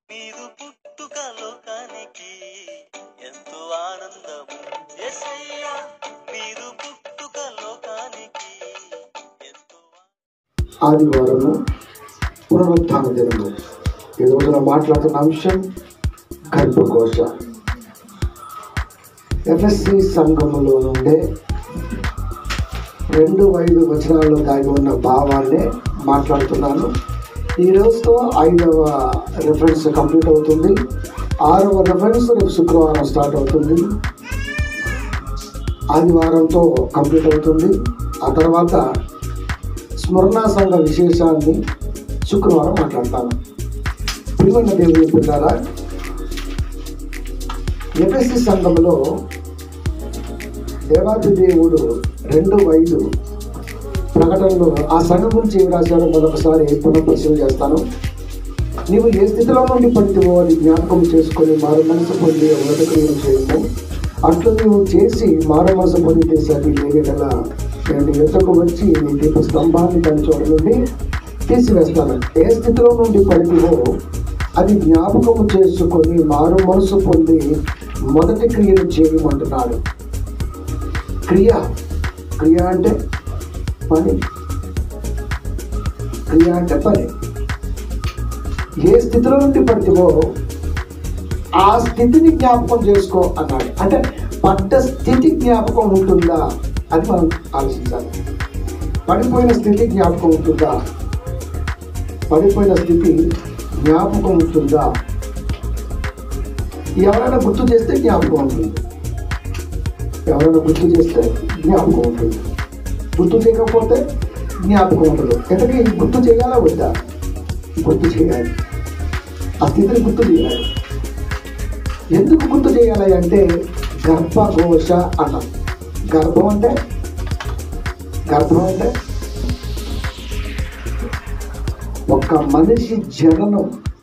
మీరు పుట్టుక లోకానికి ఎంతో ఆనందము ఎసయ్యా మీరు పుట్టుక లోకానికి ఎంతో ఆదివారము పునరుత్థాన దినము ఈ రోజున మాట్లాడుతున్న అంశం గర్భకోశ ఎఫ్ఎస్సి సంఘములో నుండే రెండు ఐదు వచనాల్లో దాగి ఉన్న భావాన్నే మాట్లాడుతున్నాను ఈ రోజుతో ఐదవ రెఫరెన్స్ కంప్లీట్ అవుతుంది ఆరవ రెఫరెన్స్ రేపు శుక్రవారం స్టార్ట్ అవుతుంది ఆదివారంతో కంప్లీట్ అవుతుంది ఆ తర్వాత స్మరణ సంఘ విశేషాన్ని శుక్రవారం మాట్లాడతాను ప్రియమైన దేవుని పిల్లారా ఎఫ్ఎస్సి సంఘంలో దేవాది దేవుడు రెండు ఐదు ప్రకటనలో ఆ సంఘం గురించి ఏం రాశారో మరొకసారి పునఃపరిశీలన చేస్తాను నీవు ఏ స్థితిలో నుండి పడితేవో అది జ్ఞాపకం చేసుకొని మారు మనసు పొంది వ్రతక్రియలు చేయము అట్లు నీవు చేసి మారు మనసు పొందితే సరి లేగల నేను నీ ఎద్దకు వచ్చి నీ దీప స్తంభాన్ని దాని చోట నుండి తీసివేస్తాను ఏ స్థితిలో నుండి పడితేవో అది జ్ఞాపకం చేసుకొని మారు మనసు పొంది మొదటి క్రియను చేయమంటున్నాడు క్రియ క్రియ అంటే పని క్రియ అంటే పని ఏ స్థితిలో నుండి పడితేవో ఆ స్థితిని జ్ఞాపకం చేసుకో అన్నాడు అంటే పడ్డ స్థితి జ్ఞాపకం ఉంటుందా అది మనం ఆలోచించాలి పడిపోయిన స్థితి జ్ఞాపకం ఉంటుందా పడిపోయిన స్థితి జ్ఞాపకం ఉంటుందా ఎవరైనా గుర్తు చేస్తే జ్ఞాపకం ఉంటుంది ఎవరైనా గుర్తు చేస్తే జ్ఞాపకం ఉంటుంది గుర్తు చేయకపోతే జ్ఞాపకం ఉండదు ఎందుకంటే గుర్తు చేయాలా వద్దా గుర్తు చేయాలి ఆ స్థితిని గుర్తు చేయాలి ఎందుకు గుర్తు చేయాలి అంటే గర్భఘోష అన్నాం గర్భం అంటే గర్భం అంటే ఒక మనిషి జననం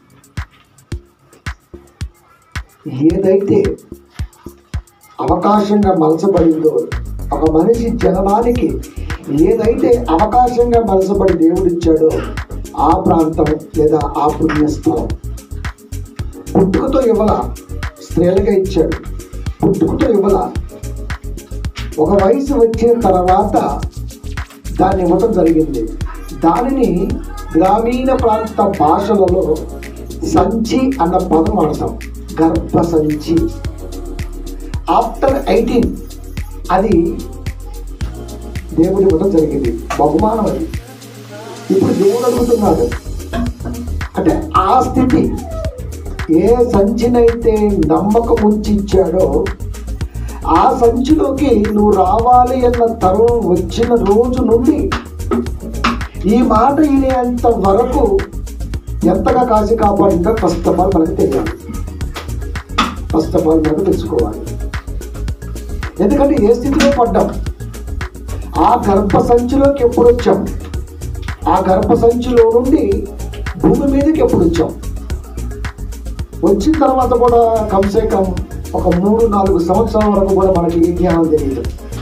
ఏదైతే అవకాశంగా మలచబడిందో ఒక మనిషి జననానికి ఏదైతే అవకాశంగా మలచబడి దేవుడిచ్చాడో ఆ ప్రాంతం లేదా ఆ పుణ్యస్థలం పుట్టుకతో ఇవ్వల స్త్రీలుగా ఇచ్చాడు పుట్టుకతో ఇవ్వల ఒక వయసు వచ్చిన తర్వాత దాన్ని ఇవ్వటం జరిగింది దానిని గ్రామీణ ప్రాంత భాషలలో సంచి అన్న పదం వాడతాం గర్భ సంచి ఆఫ్టర్ ఎయిటీన్ అది దేవుడి ఇవ్వడం జరిగింది బహుమానం అది ఇప్పుడు దేవుడు అడుగుతున్నాడు అంటే ఆ స్థితి ఏ సంచినైతే నమ్మకం ఉంచి ఇచ్చాడో ఆ సంచిలోకి నువ్వు రావాలి అన్న తరం వచ్చిన రోజు నుండి ఈ మాట వినేంత వరకు ఎంతగా కాసి కాపాడిందో ఫస్ట్ ఆఫ్ ఆల్ మనకు తెలియాలి ఫస్ట్ ఆఫ్ ఆల్ మనకు తెలుసుకోవాలి ఎందుకంటే ఏ స్థితిలో పడ్డాం ఆ గర్భ సంచిలోకి ఎప్పుడు వచ్చాం ఆ గర్భ సంచిలో నుండి భూమి మీదకి ఎప్పుడు వచ్చాం వచ్చిన తర్వాత కూడా కమ్సే కమ్ ఒక మూడు నాలుగు సంవత్సరాల వరకు కూడా మనకి ఏ జ్ఞానం తెలియదు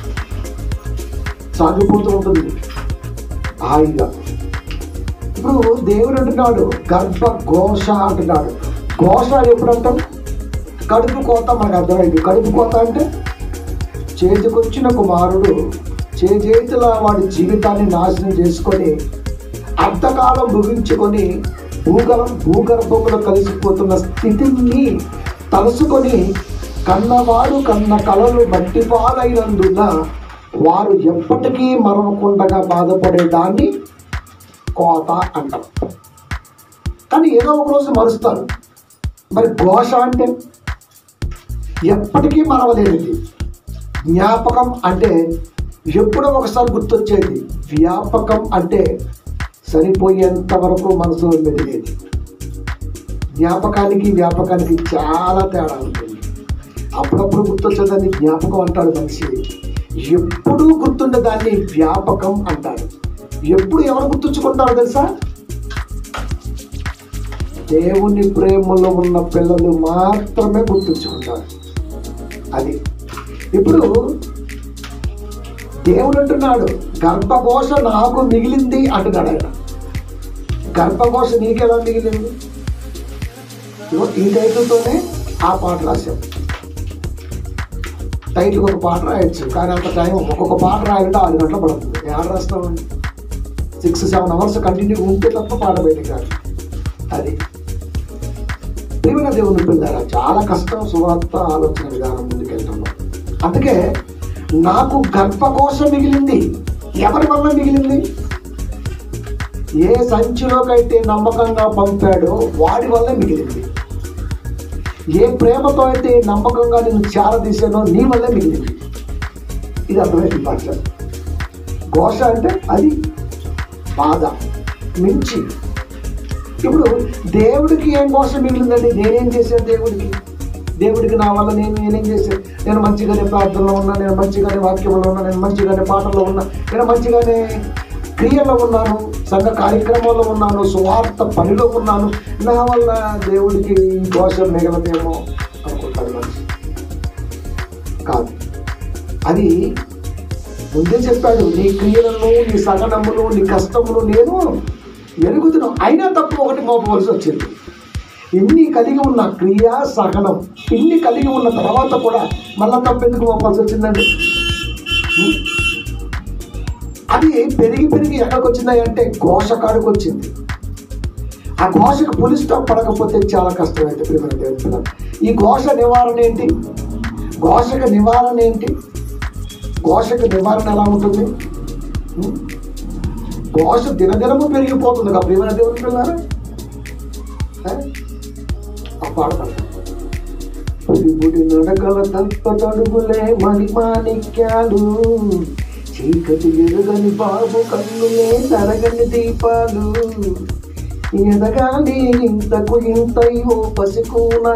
సాగిపోతూ ఉంటుంది హాయిగా ఇప్పుడు దేవుడు అంటున్నాడు గర్భ ఘోష అంటున్నాడు ఘోష ఎప్పుడు అంటాం కడుపు కోత మనకు అర్థమైంది కడుపు కోత అంటే చేతికొచ్చిన కుమారుడు చేతుల వాడి జీవితాన్ని నాశనం చేసుకొని అర్ధకాలం ముగించుకొని భూగర్భ భూగర్భంలో కలిసిపోతున్న స్థితిని తలుసుకొని కన్నవాడు కన్న కలలు మట్టిపాలైనందున వారు ఎప్పటికీ మరవకుండగా బాధపడేదాన్ని కోత అంటాం కానీ ఏదో ఒక రోజు మరుస్తారు మరి ఘోష అంటే ఎప్పటికీ మరవలేనిది జ్ఞాపకం అంటే ఎప్పుడో ఒకసారి గుర్తొచ్చేది వ్యాపకం అంటే సరిపోయేంత వరకు మనసులో మెదిలేది జ్ఞాపకానికి వ్యాపకానికి చాలా తేడా ఉంటుంది అప్పుడప్పుడు గుర్తొచ్చేదాన్ని జ్ఞాపకం అంటాడు మనిషి ఎప్పుడూ గుర్తుండే దాన్ని వ్యాపకం అంటాడు ఎప్పుడు ఎవరు గుర్తుంచుకుంటారో తెలుసా దేవుని ప్రేమలో ఉన్న పిల్లలు మాత్రమే గుర్తుంచుకుంటారు అది ఇప్పుడు దేవుడు అంటున్నాడు గర్భకోశ నాకు మిగిలింది అంటున్నాడు ఆయన గర్భకోశ నీకెలా మిగిలింది ఇదిగో ఈ టైటిల్తోనే ఆ పాట రాశాం టైటిల్ ఒక పాట రాయొచ్చు కానీ అంత టైం ఒక్కొక్క పాట రాయాలంటే ఆరు గంటలు పడుతుంది ఏడు రాస్తామండి సిక్స్ సెవెన్ అవర్స్ కంటిన్యూ ఉంటే తప్ప పాట బయటకు రాదు అది ప్రియమైన దేవుని పిల్లారా చాలా కష్టం సువార్త ఆలోచన విధానం ముందుకెళ్ళడంలో అందుకే నాకు గర్భకోశం మిగిలింది ఎవరి వల్ల మిగిలింది ఏ సంచిలోకైతే నమ్మకంగా పంపాడో వాడి వల్ల మిగిలింది ఏ ప్రేమతో అయితే నమ్మకంగా నేను చేరదీశానో నీ వల్లే మిగిలింది ఇది అర్థమైంది పాటలు ఘోష అంటే అది బాధ మించి ఇప్పుడు దేవుడికి ఏం ఘోష మిగిలిందండి నేనేం చేశాను దేవుడికి దేవుడికి నా వల్ల నేను నేనేం చేశాను నేను మంచిగానే ప్రార్థనలో ఉన్నా నేను మంచిగానే వాక్యంలో ఉన్నా నేను మంచిగానే పాటల్లో ఉన్నా నేను మంచిగానే క్రియలో ఉన్నాను సంఘ కార్యక్రమాల్లో ఉన్నాను స్వార్థ పనిలో ఉన్నాను నా వల్ల దేవుడికి ఈ దోషం మిగలదేమో అనుకుంటాడు మనిషి కాదు అది ముందే చెప్పాడు నీ క్రియలను నీ సహనములు నీ కష్టములు నేను ఎరుగుతున్నాను అయినా తప్పు ఒకటి మోపవలసి వచ్చింది ఇన్ని కలిగి ఉన్న క్రియ సహనం ఇన్ని కలిగి ఉన్న తర్వాత కూడా మళ్ళా తప్పు ఎందుకు మోపాల్సి వచ్చిందండి ఉం? అది పెరిగి పెరిగి ఎక్కడికి వచ్చింది అంటే ఘోష కాడికి వచ్చింది ఆ ఘోషకు పులి స్టాప్ పడకపోతే చాలా కష్టమైతే ప్రియమైన దేవుని పిల్లలు. ఈ ఘోష నివారణ ఏంటి ఘోషక నివారణ ఏంటి ఘోషక నివారణ ఎలా ఉంటుంది ఉం? ఘోష దినదినము పెరిగిపోతుంది కదా ప్రియమైన దేవుని పిల్లారా ఆ? ఆ పాడతాను బుడి బుడి నడకల తప్ప తడుగులే మణి మాణిక్యాలు చీకటి ఎరుగని బాబు కన్నులే తరగని దీపాలు ఎదగాలి ఇంతకు ఇంతయో పసికూనా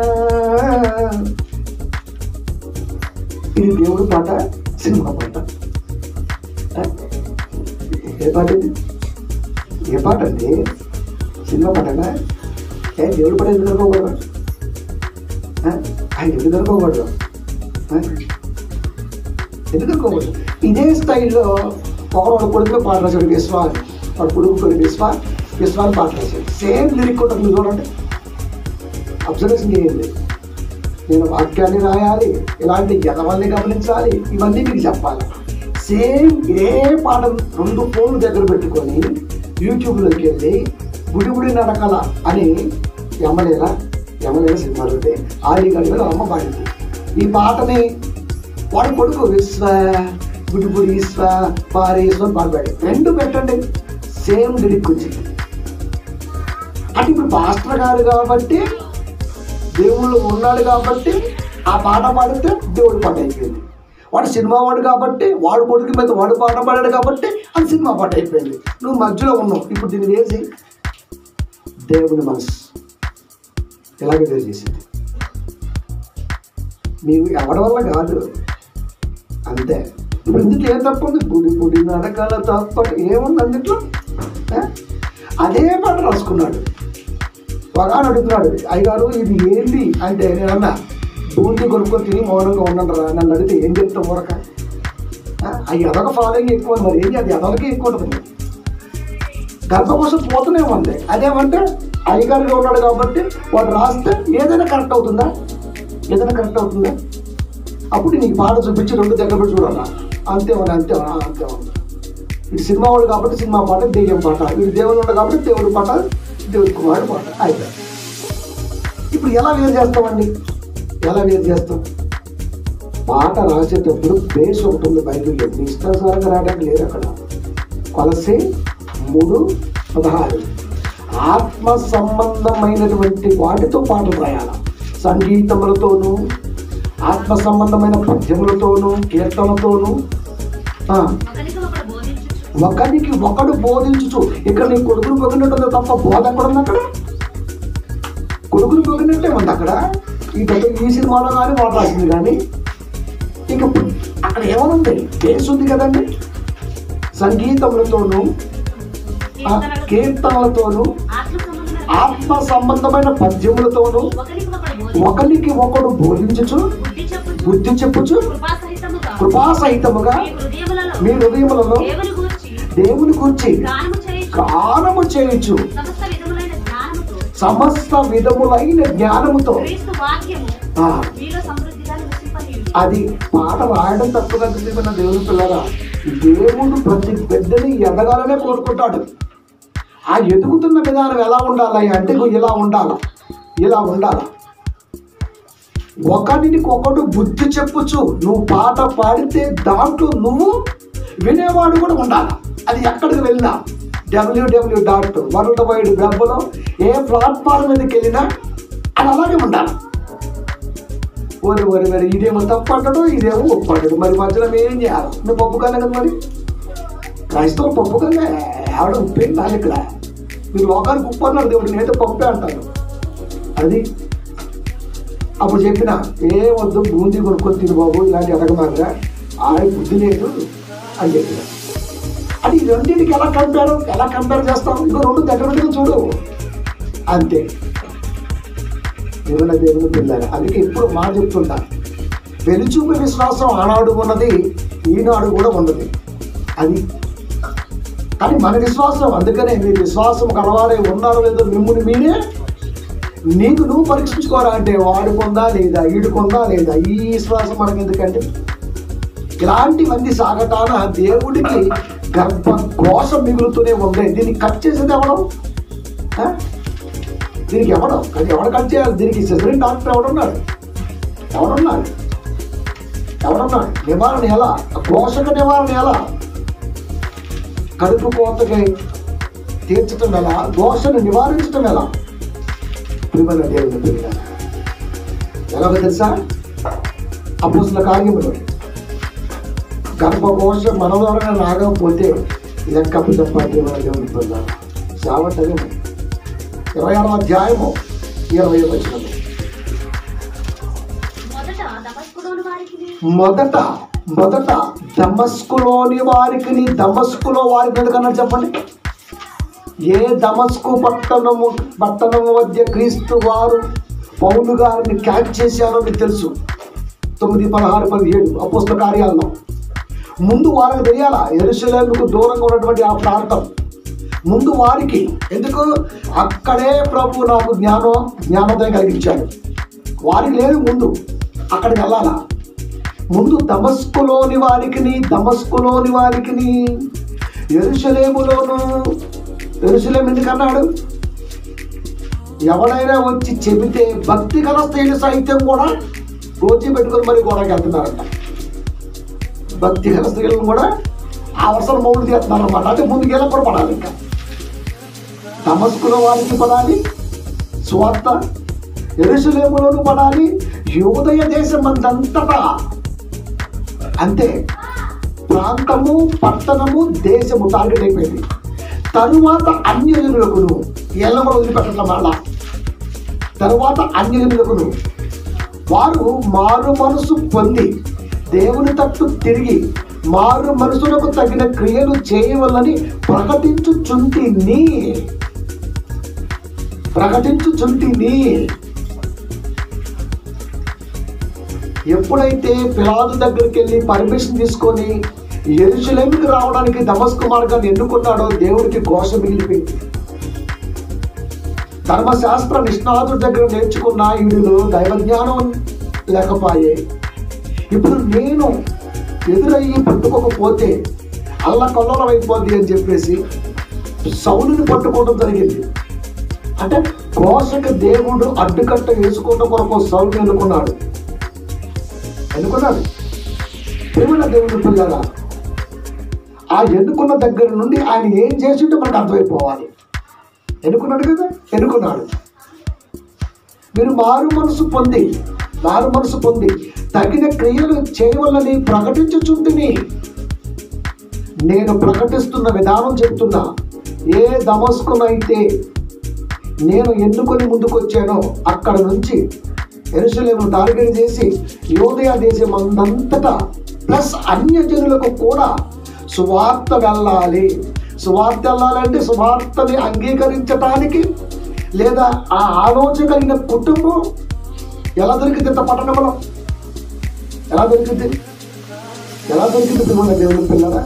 ఇది దేవుడు పాట సినిమా పాట ఆ? ఏ పాట ఇది ఏ పాట అండి సినిమా పాటనా ఏ దేవుడు పాట ఎందుకు అనుకోకూడదు ఆ? ఆయన ఎందుకు అనుకోకూడదు ఆ? ఎందుకు అనుకోకూడదు ఇదే స్టైల్లో ఒకరు వాడు కొడుకులో పాట రాశాడు విశ్వా అని. వాడు కొడుకు కొడుకు విశ్వా విశ్వా అని పాట రాశాడు సేమ్ లిరిక్ ఉంటుంది మీరు చూడండి అబ్జర్వేషన్ చేయండి నేను వాక్యాన్ని రాయాలి ఇలాంటి జనవల్ని గమనించాలి ఇవన్నీ మీకు చెప్పాలి సేమ్ ఇదే పాట రెండు ఫోన్లు దగ్గర పెట్టుకొని యూట్యూబ్లోకి వెళ్ళి గుడి గుడి నడకల అని యమలేల యమలేల సినిమాలు ఉంటే ఆడి గడిలో అమ్మ పాడింది ఈ పాటని వాడి కొడుకు విశ్వ గుడి గుడి ఈశ్వ పారేశ్వ పాడాడు రెండు పెట్టండి సేమ్ లిరిక్ వచ్చింది అంటే ఇప్పుడు పాస్టర్ గారు కాబట్టి దేవుళ్ళు ఉన్నాడు కాబట్టి ఆ పాట పాడితే దేవుడు పాట అయిపోయింది వాడు సినిమా వాడు కాబట్టి వాడు కొడుకు మీద వాడు పాట పాడాడు కాబట్టి అది సినిమా పాట అయిపోయింది నువ్వు మధ్యలో ఉన్నావు ఇప్పుడు దీన్ని వేసి దేవుని మనసు ఇలాగే వేరు చేసింది నీవు ఎవరి వల్ల కాదు అంతే ఇప్పుడు ఇందులో ఏం తప్పు ఉంది గుడి గుడి నడకల తప్ప ఏముంది అందుట్లో ఆ? అదే పాట రాసుకున్నాడు ఒకడు అడుగుతున్నాడు అయ్యగారు ఇది ఏంటి అంటే నేను అన్నా బూంది కొనుక్కొని తిని మౌనంగా ఉన్నాను రా నన్ను అడిగితే ఏం చెప్తాం ఊరక అవి ఎదొక ఫాలోయింగ్ ఎక్కువ ఉంది. మరి ఏంటి అది ఎదలకి ఎక్కువ ఉంటుంది గర్భకోశం పోతూనే ఉంది అదేమంటే అయ్యగారుగా ఉన్నాడు కాబట్టి వాడు రాస్తే ఏదైనా కరెక్ట్ అవుతుందా ఏదైనా కరెక్ట్ అవుతుందా అప్పుడు నీకు పాట చూపించి రెండు దగ్గర పెట్టి చూడాలా అంతే ఉంది అంతే ఉంది, ఆ, అంతే ఉంది ఇది సినిమా వాడు కాబట్టి సినిమా పాట దెయ్యం పాట ఇది దేవుడు ఉన్నాడు కాబట్టి దేవుడి పాట దేవుడి కుమారుడు పాట అయిపోయింది ఇప్పుడు ఎలా వేరు చేస్తామండి ఎలా వేరు చేస్తాం పాట రాసేటప్పుడు బేస్ ఒకటి ఉంది బైబిల్లో మీ ఇష్టానుసారంగా రాయడానికి లేదు అక్కడ కొలసి మూడు పదహారు ఆత్మ సంబంధమైనటువంటి వాటితో పాటలు రాయాలి సంగీతములతోనూ ఆత్మ సంబంధమైన పద్యములతోనూ కీర్తనలతోనూ ఆ, ఒకరికి ఒకడు బోధించుచు ఒకరికి ఒకడు బోధించుచు ఇక్కడ నీ కొడుకును పొగినట్టుంది తప్ప బోధ ఎక్కడ ఉంది అక్కడ కొడుకును పొగినట్టే ఉంది అక్కడ ఈ గత ఈ సినిమాలో కానీ వాడు రాసింది కానీ ఇక అక్కడ ఏమనుంది కేసు ఉంది కదండి సంగీతములతోనూ ఆ, కీర్తనలు కీర్తనలతోనూ ఆత్మ సంబంధమైన ఆత్మ సంబంధమైన పద్యములతోనూ ఒకరికి ఒకడు బోధించు ఒకరికి ఒకడు బోధించుచు బుద్ధి చెప్పుచు బుద్ధి చెప్పుచు కృపాసహితముగా కృపాసహితముగా మీ హృదయములలో మీ హృదయములలో దేవుని గూర్చి దేవుని కూర్చి గానము చేయుచు గానము చేయుచు సమస్త విధములైన జ్ఞానముతో సమస్త విధములైన జ్ఞానముతో క్రీస్తు వాక్యము ఆ, మీలో సమృద్ధిగా నివసింపనీయుడు అది పాట రాయడం తప్పు కదా దేవుని పిల్లరా దేవుడు ప్రతి బిడ్డని ఎదగాలనే కోరుకుంటాడు ఆ ఎదుగుతున్న విధానం ఎలా ఉండాలి అంటే ఇగో ఇలా ఉండాల ఇలా ఉండాల ఒకరికి ఒకడు బుద్ధి చెప్పుచు నువ్వు పాట పాడితే దాంట్లో నువ్వు వినేవాడు కూడా ఉండాలి అది ఎక్కడికి వెళ్ళినా డబ్ల్యూడబ్ల్యూ డాట్ వరల్డ్ వైడ్ వెబ్లో ఏ ప్లాట్ఫామ్ మీదకి వెళ్ళినా అది అలాగే ఉండాలి ఓరి ఓరి మరి ఇదేమో తప్పు అంటాడు ఇదేమో ఒప్పు అంటాడు మరి మధ్యలో మేమేం చేయాలి నువ్వు పప్పు కన్నా కదా మరి క్రైస్తవులు పప్పు కన్నా ఆవిడ ఉప్పేం కాదు ఇక్కడ మీరు లోకానికి ఉప్పు అన్నారు దేవుడు నేనైతే పప్పే అంటాను అది అప్పుడు చెప్పిన ఏ వద్దు బూందీ కొనుక్కొని తిను బాబు ఇలాంటి ఎదగమాగా ఆడ బుద్ధి లేదు అని చెప్పిన అది ఈ రెండింటికి ఎలా కంపేర్ ఎలా కంపేర్ చేస్తాం ఇంకో రెండు దగ్గర దగ్గర చూడు అంతే దేవుని దేవుని పిల్లలు అందుకే ఇప్పుడు మా చెప్తుంటా వెలుచూపు విశ్వాసం ఆనాడు ఉన్నది ఈనాడు కూడా ఉన్నది అది కానీ మన విశ్వాసం అందుకనే మీ విశ్వాసం కలవారే ఉన్నారో లేదో మిమ్మల్ని మీరే నీకు నువ్వు పరీక్షించుకోరా అంటే వాడుకుందా లేదా ఈడుకుందా లేదా ఈ విశ్వాసం మనకి ఎందుకంటే ఇలాంటివన్నీ సాగటాన దేవుడికి గర్భ ఘోష మిగులుతూనే ఉంది దీన్ని కట్ చేసేది ఎవడం ఆ? దీనికి ఎవడం కానీ ఎవడు కట్ చేయాలి దీనికి సిజరిన్ డాక్టర్ ఎవడున్నాడు ఎవడున్నాడు ఎవడున్నాడు నివారణ ఎలా పోషక నివారణ ఎలా కడుపు కోతకై తీర్చటం ఎలా దోషను నివారించటం ఎలా ప్రిమల దేవుని పిల్లల ఎలాగో తెలుసా అపోసుల కార్యములు గర్భకోశ మన ద్వారా రాకపోతే లెక్క తప్ప ప్రిమల దేవుని పిల్లల సావటమే ఇరవై ఆరో అధ్యాయము ఇరవై వచనము మొదట దమస్కులోని వారికి మొదట మొదట దమస్కులోని వారికి దమస్కులో వారికి ఎందుకన్నా చెప్పండి ఏ దమస్కు పట్టణము పట్టణము మధ్య క్రీస్తు వారు పౌలు గారిని క్యాచ్ చేశారో మీకు తెలుసు తొమ్మిది పదహారు పదిహేడు అపోస్త కార్యాలలో ముందు వారికి తెలియాలా ఎరుసలేముకు దూరంగా ఉన్నటువంటి ఆ ప్రాంతం ముందు వారికి ఎందుకు అక్కడే ప్రభు నాకు జ్ఞానం జ్ఞానోదయం కలిగించాడు వారికి లేదు ముందు అక్కడికి వెళ్ళాలా ముందు దమస్కులోని వారికిని దమస్కులోని వారికిని ఎరుసలేములోను ఎరుసలేం ఎందుకన్నాడు ఎవడైనా వచ్చి చెబితే భక్తి గల స్త్రీలు సైతం కూడా గోచి పెట్టుకొని మరి గోడకి వెళ్తున్నారంట భక్తి గల స్త్రీలను కూడా ఆ అవసరం మౌలు చేస్తున్నారు అనమాట అంటే ముందుకు వెళ్ళప్పుడు పడాలి ఇంకా దమస్కులో వారికి పడాలి స్వార్థ ఎరుసలేములోను పడాలి యోదయ దేశం అంతటా అంతే ప్రాంతము పట్టణము దేశము టార్గెట్ అయిపోయింది తరువాత అన్యజనులకును ఎల్ల కూడా వదిలిపెట్టడం మళ్ళా తరువాత అన్యజనులకును వారు మారు మనసు పొంది దేవుని తట్టు తిరిగి మారు మనసులకు తగిన క్రియలు చేయవలని ప్రకటించుచుంటిని ప్రకటించుచుంటిని ఎప్పుడైతే పిలాదు దగ్గరికి వెళ్ళి పర్మిషన్ తీసుకొని ఎరుసలేమికి రావడానికి దమస్కు మార్గాన్ని ఎన్నుకున్నాడో దేవుడికి ఘోష మిగిలిపోయింది ధర్మశాస్త్ర నిష్ణాతుడి దగ్గర నేర్చుకున్న ఈడులో దైవజ్ఞానం లేకపోయే ఇప్పుడు నేను ఎదురయ్యి పట్టుకోకపోతే అల్ల కొల్లలం అయిపోద్ది అని చెప్పేసి సౌలుని పట్టుకోవడం జరిగింది అంటే ఘోషకు దేవుడు అడ్డుకట్ట వేసుకోవడం కొరకు సౌలుని ఎన్నుకున్నాడు ఎన్నుకున్నాడు ప్రేమల దేవుడు పిల్లల ఆ ఎన్నుకున్న దగ్గర నుండి ఆయన ఏం చేసిండో మనకు అర్థమైపోవాలి ఎన్నుకున్నాడు కదా ఎన్నుకున్నాడు మీరు మారు మనసు పొంది మారు మనసు పొంది తగిన క్రియలు చేయవలని ప్రకటించుచుంటిని నేను ప్రకటిస్తున్న విధానం చెప్తున్నా ఏ దమస్కునైతే నేను ఎన్నుకొని ముందుకొచ్చానో అక్కడ నుంచి ఎరుసలేము టార్గెట్ చేసి యోదయ దేశం అందంతటా ప్లస్ అన్యజనులకు కూడా సువార్త వెళ్ళాలి సువార్త వెళ్ళాలంటే సువార్తని అంగీకరించటానికి లేదా ఆ ఆలోచన కలిగిన కుటుంబం ఎలా దొరికింది ఇంత పట్టణంలో ఎలా దొరికింది ఎలా దొరికింది పిల్లల దేవుని పిల్లల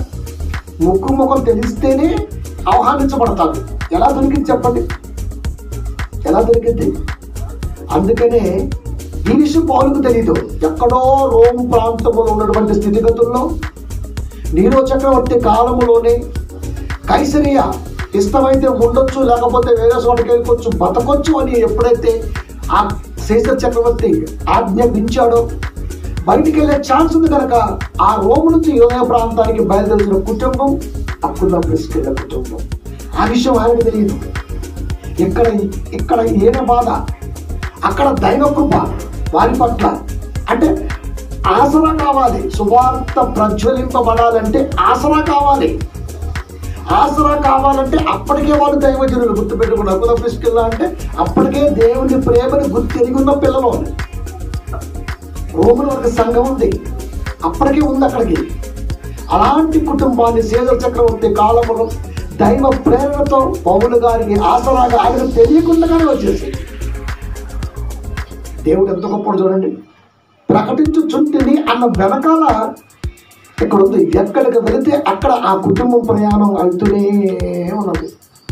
ముక్కు ముఖం తెలిస్తేనే ఆహ్వానించబడతారు ఎలా దొరికింది చెప్పండి ఎలా దొరికింది అందుకనే ఈ విషయం పౌలకు తెలియదు ఎక్కడో రోమ్ ప్రాంతంలో ఉన్నటువంటి స్థితిగతుల్లో నీరో చక్రవర్తి కాలములోనే కైసరియా ఇష్టమైతే ఉండొచ్చు లేకపోతే వేరే చోటకి వెళ్ళిపోవచ్చు బతకొచ్చు అని ఎప్పుడైతే ఆ శేషర్ చక్రవర్తి ఆజ్ఞాపించాడో బయటికి వెళ్ళే ఛాన్స్ ఉంది కనుక ఆ రోము నుంచి యోయ ప్రాంతానికి బయలుదేరిన కుటుంబం అక్కున్న ప్రెస్కెళ్ళ కుటుంబం ఆ విషయం ఆయనకు తెలియదు ఇక్కడ ఇక్కడ ఏన బాధ అక్కడ దైవ కృప వారి పట్ల అంటే ఆసరా కావాలి సువార్త ప్రజ్వలింపబడాలంటే ఆసరా కావాలి ఆసరా కావాలంటే అప్పటికే వాళ్ళు దైవజనులు గుర్తుపెట్టుకున్నారు కుల పిసుకెళ్ళా అంటే అప్పటికే దేవుని ప్రేమని గుర్తు ఎరిగి ఉన్న పిల్లలు రోగుల ఒక సంఘం ఉంది అప్పటికే ఉంది అక్కడికి అలాంటి కుటుంబాన్ని సీజర్ చక్రవర్తి కాలంలో దైవ ప్రేరణతో పౌలు గారికి ఆసరాగా ఆయన తెలియకుండానే వచ్చేసి దేవుడు ఎంత గొప్పడు చూడండి ప్రకటించుచుంటిని అన్న వెనకాల ఇక్కడ ఉంది ఎక్కడికి వెళితే అక్కడ ఆ కుటుంబం ప్రయాణం అవుతూనే ఉన్నది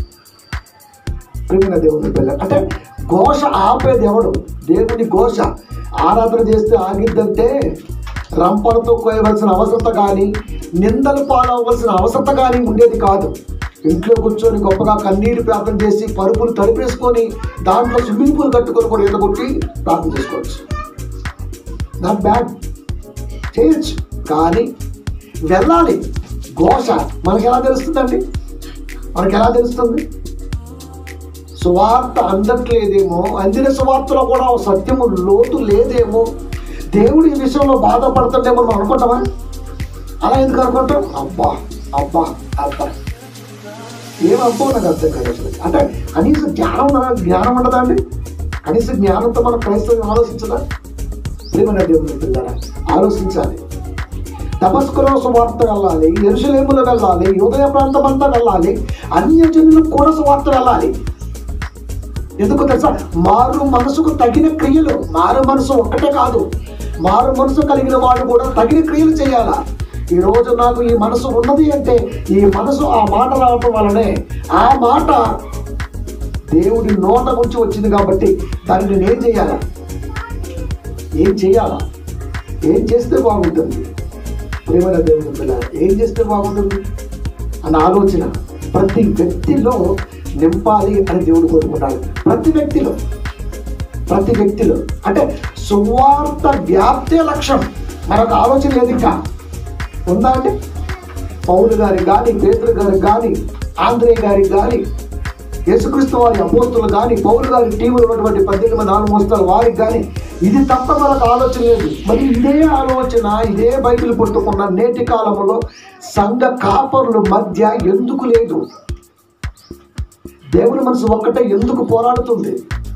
ప్రేమైన దేవుని పిల్ల అంటే ఘోష ఆపేది ఎవడు దేవుని ఘోష ఆరాధన చేస్తే ఆగిద్దంటే రంపలతో కోయవలసిన అవసరత కానీ నిందలు పాలవలసిన అవసరత కానీ ఉండేది కాదు ఇంట్లో కూర్చొని గొప్పగా కన్నీరు ప్రార్థన చేసి పరుపులు తడిపేసుకొని దాంట్లో స్విమ్మింగ్ పూల్ కట్టుకొని కూడా ఈత కొట్టి ప్రార్థన చేసుకోవచ్చు నాట్ బ్యాడ్ చేయొచ్చు కానీ వెళ్ళాలి ఘోష మనకి ఎలా తెలుస్తుందండి మనకి ఎలా తెలుస్తుంది సువార్త అందట్లేదేమో అందిన సువార్తలో కూడా సత్యము లోతు లేదేమో దేవుడు ఈ విషయంలో బాధపడుతుండేమో మనం అనుకుంటామా అలా ఎందుకు అనుకుంటాం అబ్బా అబ్బా అబ్బా ఏం అబ్బో నాకు అర్థం కాదు అసలు అంటే కనీస జ్ఞానం ఉందా? జ్ఞానం ఉండదా అండి కనీస జ్ఞానంతో మనం క్రైస్తవం ఆలోచించదా ప్రేమన దేవుని పిల్లరా ఆలోచించాలి తమస్కులో సువార్త వెళ్ళాలి ఎరుసలేములు వెళ్ళాలి యోదయ ప్రాంతం అంతా వెళ్ళాలి అన్య జనులకు కూడా సువార్త వెళ్ళాలి ఎందుకు తెలుసా మారు మనసుకు తగిన క్రియలు మారు మనసు ఒక్కటే కాదు మారు మనసు కలిగిన వాడు కూడా తగిన క్రియలు చేయాలా ఈ రోజు నాకు ఈ మనసు ఉన్నది అంటే ఈ మనసు ఆ మాట రావటం వలనే ఆ మాట దేవుడి నోట నుంచి వచ్చింది కాబట్టి దాన్ని నేను ఏం చేయాలా ఏం చేయాలా ఏం చేస్తే బాగుంటుంది ప్రేమల దేవుని పిల్ల ఏం చేస్తే బాగుంటుంది అన్న ఆలోచన ప్రతి వ్యక్తిలో నింపాలి అని దేవుడు కోరుకుంటాడు ప్రతి వ్యక్తిలో ప్రతి వ్యక్తిలో అంటే సువార్త వ్యాప్తే లక్ష్యం మనకు ఆలోచన లేదు ఇంకా ఉందా అండి పౌలు గారికి కానీ పేతురు గారికి కానీ ఆంధ్రే గారికి కానీ యేసుక్రీస్తు వారి అపోస్తులు కానీ పౌలు గారి టీములు ఉన్నటువంటి పద్దెనిమిది మంది నాలుగు మోస్తారు వారికి కానీ ఇది తప్ప మనకు ఆలోచన లేదు మరి ఇదే ఆలోచన ఇదే బైబిల్ పట్టుకున్న నేటి కాలంలో సంఘ కాపరుల మధ్య ఎందుకు లేదు దేవుని మనసు ఒక్కటే ఎందుకు పోరాడుతుంది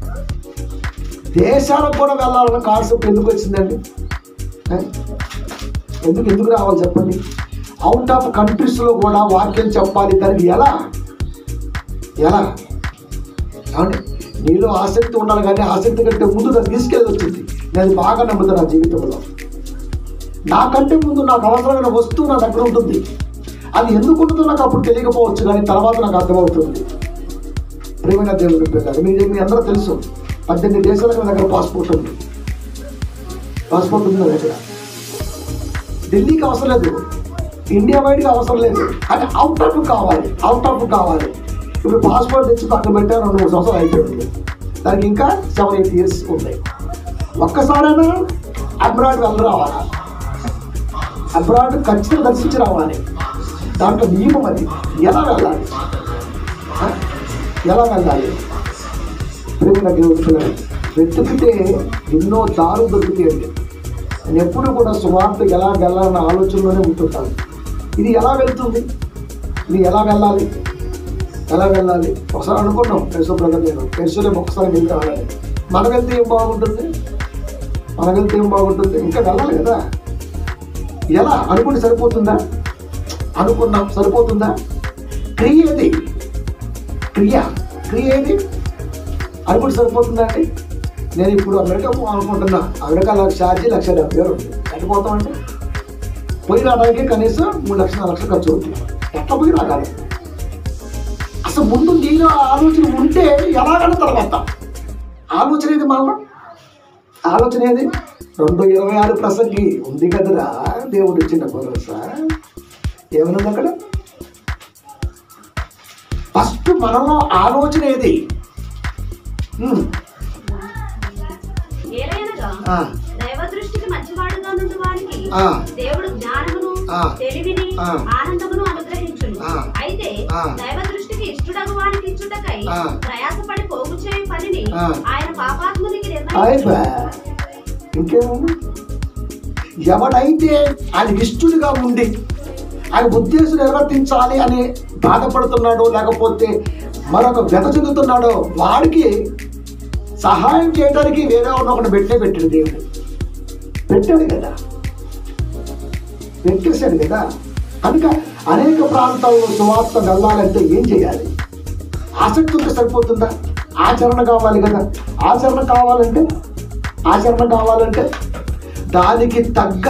దేశాలకు కూడా వెళ్ళాలన్న కాన్సెప్ట్ ఎందుకు వచ్చిందండి ఏ? ఎందుకు ఎందుకు రావాలి చెప్పండి అవుట్ ఆఫ్ కంట్రీస్లో కూడా వాక్యం చెప్పాలి దానికి ఎలా ఎలా ఏమండి నీలో ఆసక్తి ఉండాలి కానీ ఆసక్తి కంటే ముందు దాన్ని తీసుకెళ్ళి వచ్చింది నేను బాగా నమ్ముతాను నా జీవితంలో నాకంటే ముందు నాకు అవసరమైన వస్తువు నా దగ్గర ఉంటుంది అది ఎందుకు ఉంటుందో నాకు అప్పుడు తెలియకపోవచ్చు కానీ తర్వాత నాకు అర్థమవుతుంది ప్రేమైన దేవుడు పిల్లలు మీ మీ అందరూ తెలుసు పద్దెనిమిది దేశాలకు నా దగ్గర పాస్పోర్ట్ ఉంది పాస్పోర్ట్ ఉంది నా దగ్గర ఢిల్లీకి అవసరం లేదు ఇండియా వైడ్గా అవసరం లేదు కానీ అవుట్ ఆఫ్ కావాలి అవుట్ ఆఫ్ కావాలి ఇప్పుడు పాస్పోర్ట్ తెచ్చి పక్కన పెట్టా రెండు మూడు సంవత్సరాలు అయిపోయింది దానికి ఇంకా సెవెన్ ఎయిట్ ఇయర్స్ ఉన్నాయి ఒక్కసారైనా అబ్రాడ్ వెళ్ళి రావాలా అబ్రాడ్ ఖచ్చితంగా దర్శించి రావాలి దాంట్లో నియమం అది ఎలా వెళ్ళాలి ఆ? ఎలా వెళ్ళాలి ప్రేమ దేవుడు వెతుకితే ఎన్నో దారులు దొరుకుతాయండి నేను ఎప్పుడు కూడా సువార్త ఎలా వెళ్ళాలన్న ఆలోచనలోనే ఉంటుంటాను ఇది ఎలా వెళ్తుంది ఇది ఎలా వెళ్ళాలి ఎలా వెళ్ళాలి ఒకసారి అనుకున్నాం పెరుసు బ్రదర్ నేను పెరుసులేం ఒకసారి వెళ్తామని మనం వెళ్తే ఏం బాగుంటుంది మనం వెళ్తే ఏం బాగుంటుంది ఇంకా వెళ్ళాలి కదా ఎలా అనుకుంటే సరిపోతుందా అనుకున్నాం సరిపోతుందా క్రియ ఏది క్రియ క్రియ ఏది అనుకుంటే సరిపోతుందా అండి నేను ఇప్పుడు అమెరికా అనుకుంటున్నా అమెరికా లక్ష ఛార్జీ లక్ష డెబ్బై వేలు ఉంటుంది ఎట్లా పోతామంటే పోయి రావడానికి కనీసం మూడు లక్షల నాలుగు లక్షలు ఖర్చు అవుతుంది ఎట్లా పోయి రాగాలి అసలు ముందు నీలో ఆలోచన ఉంటే ఎలాగైనా తర్వాత ఆలోచన ఏది మనలో ఆలోచన ఏది రెండు ఇరవై ఆరు ప్రసంగి ఉంది కదరా దేవుడు ఇచ్చిన భరోసా ఏమన్నది అక్కడ ఫస్ట్ మనలో ఆలోచన ఏది ఉమ్, ఏలయనగా ఆ, దైవ దృష్టికి మంచివాడుగా నుండి వారికి ఆ. దేవుడు జ్ఞానమును ఆ. తెలివిని ఆ. ఆనందమును అనుగ్రహించును ఆ. అయితే ఆ. దైవ దృష్టికి ఇష్టడగు వారికి ఇచ్చుటకై ఆ. ప్రయాసపడి పోగు చేయు పనిని ఆ. ఆయన పాపాత్మునికి అయిపో నిర్ణయించు ఇంకేముంది ఎవడైతే ఆయన ఇష్టడుగా ఉండి ఆయన ఉద్దేశం నిర్వర్తించాలి అని బాధపడుతున్నాడో లేకపోతే మరొక వ్యత చెందుతున్నాడో వాడికి సహాయం చేయడానికి వేరే ఉన్న ఒకటి పెట్టే పెట్టాడు దేవుడు పెట్టాడు కదా పెట్టేశాడు కదా కనుక అనేక ప్రాంతాల్లో సువార్త వెళ్ళాలంటే ఏం చేయాలి ఆసక్తి ఉంటే సరిపోతుందా ఆచరణ కావాలి కదా ఆచరణ కావాలంటే ఆచరణ కావాలంటే దానికి తగ్గ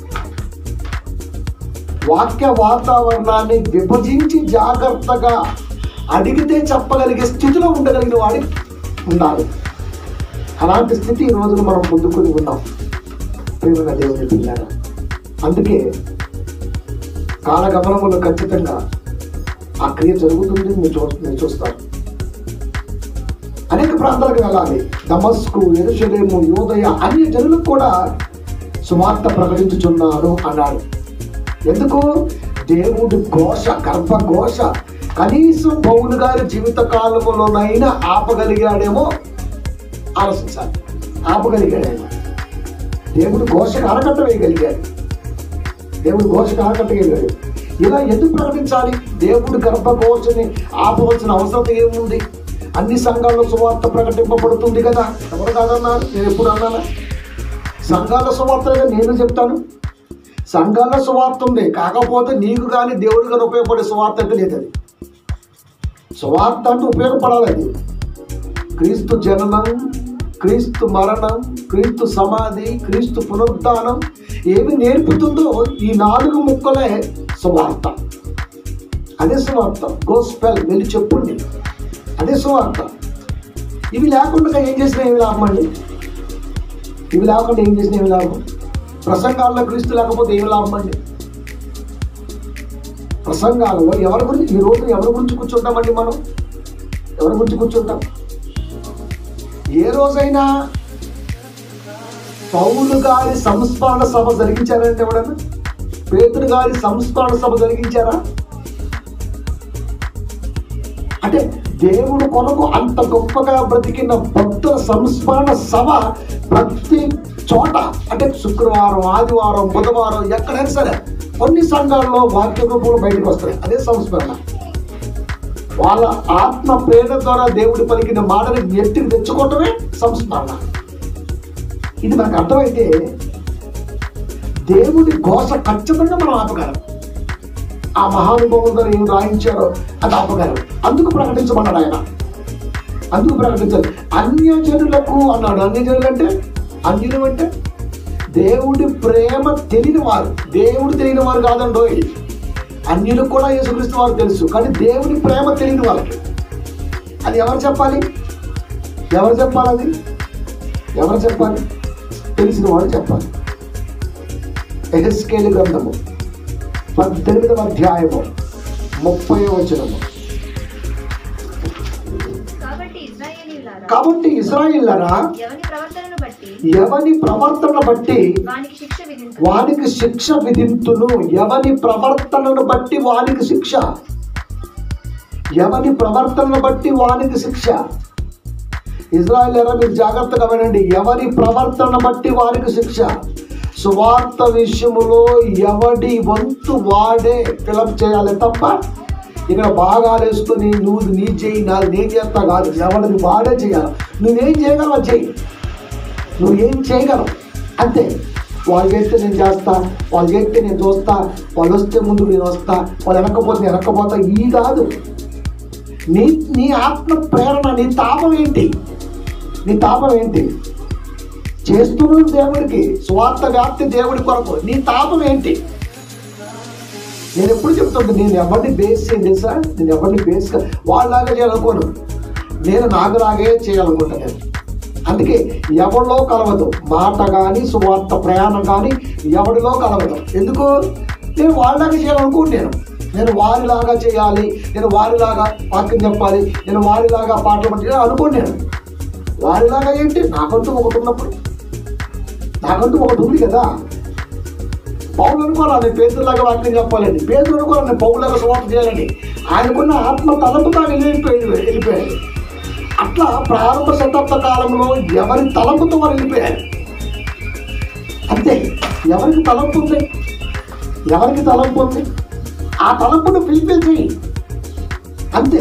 వాక్య వాతావరణాన్ని విభజించి జాగ్రత్తగా అడిగితే చెప్పగలిగే స్థితిలో ఉండగలిగిన వాడికి ఉండాలి అలాంటి స్థితి ఈ రోజున మనం పొందుకొని ఉన్నాం ప్రేమగా దేవుని పిల్లారా అందుకే కాలగమనములు ఖచ్చితంగా ఆ క్రియ జరుగుతుంది మీరు చూ మీరు చూస్తారు అనేక ప్రాంతాలకు వెళ్ళాలి దమస్కు ఎరుషలేము యోదయ అన్ని జనులకు కూడా సువార్త ప్రకటించుచున్నాను అన్నాడు ఎందుకు దేవుడి ఘోష గర్భ ఘోష కనీసం పౌలు గారి జీవిత కాలంలోనైనా ఆపగలిగాడేమో ఆలోచించాలి ఆపగలిగాడు ఆయన దేవుడు ఘోషకు అరకట్ట వేయగలిగాడు దేవుడు ఘోషకు అరకట్ట వేయగలిగాడు ఇలా ఎందుకు ప్రకటించాలి దేవుడు గర్భ ఘోషని ఆపవలసిన అవసరం ఏముంది అన్ని సంఘాల్లో సువార్త ప్రకటింపబడుతుంది కదా ఎవరు కాదన్నారు నేను ఎప్పుడు అన్నానా సంఘాల సువార్తగా నేను చెప్తాను సంఘాల సువార్త ఉంది కాకపోతే నీకు కానీ దేవుడు కానీ ఉపయోగపడే సువార్త అంటే లేదు అది సువార్త అంటే ఉపయోగపడాలి అది క్రీస్తు జననం క్రీస్తు మరణం క్రీస్తు సమాధి క్రీస్తు పునరుద్ధానం ఏమి నేర్పుతుందో ఈ నాలుగు ముక్కలే సువార్త అదే సువార్త గోస్పెల్ వెళ్ళి చెప్పుండి అదే సువార్త ఇవి లేకుండా ఏం చేసినా ఏమి లాభం అండి ఇవి లేకుండా ఏం చేసినా ఏమి లాభం ప్రసంగాల్లో క్రీస్తు లేకపోతే ఏమి లాభం అండి ప్రసంగాలలో ఎవరి గురించి ఈ రోజు ఎవరి గురించి కూర్చుంటామండి మనం ఎవరి గురించి కూర్చుంటాం ఏ రోజైనా పౌలు గారి సంస్మరణ సభ జరిగించారంటే ఎవడన్నా పేతురు గారి సంస్మరణ సభ జరిగించారా అంటే దేవుడు కొరకు అంత గొప్పగా బ్రతికిన భక్తుల సంస్మరణ సభ ప్రతి చోట అంటే శుక్రవారం ఆదివారం బుధవారం ఎక్కడైనా సరే కొన్ని సంఘాల్లో వాక్య రూపంలో బయటకు వస్తాయి అదే సంస్మరణ వాళ్ళ ఆత్మ ప్రేరణ ద్వారా దేవుడు పలికిన మాటని ఎత్తికి తెచ్చుకోవటమే సంస్మరణ ఇది మనకు అర్థమైతే దేవుడి ఘోష ఖచ్చితంగా మనం ఆపగలం ఆ మహానుభావులు గారు ఏం రాయించారో అది ఆపగలం అందుకు ప్రకటించమన్నాడు ఆయన అందుకు ప్రకటించాలి అన్యజనులకు అన్నాడు అన్యజనులు అంటే అన్యులు అంటే దేవుడి ప్రేమ తెలియని వారు దేవుడు తెలియని వారు కాదండోయ్ అన్యులకు కూడా యేసుక్రీస్తు వారు తెలుసు కానీ దేవుడి ప్రేమ తెలియని వాళ్ళకి అది ఎవరు చెప్పాలి ఎవరు చెప్పాలి అది ఎవరు చెప్పాలి తెలిసిన వాడు చెప్పాలి ఎహెస్కేలు గ్రంథము పద్దెనిమిదవ అధ్యాయము ముప్పై వచనము కాబట్టి ఇజ్రాయేలీయులారా కాబట్టి ఇస్రాయిల్లరా ఎవని ప్రవర్తనను బట్టి ఎవని ప్రవర్తన బట్టి వానికి శిక్ష విధించు వానికి శిక్ష విధింతును ఎవని ప్రవర్తనను బట్టి వానికి శిక్ష ఎవని ప్రవర్తనను బట్టి వానికి శిక్ష ఇజ్రాయల్ ఎరా మీరు జాగ్రత్తగా వినండి ఎవరి ప్రవర్తన బట్టి వారికి శిక్ష సువార్త విషయములో ఎవడి వంతు వాడే ఫిలప్ చేయాలి తప్ప ఇక్కడ భాగాలు వేసుకుని నువ్వు నీ చేయి నాది నేను చేస్తా కాదు ఎవరిని వాడే చేయాలి నువ్వేం చేయగలవు అది చెయ్యి నువ్వు ఏం చేయగలవు అంతే వాళ్ళు చేస్తే నేను చేస్తా వాళ్ళు చేస్తే నేను చూస్తా వాళ్ళు వస్తే ముందు నేను వస్తా వాళ్ళు వెనక్కపోతే నేను వెనక్కపోతా ఈ కాదు నీ నీ ఆత్మ ప్రేరణ నీ తాపం ఏంటి నీ తాపం ఏంటి చేస్తున్నాను దేవుడికి స్వార్థ వ్యాప్తి దేవుడి కొరకు నీ తాపం ఏంటి నేను ఎప్పుడు చెప్తుంటా నేను ఎవరిని బేస్ చేయండి తెలుసా నేను ఎవరిని బేస్ వాళ్ళలాగా చేయాలనుకోను నేను నాకులాగే చేయాలనుకుంటా నేను అందుకే ఎవరిలో కలవదు మాట కానీ సువార్త ప్రయాణం కానీ ఎవరిలో కలవదు ఎందుకు నేను వాళ్ళలాగా చేయాలనుకుంటున్నాను నేను వారిలాగా చేయాలి నేను వారిలాగా వాక్యం చెప్పాలి నేను వారిలాగా పాటలు పట్టి అనుకున్నాను వారిలాగా ఏంటి నాకంటూ ఒకటి ఉన్నప్పుడు నాకంటూ ఒకటి ఉంది కదా పౌలు అనుకోవాలి నేను పేదలాగా వాక్యం చెప్పాలని పేదలు అనుకోవాలి నేను పౌరులాగా సువార్త చేయాలని ఆయనకున్న ఆత్మ తలంపుతా వెళ్ళిపోయాడు వెళ్ళిపోయాడు అట్లా ప్రారంభ శతాబ్ద కాలంలో ఎవరి తలంపుతో వారు వెళ్ళిపోయారు అంతే ఎవరికి తలంపు ఉంది ఎవరికి తలంపు ఉంది ఆ తలంపును ఫిల్ఫిల్ చేయి అంతే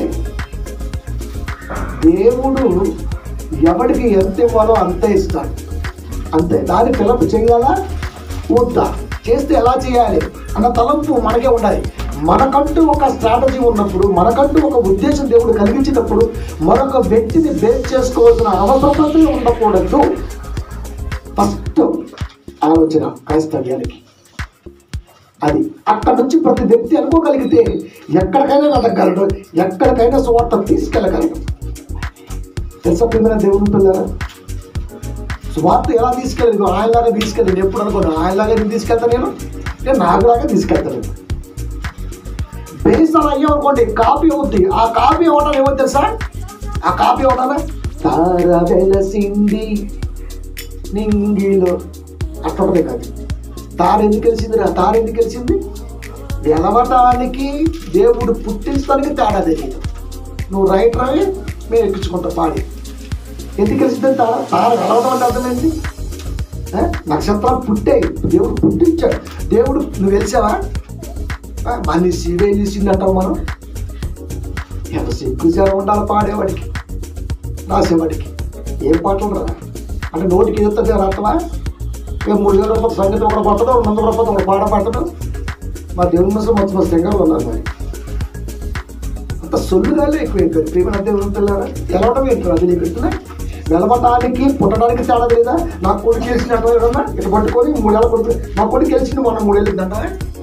దేవుడు ఎవడికి ఎంత ఇవ్వాలో అంతే ఇస్తాడు అంతే దాన్ని ఫిలప్ చేయాలా వద్దా చేస్తే ఎలా చేయాలి అన్న తలంపు మనకే ఉండాలి మనకంటూ ఒక స్ట్రాటజీ ఉన్నప్పుడు మనకంటూ ఒక ఉద్దేశం దేవుడు కలిగించినప్పుడు మరొక వ్యక్తిని బేస్ చేసుకోవాల్సిన అవసరమే ఉండకూడదు ఫస్ట్ ఆలోచన క్రైస్తవ్యానికి అది అక్కడ నుంచి ప్రతి వ్యక్తి అనుకోగలిగితే ఎక్కడికైనా వెతకగలడు ఎక్కడికైనా సువార్త తీసుకెళ్ళగలడు తెలుసా ప్రియమైన దేవుని పిల్లరా సువార్త ఎలా తీసుకెళ్ళదు ఆయనలాగా తీసుకెళ్ళి ఎప్పుడు అనుకోను ఆయనలాగా నేను తీసుకెళ్తాను నేను నేను నాకులాగా తీసుకెళ్తాను బేస్ అలా అయ్యామనుకోండి కాపీ అవుద్ది ఆ కాపీ అవడం ఏమో తెలుసా ఆ కాపీ అవడాలా తార వెలసింది నింగిలో అట్లనే కాదు తార ఎందుకు తెలిసింది రా తార ఎందుకు తెలిసింది వెలవటానికి దేవుడు పుట్టించడానికి తేడా తెలియదు నువ్వు రైట్ రావి మేము ఎక్కించుకుంటాం పాడి ఎందుకు తెలిసింది తార తార వెలవడం అంటే అర్థమైంది ఆ? నక్షత్రాలు పుట్టాయి దేవుడు పుట్టించాడు దేవుడు నువ్వు తెలిసావా ఆ, మనిషి వేలిసింది అంటావు మనం ఎంత సిగ్గుచారం ఉండాలి పాడేవాడికి రాసేవాడికి ఏం పాటలు రా అంటే నోటికి ఎదుగుతుంది అర్థమా ఇక మూడు వేల రూపాయల సంగతి ఒకటి పట్టడం రెండు వందల రూపాయలు ఒక పాట పట్టడం మా దేవుని మనసు మొత్తం మంచి సింగర్లు ఉన్నారు మరి అంత సొల్లుగాలే ఎక్కువైపోయారు ప్రేమ దేవుని పిల్లారా ఎలవటం ఏంటి అది నీకు ఇట్లా వెలవటానికి పుట్టడానికి తేడా లేదా నా కొడుకు గెలిచిన ఏమన్నా ఇటు పట్టుకొని మూడేళ్ళ కొడుకు నా కొడుకు గెలిచింది మొన్న మూడేళ్ళు అంట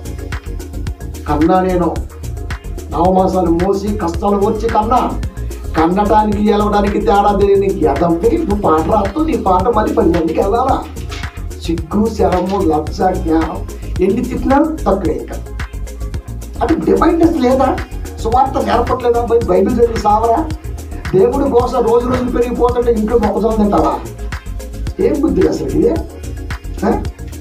కన్నా నేను నవమాసాలు మోసి కష్టాలు వచ్చి కన్నా కన్నటానికి ఎలవడానికి తేడా తెలియని ఎదవ్వి నువ్వు పాట రాస్తూ నీ పాట మరి పది మందికి వెళ్ళాలా సిగ్గు శరము లబ్జ జ్ఞానం ఎన్ని తిట్టినా తక్కువే ఇంకా అంటే డివైన్నెస్ లేదా సువార్త నేర్పట్లేదా బై- బైబిల్ చదివి సావరా దేవుడి కోసం రోజు రోజు పెరిగిపోతుంటే ఇంట్లో మొక్కజొన్న తింటావా ఏం బుద్ధి అసలు ఇది ఆ?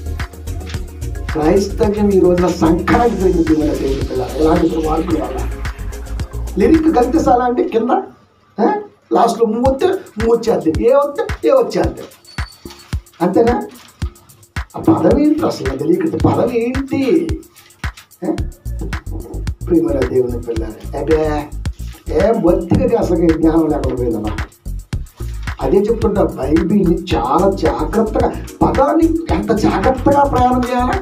క్రైస్తవ్యం ఈ రోజున సంక్రాంతి జరిగింది మన దేవుడి పిల్ల ఎలాంటి మార్పులు వల్ల లిరిక్ కలిపిస్తారా అంటే కింద ఆ? లాస్ట్లో మూవ్ వస్తే మూవ్ వచ్చేద్ది ఏ వస్తే ఏ వచ్చేద్ది అంతేనా ఆ పదం ఏంటి అసలు తెలియక పదం ఏంటి ఆ? ప్రియమైన దేవుని పిల్లలు అదే ఏం బొత్తిగా అసలు జ్ఞానం లేకుండా పోయిందమ్మా అదే చెప్తుంటా బైబిల్ని చాలా జాగ్రత్తగా పదాన్ని ఎంత జాగ్రత్తగా ప్రయాణం చేయాలా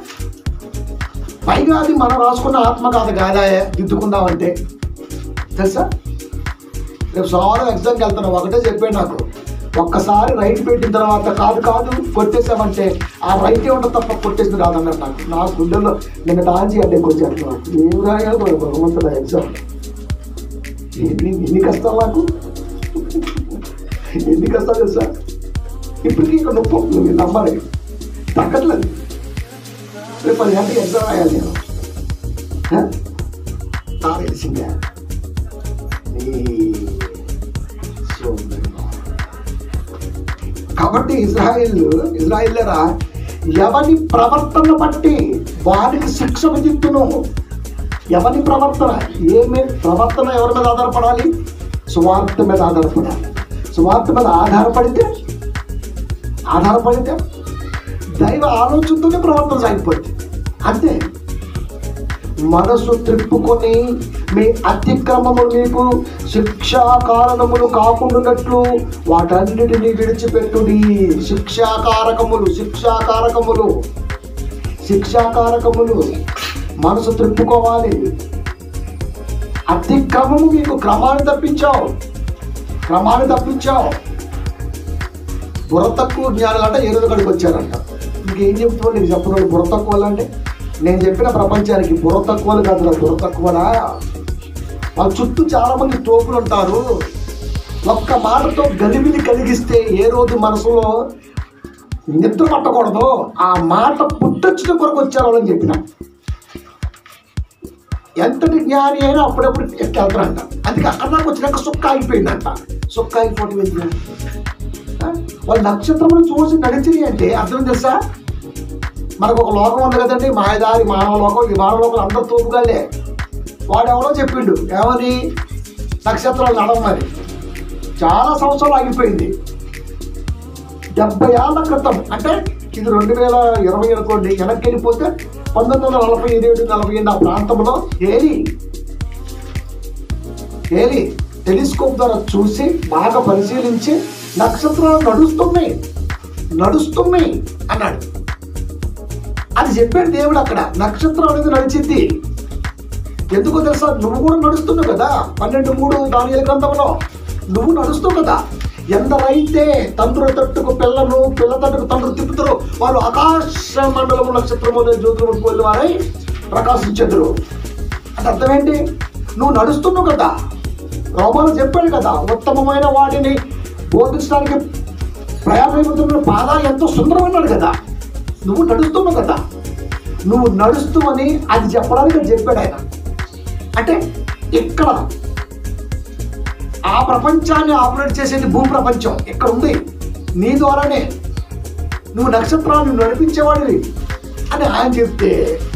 పైగా అది మనం రాసుకున్న ఆత్మగాథ కాదాయే దిద్దుకుందామంటే తెలుసా రేపు సోమవారం ఎగ్జామ్కి వెళ్తున్నావు ఒకటే చెప్పాడు నాకు ఒక్కసారి రైట్ పెట్టిన తర్వాత కాదు కాదు కొట్టేసామంటే ఆ రైట్ ఏమంటే తప్ప కొట్టేసింది రాదన్నాడు నాకు నా గుండెల్లో నిన్న డాన్స్ అడ్డకి వచ్చాడు నాకు ఏం రాయాలి మరి భగవంతుడు ఎగ్జామ్ ఎన్ని ఎన్ని కష్టాలు నాకు ఎన్ని కష్టాలు తెలుసా ఇప్పటికీ ఇక్కడ నొప్పి నువ్వు నమ్మాలి తగ్గట్లేదు రేపు పది గంటకి ఎగ్జామ్ రాయాలి నేను ఆ? నాకు తెలిసిందే ఈ సోదరుడు. కాబట్టి ఇజ్రాయిల్ ఇజ్రాయిల్లరా ఎవని ప్రవర్తన బట్టి వారికి శిక్ష విధిత్తును ఎవరి ప్రవర్తన ఏమి ప్రవర్తన ఎవరి మీద ఆధారపడాలి సువార్త మీద ఆధారపడాలి సువార్త మీద ఆధారపడితే ఆధారపడితే దైవ ఆలోచనతోనే ప్రవర్తన సాగిపోద్ది అంతే మనసు త్రిప్పుకొని మీ అతిక్రమము మీకు శిక్షా కారణములు కాకుండానట్లు వాటన్నిటిని విడిచిపెట్టుడి శిక్షాకారకములు శిక్షాకారకములు శిక్షాకారకములు మనసు త్రిప్పుకోవాలి అతిక్రమము మీకు క్రమాన్ని తప్పించావు క్రమాన్ని తప్పించావు బుర్ర తక్కువ జ్ఞానాలు అంటే ఏ రోజు కడికి వచ్చారంట ఇంకేం చెప్తున్నాడు నీకు చెప్పినాడు బుర్ర తక్కువ అంటే నేను చెప్పిన ప్రపంచానికి బుర్ర తక్కువలు కాదు బుర్ర తక్కువనా వాళ్ళ చుట్టూ చాలా మంది తోపులు ఉంటారు ఒక్క మాటతో గలిబిలి కలిగిస్తే ఏ రోజు మనసులో నిద్ర పట్టకూడదు ఆ మాట పుట్టొచ్చిన కొరకు వచ్చారు అని చెప్పిన ఎంతటి జ్ఞాని అయినా అప్పుడప్పుడు ఎక్కెళ్తారంట అందుకే అక్కడ దాకా వచ్చినాక సుక్క ఆగిపోయిందంట సుక్క ఆగిపోవడం ఎందుకు? ఆ? వాళ్ళు నక్షత్రములు చూసి నడిచిరి అంటే అర్థం తెలుసా మనకు ఒక లోకం ఉంది కదండి మాయదారి మానవ లోకం ఈ మానవ లోకం అందరు తోపుగాలే వాడు ఎవరో చెప్పిండు ఏమని నక్షత్రాలు నడవమని చాలా సంవత్సరాలు ఆగిపోయింది డెబ్బై ఏళ్ళ క్రితం అంటే ఇది రెండు వేల ఇరవై అనుకోండి వెనక్కి వెళ్ళిపోతే పంతొమ్మిది వందల నలభై ఏడు నలభై ఎనిమిది ఆ ప్రాంతంలో ఏలి ఏలి టెలిస్కోప్ ద్వారా చూసి బాగా పరిశీలించి నక్షత్రాలు నడుస్తున్నాయి నడుస్తున్నాయి అన్నాడు అది చెప్పాడు దేవుడు అక్కడ నక్షత్రం అనేది నడిచింది ఎందుకో తెలుసా నువ్వు కూడా నడుస్తున్నావు కదా పన్నెండు మూడు దాని గ్రంథంలో నువ్వు నడుస్తావు కదా ఎందరైతే తండ్రుల తట్టుకు పిల్లను పిల్ల తట్టుకు తండ్రులు తిప్పుతారు వాళ్ళు ఆకాశ మండలము నక్షత్రములు జ్యోతులు పోయిన వారై ప్రకాశించెదరు అంటే అర్థమేంటి నువ్వు నడుస్తున్నావు కదా రోమాలు చెప్పాడు కదా ఉత్తమమైన వాటిని బోధించడానికి ప్రయాణమైపోతున్న పాదాలు ఎంతో సుందరం అన్నాడు కదా నువ్వు నడుస్తున్నావు కదా నువ్వు నడుస్తూ అని అది చెప్పడానికి అది చెప్పాడు ఆయన అంటే ఇక్కడ ఆ ప్రపంచాన్ని ఆపరేట్ చేసేది భూ ప్రపంచం ఇక్కడ ఉంది నీ ద్వారానే నువ్వు నక్షత్రాన్ని నడిపించేవాడివి అని ఆయన చెప్తే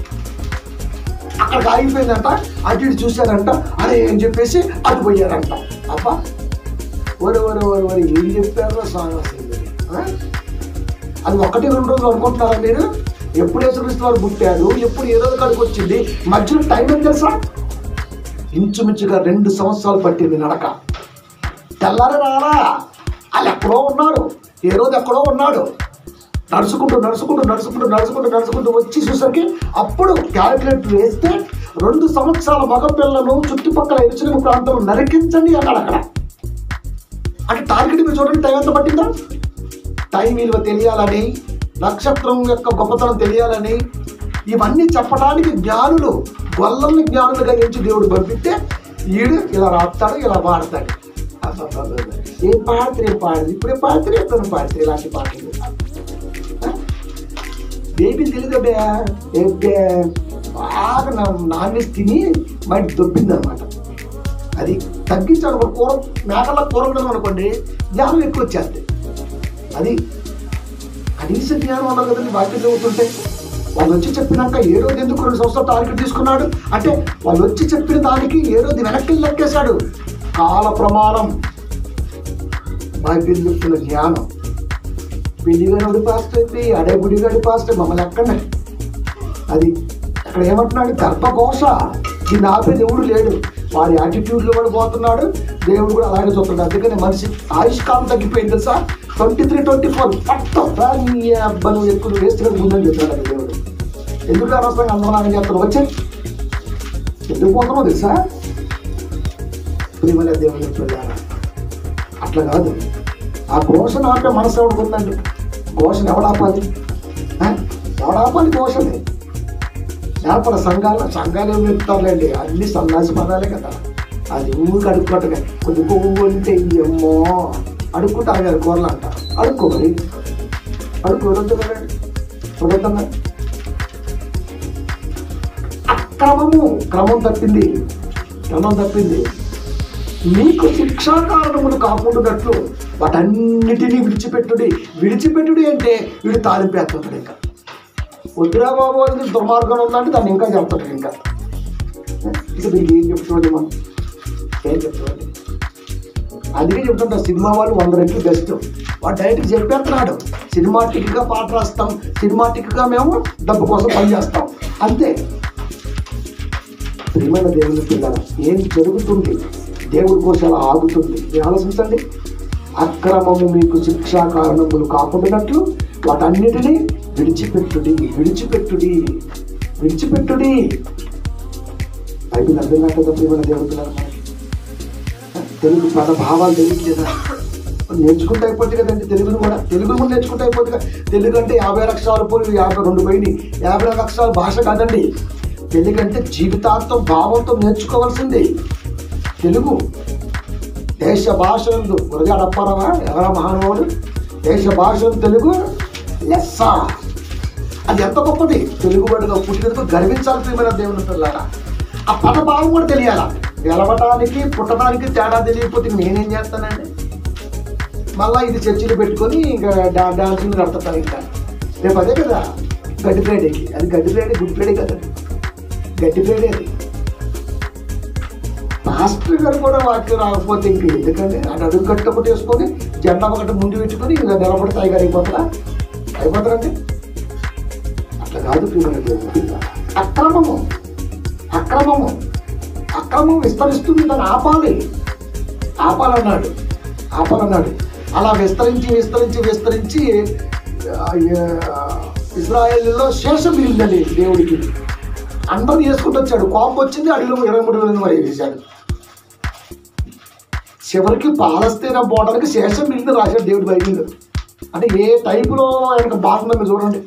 అక్కడికి ఆగిపోయిందంట అటు ఇటు చూశారంట అరే ఏం చెప్పేసి అటు పోయారంట అబ్బా ఒరే ఒరే ఒరే ఒరే ఏం చెప్పారు స్వామి అసలు ఇది? ఆ? అది ఒకటి రెండు రోజులు అనుకుంటున్నారా మీరు ఎప్పుడు యేసుక్రీస్తు వారు పుట్టారు ఎప్పుడు ఏ రోజు కడుకు వచ్చింది మధ్యలో టైం ఏం తెలుసా ఇంచుమించుగా రెండు సంవత్సరాలు పట్టింది నడక తెల్లారి రారా వాళ్ళు ఎక్కడో ఉన్నారు ఏ రోజు ఎక్కడో ఉన్నాడు నడుచుకుంటూ నడుచుకుంటూ నడుచుకుంటూ నడుచుకుంటూ నడుచుకుంటూ వచ్చి చూసరికి అప్పుడు క్యాలిక్యులేటర్ వేస్తే రెండు సంవత్సరాల మగపిల్లను చుట్టుపక్కల ఎరుచిన ప్రాంతంలో నరికించండి అన్నాడు అక్కడ అంటే టార్గెట్ మీరు చూడండి టైం ఎంత పట్టిందా టైం విలువ తెలియాలని నక్షత్రం యొక్క గొప్పతనం తెలియాలని ఇవన్నీ చెప్పడానికి జ్ఞానులు గొల్లల్ని జ్ఞానులుగా ఎంచి దేవుడు పంపిస్తే ఈడు ఇలా రాస్తాడు ఇలా పాడతాడు అబ్బబ్బబ్బబ్బ. ఏం పాడితే ఏం పాడదు ఇప్పుడే పాడితే ఎప్పుడు పాడితే ఇలాంటి పాటలు ఆ? బేబీ తెలియదు బే ఏ బే బాగా నాన్ వెజ్ తిని బయట దొబ్బింది అనమాట అది తగ్గించాడు ఒక కూర మేకల కూర ఉండదు అనుకోండి జ్ఞానం ఎక్కువ వచ్చేస్తాయి అది కనీస జ్ఞానం ఉండదు కదండి వాక్యం చదువుతుంటే వాళ్ళు వచ్చి చెప్పినాక ఏ రోజు ఎందుకు రెండు సంవత్సరాలు టార్గెట్ తీసుకున్నాడు అంటే వాళ్ళు వచ్చి చెప్పిన దానికి ఏ రోజు వెనక్కి లెక్కేశాడు కాల ప్రమాణం బైబిల్ చెప్తున్న జ్ఞానం పెళ్లిగాడు పాస్ట్ అయితే అడేబుడిగాడి పాస్ట్ మమ్మల్ని ఎక్కడే అది అక్కడ ఏమంటున్నాడు గర్భఘోష దీన్ని ఆపే దేవుడు లేడు వాడి యాటిట్యూడ్లో కూడా పోతున్నాడు దేవుడు కూడా అలాగే చూస్తున్నాడు అందుకని మనిషి ఆయుష్కాలం తగ్గిపోయింది తెలుసా ట్వంటీ త్రీ ట్వంటీ ఫోర్ పట్టం నీ అబ్బా నువ్వు ఎక్కువ వేస్ట్ ముందని చెప్తున్నాడు అది దేవుడు ఎందుకు అనవసరంగా అందరం చేస్తాను వచ్చే ఎందుకు పోతున్నావు తెలుసా ప్రియమల దేవుని పిల్లారా అట్లా కాదు ఆ ఘోషను ఆపే మనసు ఎవరికి ఉందండి ఘోషను ఎవడాపాలి ఆ? ఎవడాపాలి ఘోషని నేర్పడ సంఘాలు సంఘాలు ఏమి చెప్తారులేండి అన్ని సన్నాసి పదాలే కదా అది ఊరికి అడుక్కోవటమే కొద్ది కొవ్వు అంటే ఏమో అడుక్కుంటారు కదా కూరలు అంట అడుక్కో మరి అడుక్కు వదులుతున్నారండి వదులుతున్నారు అక్రమము క్రమం తప్పింది క్రమం తప్పింది మీకు శిక్షా కారణములు కాకుండాట్లు వాటన్నిటినీ విడిచిపెట్టుడి విడిచిపెట్టుడి అంటే వీడు తాలింపేస్తుంటాడు ఇంకా వద్దురా బాబు అది దుర్మార్గం ఉందంటే దాన్ని ఇంకా చెప్తాడు ఇంకా ఇక దీనికి ఏం చెప్తున్నాడు మనం ఏం చెప్తున్నాడు అందుకే చెప్తుంటా సినిమా వాళ్ళు వంద రెట్లు బెస్ట్ వాడు డైరెక్ట్ చెప్పేస్తున్నాడు సినిమాటిక్గా పాట రాస్తాం సినిమాటిక్గా మేము డబ్బు కోసం పనిచేస్తాం అంతే ప్రియమైన దేవుని పిల్లల ఏం జరుగుతుంది దేవుడి కోసం అలా ఆగుతుంది మీరు ఆలోచించండి అక్రమము మీకు శిక్షా కారణములు కాకుండానట్లు వాటన్నిటినీ విడిచిపెట్టుడి విడిచిపెట్టుడి విడిచిపెట్టుడి బైబిల్ అర్థం కాక ప్రియమైన దేవుడి పిల్లల తెలుగు పద భావాలు తెలియట్లేదా నేర్చుకుంటే అయిపోతుంది కదండి తెలుగును కూడా తెలుగును కూడా నేర్చుకుంటే అయిపోతుంది కదా తెలుగు అంటే యాభై అక్షరాలు పోయి యాభై రెండు పోయి యాభై రెండు అక్షరాల భాష కాదండి తెలుగు అంటే జీవితాంతం భావంతో నేర్చుకోవాల్సింది తెలుగు దేశ భాషలందు గురజాడ అప్పారావా ఎవరా మహానుభావుడు దేశ భాషలు తెలుగు లెస్స అది ఎంత గొప్పది తెలుగు బడిగా పుట్టినందుకు గర్వించాలి ప్రియమైన దేవుని పిల్లారా ఆ పద భావం కూడా తెలియాలా గెలవటానికి పుట్టడానికి తేడా తెలియకపోతే నేనేం చేస్తానండి మళ్ళా ఇది చర్చిలు పెట్టుకొని ఇంకా డా డాన్సులు నడుపుతాను ఇంకా రేపు అదే కదా గడ్డి ఫ్రైడేకి అది గడ్డి ఫ్రైడే గుడ్ ఫ్రైడే కదా గడ్డి ఫ్రైడే అది మాస్టర్ గారు కూడా వాక్యం రాకపోతే ఇంక ఎందుకండి అటు అడుగు కట్టు ఒకటి వేసుకొని జెండా ఒకటి ముందు పెట్టుకొని ఇంకా నిలబడి టైగర్ అయిపోతారా అయిపోతారండి అట్లా కాదు ప్రియమైన దేవుని పిల్ల. అక్రమము అక్రమము అక్రమం విస్తరిస్తుంది దాన్ని ఆపాలి ఆపాలన్నాడు ఆపాలన్నాడు అలా విస్తరించి విస్తరించి విస్తరించి ఆ, ఆ, ఇజ్రాయేల్లో శేషం మిగిలిందండి దేవుడికి అందరూ చేసుకుంటూ వచ్చాడు కోపం వచ్చింది అడిలో ఇరవై మూడు వేల మరి వేశాడు చివరికి పాలస్తీనా పోవడానికి శేషం మిగిలింది రాశాడు దేవుడి బైబిల్ అంటే ఏ టైపులో ఆయనకు బాధ ఉందో మీరు చూడండి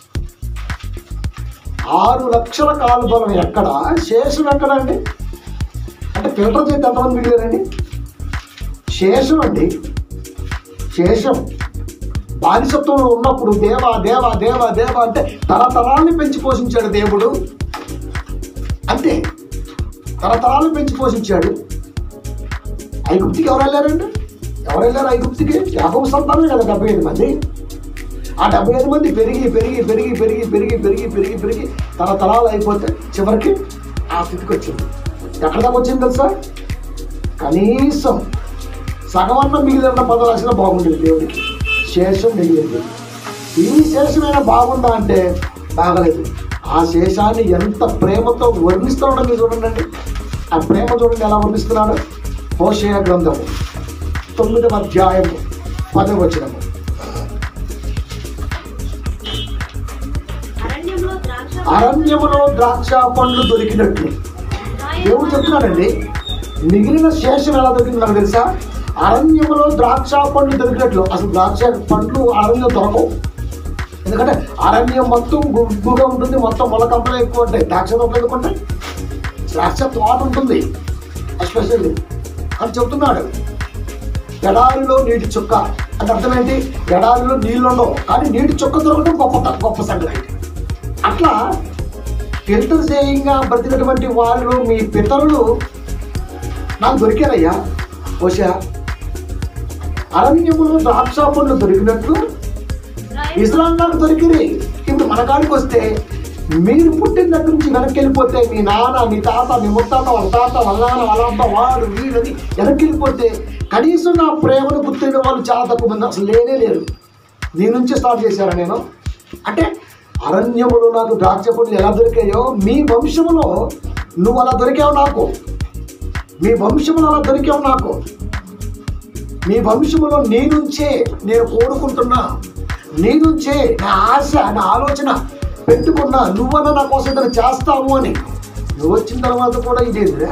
ఆరు లక్షల కాలు బలం ఎక్కడ శేషం ఎక్కడ అండి అంటే ఫిల్టర్ చేస్తే ఎంతమంది మిగిలారండి శేషం అండి శేషం బానిసత్వంలో ఉన్నప్పుడు దేవా దేవా దేవా దేవా అంటే తరతరాల్ని పెంచి పోషించాడు దేవుడు అంతే తరతరాలను పెంచి పోషించాడు ఐగుప్తికి ఎవరు వెళ్ళారండి ఎవరు వెళ్ళారు ఐగుప్తికి యాభై సంతానమే కదా డెబ్బై ఐదు మంది ఆ డెబ్బై ఐదు మంది పెరిగి పెరిగి పెరిగి పెరిగి పెరిగి పెరిగి పెరిగి పెరిగి తరతరాలు అయిపోతే చివరికి ఆ స్థితికి వచ్చింది ఎక్కడ దాకా వచ్చింది తెలుసా కనీసం సగమన్న మిగిలిన పది లక్షలు బాగుండేది దేవుడికి శేషం మిగిలింది ఈ శేషమైనా బాగుందా అంటే బాగలేదు ఆ శేషాన్ని ఎంత ప్రేమతో వర్ణిస్తున్నాడో మీరు చూడండి ఆ ప్రేమ చూడండి ఎలా వర్ణిస్తున్నాడు హోషయ గ్రంథము తొమ్మిదవ అధ్యాయము పదవ వచనము అరణ్యంలో ద్రాక్ష అరణ్యములో ద్రాక్ష పండ్లు దొరికినట్లు దేవుడు చెప్తున్నాడండి మిగిలిన శేషం ఎలా దొరికింది నాకు తెలుసా అరణ్యములో ద్రాక్ష పండ్లు దొరికినట్లు అసలు ద్రాక్ష పండ్లు అరణ్యం దొరకవు ఎందుకంటే అరణ్యం మొత్తం గుగ్గుగా ఉంటుంది మొత్తం మొలకంపలు ఎక్కువ ఉంటాయి ద్రాక్ష తోటలు ఎందుకు ఉంటాయి ద్రాక్ష తోట ఉంటుంది ఎస్పెషల్లీ అని చెప్తున్నాడు ఎడారిలో నీటి చుక్క అంటే అర్థం ఏంటి ఎడారిలో నీళ్ళు ఉండవు కానీ నీటి చుక్క దొరకడం గొప్ప గొప్ప సంగతి అట్లా ఫిల్టర్ చేయంగా బ్రతికినటువంటి వారిలో మీ పితరులు నాకు దొరికారయ్యా బహుశా అరణ్యములో ద్రాక్ష పండ్లు దొరికినట్లు ఇస్లాం నాకు దొరికింది ఇప్పుడు మన కాడికి వస్తే మీరు పుట్టిన దగ్గర నుంచి వెనక్కి వెళ్ళిపోతే మీ నాన్న మీ తాత మీ ముత్తాత వాళ్ళ తాత వాళ్ళ నాన్న వాళ్ళ అమ్మ వాడు వీడని వెనక్కి వెళ్ళిపోతే కనీసం నా ప్రేమను గుర్తిన వాళ్ళు చాలా తక్కువ మంది అసలు లేనే లేరు నీ నుంచి స్టార్ట్ చేశారా నేను అంటే అరణ్యములు నాకు ద్రాక్ష పండ్లు ఎలా దొరికాయో మీ వంశములో నువ్వు అలా దొరికావు నాకు మీ వంశములో అలా దొరికావు నాకు మీ వంశములో నీ నుంచే నేను కోరుకుంటున్నా నీ నుంచే నా ఆశ నా ఆలోచన పెట్టుకున్నా నువ్వన్నా నా కోసం ఏదైనా చేస్తావు అని నువ్వు వచ్చిన తర్వాత కూడా ఇదేంద్రా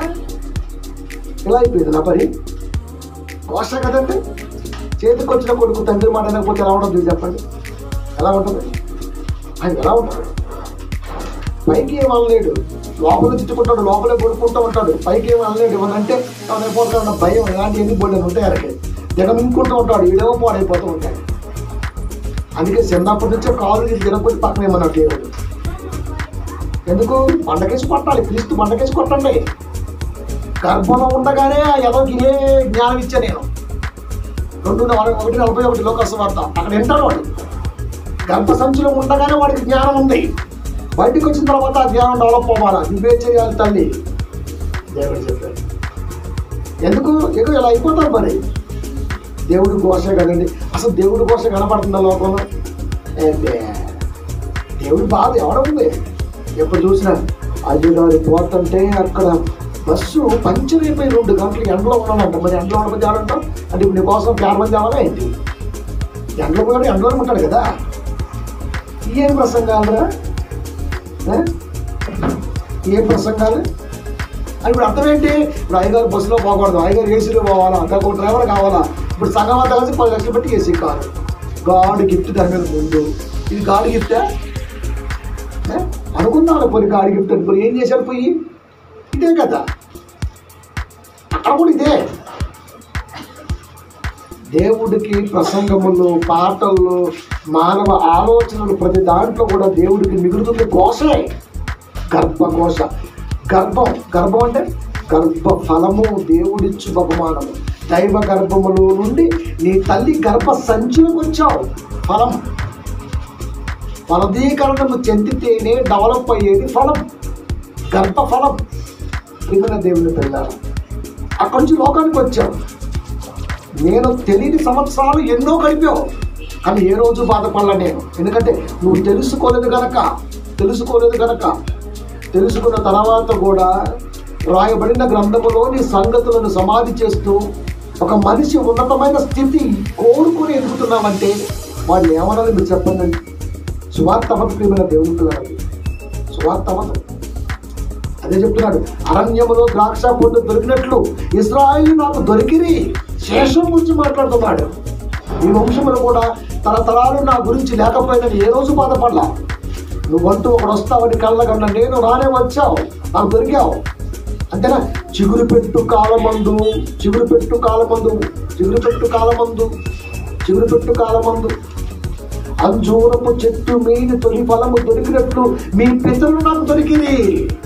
ఇలా అయిపోయింది నా పని కోస కదండి చేతికి వచ్చిన కొడుకు తండ్రి మాట అనకపోతే ఎలా ఉంటుంది మీరు చెప్పండి ఎలా ఉంటుంది ఆయన ఎలా ఉంటాడు పైకి ఏం అనలేడు లోపల తిట్టుకుంటాడు లోపలే కొడుకుంటూ ఉంటాడు పైకి ఏం అనలేడు ఏమనంటే అయిపోతాడు భయం ఇలాంటి ఎన్ని బోర్డు ఉంటాయి అరకే దిగమింకుంటూ ఉంటాడు ఈడేమో పాడైపోతూ ఉంటాడు అందుకే చిన్నప్పటి నుంచే కాలు తినకపోతే పక్కన ఏమన్నా దేవుడు ఎందుకు బండకేసి కొట్టాలి క్రీస్తు బండకేసి కొట్టండి గర్భంలో ఉండగానే ఆ ఎదోకి ఇదే జ్ఞానం ఇచ్చా నేను రెండు నలభై ఒకటి నలభై ఒకటి లోకస్ వార్త అక్కడ వింటాడు వాడు గర్భ సంచిలో ఉండగానే వాడికి జ్ఞానం ఉంది బయటికి వచ్చిన తర్వాత ఆ జ్ఞానం డెవలప్ అవ్వాలా నువ్వే చేయాలి తల్లి దేవుడు చెప్పాడు ఎందుకు ఏదో ఇలా అయిపోతారు మరి దేవుడి ఘోష కదండి అసలు దేవుడి ఘోష కనపడుతుందా లోకంలో ఏంటే దేవుడి బాధ ఎవడ ఉంది ఎప్పుడు చూసినా అయ్యగారి పోతుంటే అక్కడ బస్సు పంచర్ అయిపోయి రెండు గంటలు ఎండలో ఉన్నాడంట మరి ఎండలో ఉండమని చాలంటాం అంటే ఇప్పుడు నీ కోసం ప్రారంభం కావాలా ఏంటి ఎండలో పోయాడు ఎండలో ఉంటాడు కదా ఏం ప్రసంగాలరా ఏ? ఏం ప్రసంగాలు అని ఇప్పుడు అర్థం ఏంటి ఇప్పుడు అయ్యగారు బస్సులో పోకూడదు అయ్యగారు ఏసీలో పోవాలా అంతా ఒక డ్రైవర్ కావాలా ఇప్పుడు సగం అంతా కలిసి పది లక్షలు పెట్టి ఏసీ కారు గాడ్ గిఫ్ట్ దాని మీద ముందు ఇది గాడ్ గిఫ్టా ఏ? అనుకున్నాను పోయి గాడ్ గిఫ్ట్ అని పోయి ఏం చేశారు పోయి ఇదే కదా అక్కడ కూడా ఇదే దేవుడికి ప్రసంగములు పాటలు మానవ ఆలోచనలు ప్రతి దాంట్లో కూడా దేవుడికి మిగులుతుంది కోసే గర్భకోశ గర్భం గర్భం అంటే గర్భ ఫలము దేవుడిచ్చు బహుమానము దైవ గర్భములో నుండి నీ తల్లి గర్భ సంచిలోకి వచ్చావు ఫలం ఫలదీకరణము చెందితేనే డెవలప్ అయ్యేది ఫలం గర్భ ఫలం ప్రియమైన దేవుని పిల్లలు అక్కడి నుంచి లోకానికి వచ్చావు నేను తెలియని సంవత్సరాలు ఎన్నో గడిపావు కానీ ఏ రోజు బాధపడలా నేను ఎందుకంటే నువ్వు తెలుసుకోలేదు గనక తెలుసుకోలేదు గనక తెలుసుకున్న తర్వాత కూడా రాయబడిన గ్రంథములోని సంగతులను సమాధి చేస్తూ ఒక మనిషి ఉన్నతమైన స్థితి కోరుకుని ఎదుగుతున్నామంటే వాడు ఏమనాలి మీరు చెప్పండి సువార్తవత ప్రియమైన దేవుని పిల్లలకి సువార్తవత అదే చెప్తున్నాడు అరణ్యములో ద్రాక్ష పొందు దొరికినట్లు ఇజ్రాయిల్ నాకు దొరికిరి శేషం గురించి మాట్లాడుతున్నాడు ఈ వంశములు కూడా తరతరాలు నా గురించి లేకపోయినా ఏ రోజు బాధపడలా నువ్వంటూ ఒకడు వస్తావని కళ్ళగన్న నేను రానే వచ్చావు నాకు దొరికావు అంతేనా చిగురు పెట్టు కాలమందు చిగురు పెట్టు కాలమందు చిగురు పెట్టు కాలమందు చిగురు పెట్టు కాలమందు అంజూరపు చెట్టు మీని తొలి ఫలము దొరికినట్లు మీ పితరులు నాకు దొరికింది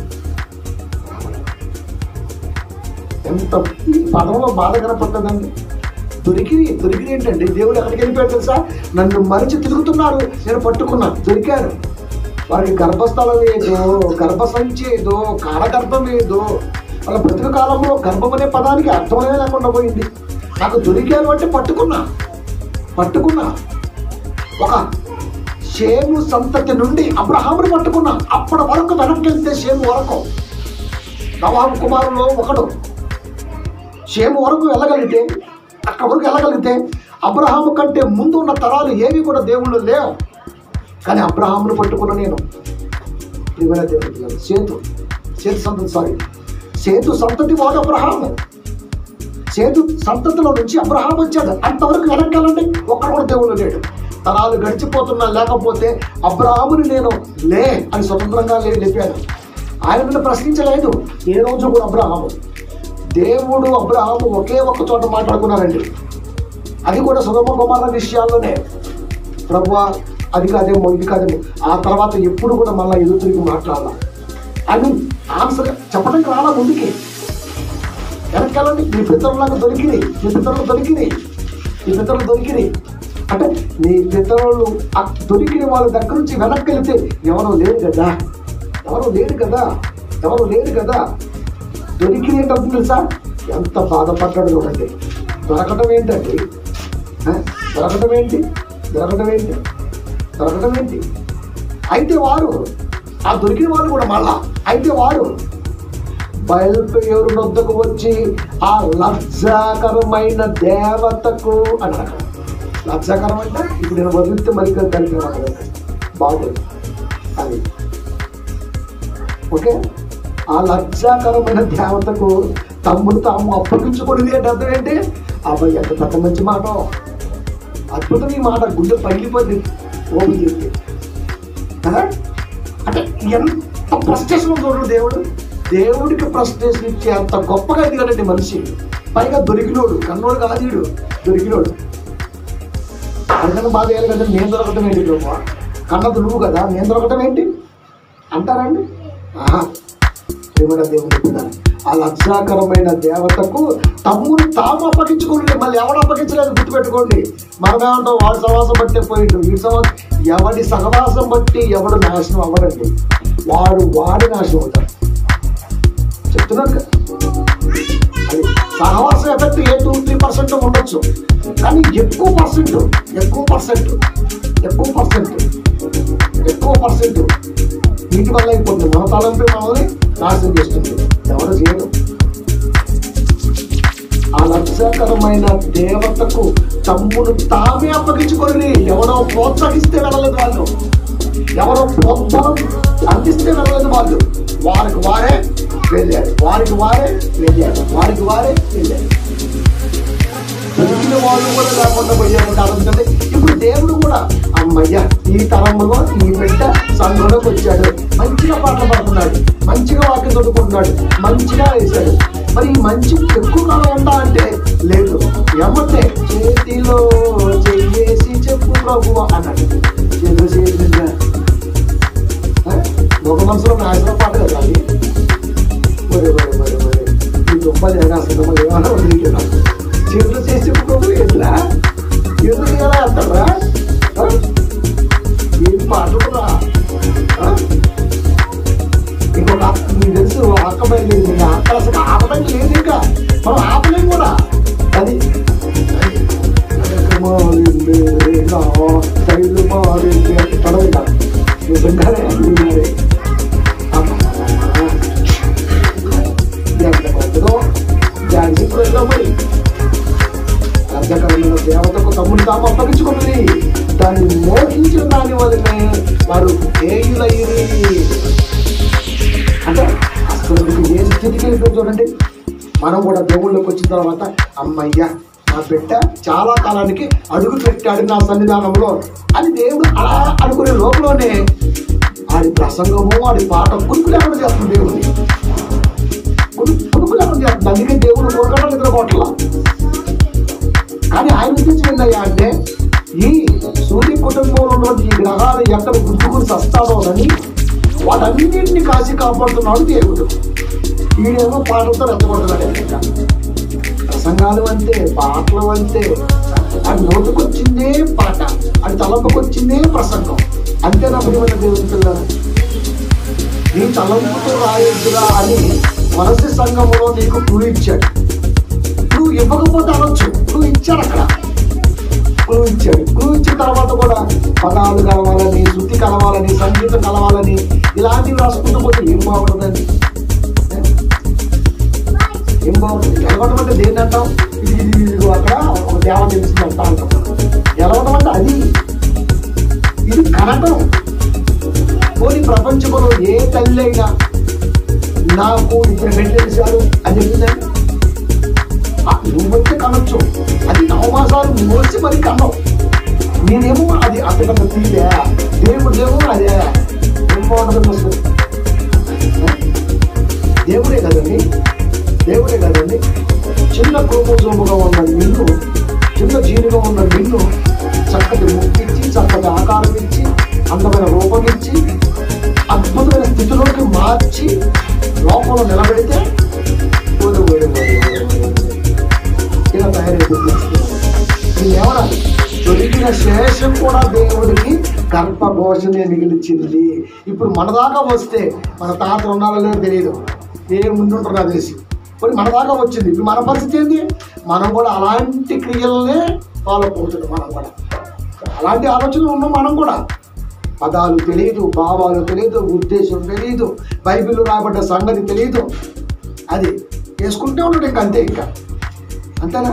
ఎంత ఈ పదంలో బాధ కనపడుతుందండి దొరికిరి దొరికిరి ఏంటండి దేవుడు ఎక్కడికి వెళ్ళిపోయాడు తెలుసా నన్ను మరిచి తిరుగుతున్నారు నేను పట్టుకున్నాను దొరికారు వారికి గర్భస్థలం ఏదో గర్భసంచి ఏదో కాలగర్భం ఏదో వాళ్ళ బ్రతుకు కాలంలో గర్భం అనే పదానికి అర్థమే లేకుండా పోయింది నాకు దొరికారు అంటే పట్టుకున్నా పట్టుకున్నా ఒక షేము సంతతి నుండి అబ్రహాముని పట్టుకున్నా అప్పటి వరకు వెనక్కి వెళ్తే షేము వరకు నవాబు కుమారులో ఒకడు షేము వరకు వెళ్ళగలిగితే అక్కడ వరకు వెళ్ళగలిగితే అబ్రహాము కంటే ముందు ఉన్న తరాలు ఏవి కూడా దేవుళ్ళు లేవు కానీ అబ్రహామును పట్టుకున్న నేను ప్రియమైన దేవుడు పిల్లలు. సేతు సేతు సంతతి సారీ సేతు సంతతి వాడు అబ్రహాము సేతు సంతతిలో నుంచి అబ్రహాం వచ్చాడు అంతవరకు వెనకాలండి ఒక్కడ కూడా దేవుడు లేడు తరాలు గడిచిపోతున్నా లేకపోతే అబ్రహాముని నేను లే అని స్వతంత్రంగా లే లేపాను ఆయన నన్ను ప్రశ్నించలేదు ఏ రోజు కూడా అబ్రహాము దేవుడు అబ్రహాము ఒకే ఒక్క చోట మాట్లాడుకున్నారండి అది కూడా సుగమ కుమార విషయాల్లోనే ప్రభువా అది కాదేమో ఇది కాదేమో ఆ తర్వాత ఎప్పుడు కూడా మళ్ళీ ఎదురు తిరిగి మాట్లాడాల అని ఆన్సర్ చెప్పడానికి రాలా ముందుకి వెనకాలండి మీ పితరులకు దొరికింది మీ పితరులు దొరికింది మీ పితరులు దొరికింది అంటే నీ పితరులు ఆ దొరికిన వాళ్ళ దగ్గర నుంచి వెనక్కి వెళితే ఎవరో లేరు కదా ఎవరో లేరు కదా ఎవరో లేరు కదా దొరికింది ఏంటంటే తెలుసా ఎంత బాధపడ్డాడు చూడండి దొరకటం ఏంటండి ఆ? దొరకటం ఏంటి దొరకటం ఏంటి దొరకటం ఏంటి అయితే వారు ఆ దొరికిన వాళ్ళు కూడా మళ్ళా అయితే వారు బయలుపేరు వద్దకు వచ్చి ఆ లజ్జాకరమైన దేవతకు అన్నారు లజ్జాకరం అంటే ఇప్పుడు నేను వదిలితే మరి కలిగిన బాగుంది అది ఓకే ఆ లజ్జాకరమైన దేవతకు తమ్ముడు తాము అప్పగించుకునేది అంటే అర్థం ఏంటి అబ్బాయి ఎంత పెద్ద మంచి మాట అద్భుతం ఈ మాట గుండె పగిలిపోయింది ఓపెన్ చేసి కదా అంటే ఎంత ప్రస్టేషన్ చూడడు దేవుడు దేవుడికి ప్రస్టేషన్ ఇచ్చే అంత గొప్పగా ఎదిగాడండి మనిషి పైగా దొరికినోడు కన్నోడు కాదు వీడు దొరికినోడు అందుకని బాధ వేయాలి కదా నేను దొరకటం ఏంటి ప్రభు కన్నది నువ్వు కదా నేను దొరకటం ఏంటి అంటారండి ఆహా ప్రేమడ దేవుడు చెప్తున్నారు ఆ లజ్జాకరమైన దేవతకు తమ్ముడు తాము అప్పగించుకోండి మళ్ళీ ఎవడు అప్పగించలేదు గుర్తుపెట్టుకోండి మనమేమంటాం వాడి సహవాసం బట్టే పోయిండు వీడి సహవాసం ఎవడి సహవాసం బట్టి ఎవడు నాశనం అవ్వడండి వాడు వాడి నాశనం అవుతాడు చెప్తున్నాను కదా అది సహవాసం ఎఫెక్ట్ ఏ టూ త్రీ పర్సెంట్ ఉండొచ్చు కానీ ఎక్కువ పర్సెంట్ ఎక్కువ పర్సెంట్ ఎక్కువ పర్సెంట్ ఎక్కువ పర్సెంట్ వీటి వల్ల అయిపోతుంది మన తలంపై మనల్ని నాశనం చేస్తుంది ఎవరు చేయరు ఆ లక్ష్యకరమైన దేవతకు తమ్ముడు తామే అప్పగించుకొని ఎవరో ప్రోత్సహిస్తే వెళ్ళలేదు వాళ్ళు ఎవరో ప్రోత్సాహం అందిస్తే వెళ్ళలేదు వాళ్ళు వారికి వారే వెళ్ళారు వారికి వారే వెళ్ళారు వారికి వారే వెళ్ళారు దొరికిన వాళ్ళు కూడా లేకుండా పోయారు కాబట్టి ఇప్పుడు దేవుడు కూడా అమ్మయ్య ఈ తరంలో ఈ బిడ్డ సంఘంలోకి వచ్చాడు మంచిగా పాటలు పాడుతున్నాడు మంచిగా వాక్యం చదువుకుంటున్నాడు మంచిగా వేశాడు మరి ఈ మంచి ఎక్కువ కాలం ఉందా అంటే లేదు ఎమ్మటే చేతిలో చెయ్యేసి చెప్పు ప్రభు అన్నాడు చేతిలో చేసిందా ఒక మనసులో నాశనం పాట కదా అది ఒరే ఒరే ఒరే ఒరే ఈ దుంప జరగాల్సిన ఏమన్నా వదిలిపోయినా చేతిలో చేసి చెప్పు ప్రభు ఎట్లా ఎందుకు ఎలా అంటారా ఏం పాటలురా ఇంకొక అక్క- మీకు తెలుసు అక్క బయలుదేరింది ఇంకా అక్కడ అసలు ఆపడం లేదు ఇంకా మనం ఆపలేం కూడా అది మారింది నా శైలు మారింది అంటే పడదు కాదు నిజంగానే అంటున్నారే ఎంత గొప్పదో ఝాన్సీ ఇప్పుడు మరి అర్ధకరమైన దేవతకు తమ్ముడు తాము అప్పగించుకున్నది దాన్ని మోహించిన దాని వలనే వారు ఏయులయ్యి అంటే అసలు మీకు ఏ స్థితికి వెళ్ళిపోయి చూడండి మనం కూడా దేవుళ్ళకి వచ్చిన తర్వాత అమ్మయ్య నా బిడ్డ చాలా కాలానికి అడుగు పెట్టాడు నా సన్నిధానంలో అని దేవుడు అలా అనుకునే లోపలనే ఆడి ప్రసంగము ఆడి పాట కురుకు లేకుండా చేస్తుంది దేవుడిని కురుకు లేకుండా చేస్తుంది అందుకే దేవుడు కొరకడం నిద్రపోట్లా కానీ ఆయన ఉద్దేశం అంటే ఈ సూర్య కుటుంబంలో ఉన్నటువంటి ఈ గ్రహాలు ఎక్కడ గుర్తుకుని సస్తాడో అని వాటన్నింటిని కాసి కాపాడుతున్నాడు దేవుడు ఈడేమో పాటలతో రెచ్చగొడుతున్నాడు ఇంకా ప్రసంగాలు అంతే పాటలు అంతే అది నోటుకొచ్చిందే పాట అది తలంపుకొచ్చిందే ప్రసంగం అంతే నమ్మకమైన దేవుని పిల్లలు నీ తలంపుతో రాయొద్దురా అని మనసు సంఘంలో నీకు క్లూ ఇచ్చాడు నువ్వు ఇవ్వకపోతే అనొచ్చు నువ్వు ఇచ్చాడు అక్కడ క్లూ ఇచ్చాడు క్లూ ఇచ్చిన తర్వాత కూడా పదాలు కలవాలని శృతి కలవాలని సంగీతం కలవాలని ఇలాంటివి రాసుకుంటూ పోతే ఏం బాగుంటుందండి ఏం బాగుంటుంది గెలవడం అంటే దేన్ని అంటాం ఇది ఇది ఇది అక్కడ ఒక దేవ తెలిసింది అంటా అంటాం గెలవడం అంటే అది ఇది కనటం పోనీ ప్రపంచంలో ఏ తల్లి అయినా నాకు ఇప్పుడు బిడ్డ తెలిసారు అని చెప్పిందండి ఆ, నువ్వు వచ్చి కనొచ్చు అది నవమాసాలు నువ్వు వచ్చి మరి కన్నావు నేనేమో అది అంతకంత తీదే దేవుడేమో అదే ఏం బాగుంటుంది అసలు దేవుడే కదండి దేవుడే కదండి చిన్న క్రోమోజోముగా ఉన్న నిన్ను చిన్న జీనుగా ఉన్న నిన్ను చక్కటి ముక్కిచ్చి చక్కటి ఆకారం ఇచ్చి అందమైన రూపం ఇచ్చి అద్భుతమైన స్థితిలోకి మార్చి లోపల నిలబెడితే ఓడి, ఓడి, ఓడి, ఓడి, ఓడి, ఓడి. ఇలా తయారైపోతుంది ఏమనాలి దొరికిన శేషం కూడా దేవుడికి గర్భఘోషనే మిగిలిచింది ఇప్పుడు మన దాకా వస్తే మన తాత ఉన్నారో లేదో తెలియదు ఏ ముందుంటారో నాకు తెలిసి మరి మన దాకా వచ్చింది ఇప్పుడు మన పరిస్థితి ఏంటి మనం కూడా అలాంటి క్రియలనే ఫాలో అవుతున్నాం మనం కూడా అలాంటి ఆలోచనలు ఉన్నాం మనం కూడా పదాలు తెలియదు భావాలు తెలియదు ఉద్దేశం తెలియదు బైబిల్ రాబడ్డ సంగతి తెలియదు అది వేసుకుంటే ఉండడు ఇంకా అంతే ఇంకా అంతేనా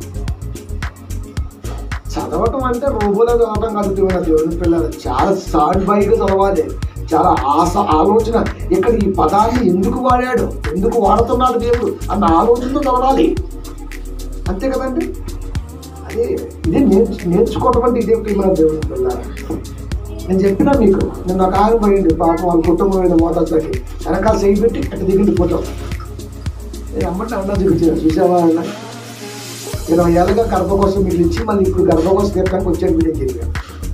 చదవటం అంటే రూపులో చదవటం కాదు దేవుని దేవుని పిల్లలు చాలా సాడ్ బైగా చదవాలి చాలా ఆశ ఆలోచన ఇక్కడ ఈ పదాన్ని ఎందుకు వాడాడు ఎందుకు వాడుతున్నాడు దేవుడు అన్న ఆలోచనతో చదవాలి అంతే కదండి అదే ఇదే నేర్చు నేర్చుకోవటం అంటే ఇదే ప్రియమైన దేవుని పిల్లలు నేను చెప్పినా మీకు నేను ఒక ఆయన పోయింది పాపం వాళ్ళ కుటుంబం మీద మోతాకి వెనకాల చేయి పెట్టి అటు దిగింది ఫోటో నేను అమ్మంటే అన్నా చూపించాను చూసావా అన్న ఇరవై ఏళ్ళగా గర్భకోశం మీకు ఇచ్చి మళ్ళీ ఇప్పుడు గర్భకోశం తీర్చడానికి వచ్చాడు వీడియో చెప్పాను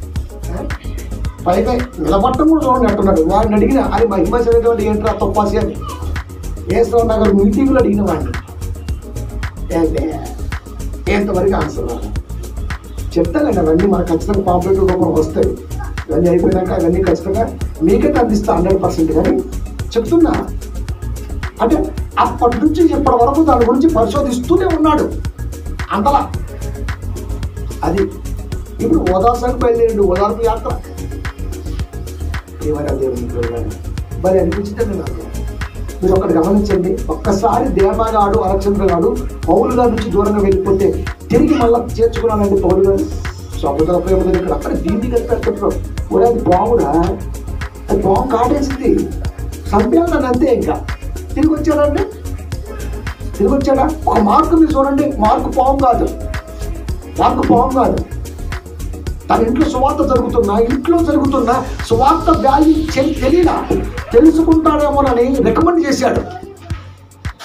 పైగా నిలబట్టం కూడా చూడండి అంటున్నాడు వాడిని అడిగిన అది మహిమ చదివేటువంటి ఏంట్రా తొప్పాసి అని వేస్తావు నగర్ మీటింగ్లో అడిగిన వాడిని ఏంటే ఎంతవరకు ఆన్సర్ రాదు చెప్తానండి అవన్నీ మనకు ఖచ్చితంగా పాంప్లెట్ రూపంలో వస్తాయి ఇవన్నీ అయిపోయినాక అవన్నీ ఖచ్చితంగా మీకే అందిస్తా హండ్రెడ్ పర్సెంట్ కానీ చెప్తున్నా అంటే అప్పటి నుంచి ఇప్పటి వరకు దాని గురించి పరిశోధిస్తూనే ఉన్నాడు అంతలా అది ఇప్పుడు ఓదార్సానికి బయలుదేరండి ఓదార్పు యాత్ర ఏమైనా దేవుని పిల్లలు మరి అనిపించిందండి నాకు మీరు ఒకటి గమనించండి ఒక్కసారి దేవాగాడు అలచంద్ర గాడు పౌలు గారి నుంచి దూరంగా వెళ్ళిపోతే తిరిగి మళ్ళీ చేర్చుకున్నానండి పౌలు గారు సముద్ర ప్రేమ ఇక్కడ అక్కడ దీన్ని కట్టారు కూడా అది బాగుడా అది బాగు కాటేసింది చంపేయాలి నన్ను అంతే ఇంకా తిరిగి వచ్చాడండి తిరిగి వచ్చాడా ఒక మార్కు మీరు చూడండి మార్కు పాము కాదు మార్కు పాము కాదు తన ఇంట్లో సువార్త జరుగుతున్నా ఇంట్లో జరుగుతున్న సువార్త వాల్యూ తెలియదా తెలుసుకుంటాడేమోనని రికమెండ్ చేశాడు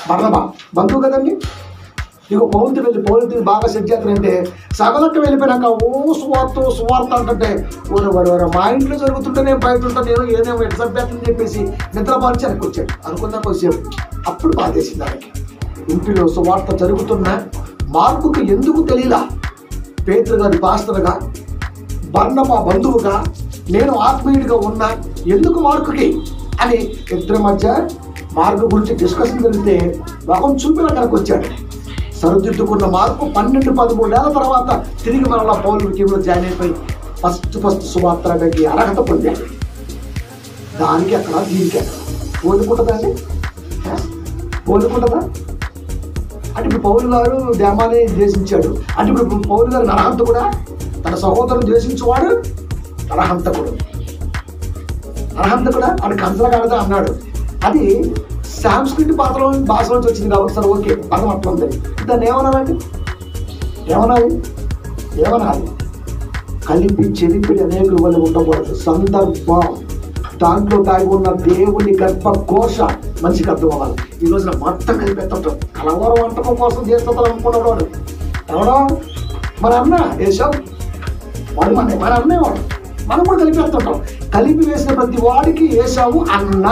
బర్ణబా బంధువు కదండి ఇక పౌరుతి వెళ్ళి పౌరుతి బాగా సెట్ చేస్తానంటే సగలక్క వెళ్ళిపోయినాక ఓ సువార్త సువార్త అంటుంటే ఓరే వాడు వారు మా ఇంట్లో జరుగుతుంటే నేను బయట ఉంటాను నేను ఏదేమో ఎట్ సభ్యతని చెప్పేసి నిద్రపాల్చి వెనక్కి వచ్చాడు అనుకున్నా కొద్దిసేపు అప్పుడు బాధేసింది ఆయనకి ఇంటిలో సువార్త జరుగుతున్న మార్పుకు ఎందుకు తెలియలా పేతురు గారి పాస్టర్గా బర్ణమా బంధువుగా నేను ఆత్మీయుడిగా ఉన్నా ఎందుకు మార్కుకి అని ఇద్దరి మధ్య మార్కు గురించి డిస్కషన్ జరిగితే భాగం చూపిన కనుక వచ్చాడు సరిదిద్దుకున్న మార్పు పన్నెండు పదమూడేళ్ల తర్వాత తిరిగి మరలా పౌరు విజయంలో జాయిన్ అయిపోయి ఫస్ట్ ఫస్ట్ సుమాత్రకి అర్హత పొందాడు దానికి అక్కడ దీనికి అక్కడ పోలుకుంటుందా అండి ఆ? పోలుకుంటుందా అంటే ఇప్పుడు పౌరు గారు దేమాన్ని ద్వేషించాడు అంటే ఇప్పుడు పౌరు గారు నరహంతకుడా తన సహోదరుని ద్వేషించేవాడు నరహంతకుడు నరహంతకుడా అని కంచలగాడదా అన్నాడు అది సాంస్కృతిక పాత్రలో భాష నుంచి వచ్చింది కాబట్టి సరే ఓకే పదం అట్లా ఉంది దాన్ని ఏమన్నానండి ఏమనాలి ఏమనాలి కలిపి చెరిపిడి అనేకులు వల్ల ఉండకూడదు సందర్భం దాంట్లో దాగి ఉన్న దేవుని గర్భ ఘోష మనిషికి అర్థం అవ్వాలి ఈ రోజున మొత్తం కలిపెత్తుంటాం కలవరం వంటకం కోసం చేస్తుంటాం అనుకున్నాడు వాడు ఎవడో మన అన్న వేసావు వాడు మన మన అన్నే వాడు మనం కూడా కలిపేస్తుంటాం కలిపి వేసిన ప్రతి వాడికి వేసావు అన్న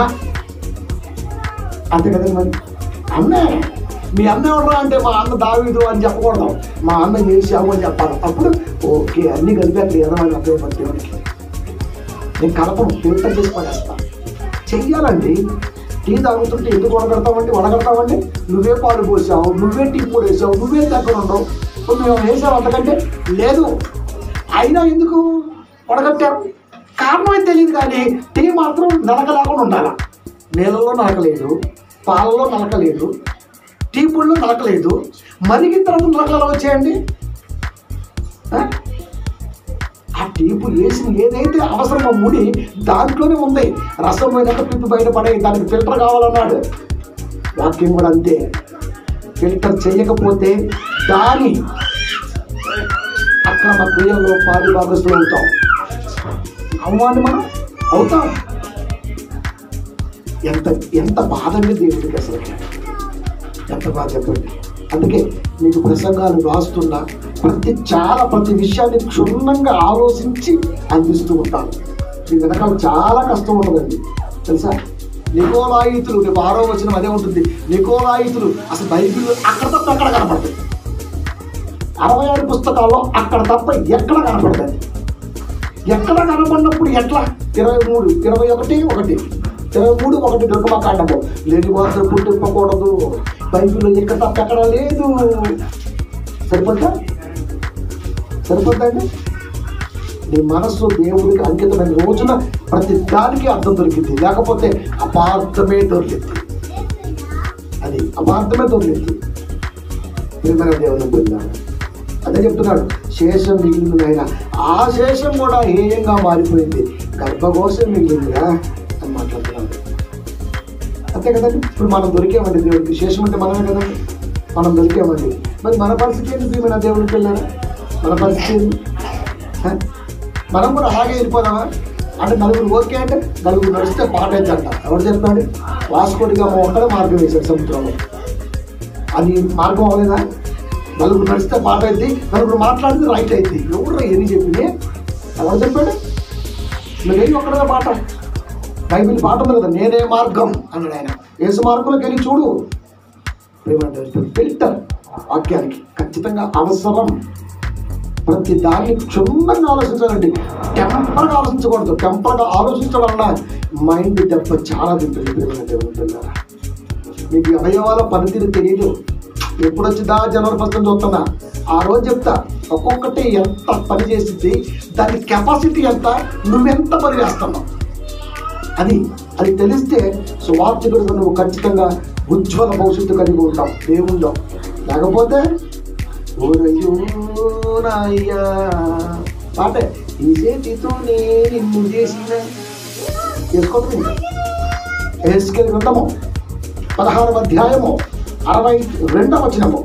అంతే కదండి మరి అన్నే మీ అన్న ఎవడరా అంటే మా అన్న దావీదు అని చెప్పకూడదు మా అన్న చేసావు అని చెప్పాలి అప్పుడు ఓకే అన్ని కలిపి అట్లా ఏదైనా అర్థం దేవుడికి నేను కలపను ఫిల్టర్ చేసి పడేస్తా చెయ్యాలండి టీ తాగుతుంటే ఎందుకు వడగడతావండి వడగడతావండి నువ్వే పాలు పోసావు నువ్వే టీ పొడి వేసావు నువ్వే దగ్గర ఉండవు ఇప్పుడు మేము వేసావు అంతకంటే లేదు అయినా ఎందుకు వడగట్టావు కారణమే తెలియదు కానీ టీ మాత్రం నలక లేకుండా ఉండాలి నీళ్ళలో నలకలేదు పాలలో నలకలేదు టీ పొడిలో నలకలేదు మరిగిన తర్వాత నలకలు వచ్చాయండి ఆ? ఆ టీపు వేసిన ఏదైతే అవసరమో ముడి దాంట్లోనే ఉంది రసం పోయినాక పిప్పి బయటపడే దానికి ఫిల్టర్ కావాలన్నాడు వాక్యం కూడా అంతే ఫిల్టర్ చేయకపోతే దాని అక్రమ క్రియల్లో పాలు భాగస్తులు అవుతాం అవ్వండి మనం అవుతాం ఎంత ఎంత బాధ అండి దేవుడికి అసలు ఎంత బాధ చెప్పండి అందుకే మీకు ప్రసంగాలు రాస్తున్నా ప్రతి చాలా ప్రతి విషయాన్ని క్షుణ్ణంగా ఆలోచించి అందిస్తూ ఉంటాను మీ వెనకాల చాలా కష్టం ఉంటుందండి తెలుసా నికోలాయితులు రేపు ఆరో వచనం అదే ఉంటుంది నికోలాయితులు అసలు బైబిల్ అక్కడ తప్ప ఎక్కడ కనపడుతుంది అరవై ఆరు పుస్తకాల్లో అక్కడ తప్ప ఎక్కడ కనపడుతుంది ఎక్కడ కనబడినప్పుడు ఎట్లా ఇరవై మూడు ఇరవై ఒకటి ఒకటి ఇరవై మూడు ఒకటి దుర్గమకాండము లేని వాసన పుట్టింపకూడదు బైబిల్ ఎక్కడ తప్ప ఎక్కడ లేదు సరిపోద్దా సరిపోద్దా అండి నీ మనస్సు దేవుడికి అంకితమైన రోజున ప్రతి దానికి అర్థం దొరికింది లేకపోతే అపార్థమే దొరికింది అది అపార్థమే దొరికింది ప్రియమైన దేవుని పొందాడు అదే చెప్తున్నాడు శేషం మిగిలింది ఆయన ఆ శేషం కూడా హేయంగా మారిపోయింది గర్భకోశం మిగిలిందిరా అని మాట్లాడుతున్నాడు అంతే కదండి ఇప్పుడు మనం దొరికామండి దేవుడికి శేషం అంటే మనమే కదండి మనం దొరికామండి మరి మన పరిస్థితి ఏంటి ప్రియమైన దేవుడికి వెళ్ళారా మన పరిస్థితి ఏంటి హ? మనం కూడా అలాగే వెళ్ళిపోదామా అంటే నలుగురు ఓకే అంటే నలుగురు నడిస్తే పాట అయితే అంట ఎవరు చెప్పాడు వాసుకోడిగా ఒక్కడే మార్గం వేశాడు సముద్రంలో అది మార్గం అవ్వలేదా నలుగురు నడిస్తే పాట అయింది నలుగురు మాట్లాడితే రైట్ అయింది ఎవరు ఏది చెప్పింది ఎవరు చెప్పాడు నువ్వేం ఒక్కడే పాట బైబిల్ పాట ఉంది కదా నేనే మార్గం అన్నాడు ఆయన ఏసు మార్గంలోకి వెళ్ళి చూడు ఫిల్టర్ వాక్యానికి ఖచ్చితంగా అవసరం ప్రతి దాన్ని క్షుణ్ణంగా ఆలోచించాలండి టెంపర్గా ఆలోచించకూడదు టెంపర్గా ఆలోచించడం వల్ల మైండ్ దెబ్బ చాలా తింటుంది ప్రియమైన దేవుని పిల్లరా. మీకు ఈ అవయవాల పనితీరు తెలియదు ఎప్పుడు వచ్చిందా జనవరి ఫస్ట్ చూస్తున్నా ఆ రోజు చెప్తా ఒక్కొక్కటి ఎంత పని చేసింది దాని కెపాసిటీ ఎంత నువ్వెంత పని చేస్తున్నావు అది అది తెలిస్తే సువార్థకుడిగా నువ్వు ఖచ్చితంగా ఉజ్వల భవిష్యత్తు కలిగి ఉంటావు దేవుల్లో లేకపోతే ఓరయ్యో నాయ్యా పాటే ఈ చేతితోనే నిన్ను చేసిన చేసుకోవచ్చు ఎస్కేల్ గ్రంథము పదహారవ అధ్యాయము అరవై రెండవ వచనము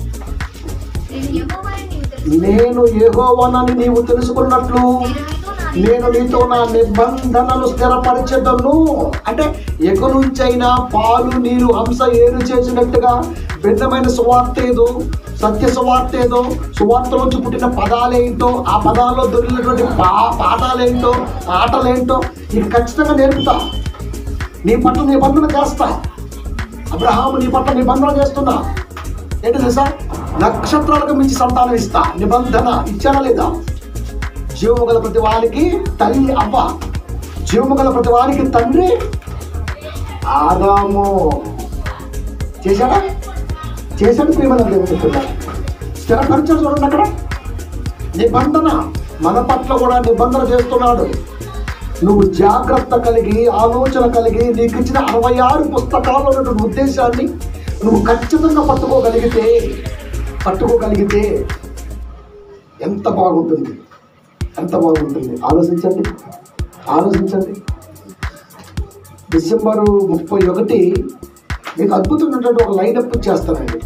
నేను యెహోవాని నీవు తెలుసు. నేను ఏహోవనని నీవు తెలుసుకున్నట్లు నేను మీతో నా నేను నీతో నా నిబంధనలు స్థిరపరచదను అంటే ఎక నుంచైనా పాలు నీరు హంస ఏరు చేసినట్టుగా భిన్నమైన సువార్త ఏదో సత్య సువార్త ఏదో సువార్తలోంచి పుట్టిన పదాలేంటో ఆ పదాల్లో దొరికినటువంటి పా పాఠాలేంటో ఆటలేంటో ఇది ఖచ్చితంగా నేర్పుతా నీ పట్ల నిబంధన చేస్తా అబ్రహాము నీ పట్ల నిబంధన చేస్తున్నా ఏంటి తెలుసా నక్షత్రాలకు మించి సంతానం ఇస్తా నిబంధన ఇచ్చానా లేదా జీవము గల ప్రతి వారికి తల్లి అవ్వ జీవము గల ప్రతి వారికి తండ్రి ఆదాము చేశాడా చేశాడు ప్రేమ దేవుడు స్థిరపరిచాడు చూడండి అక్కడ నిబంధన మన పట్ల కూడా నిబంధన చేస్తున్నాడు నువ్వు జాగ్రత్త కలిగి ఆలోచన కలిగి నీకు ఇచ్చిన అరవై ఆరు పుస్తకాల్లో ఉన్నటువంటి ఉద్దేశాన్ని నువ్వు ఖచ్చితంగా పట్టుకోగలిగితే పట్టుకోగలిగితే ఎంత బాగుంటుంది ఎంత బాగుంటుంది ఆలోచించండి ఆలోచించండి డిసెంబరు ముప్పై ఒకటి మీకు అద్భుతమైనటువంటి ఒక లైనప్ చేస్తానండి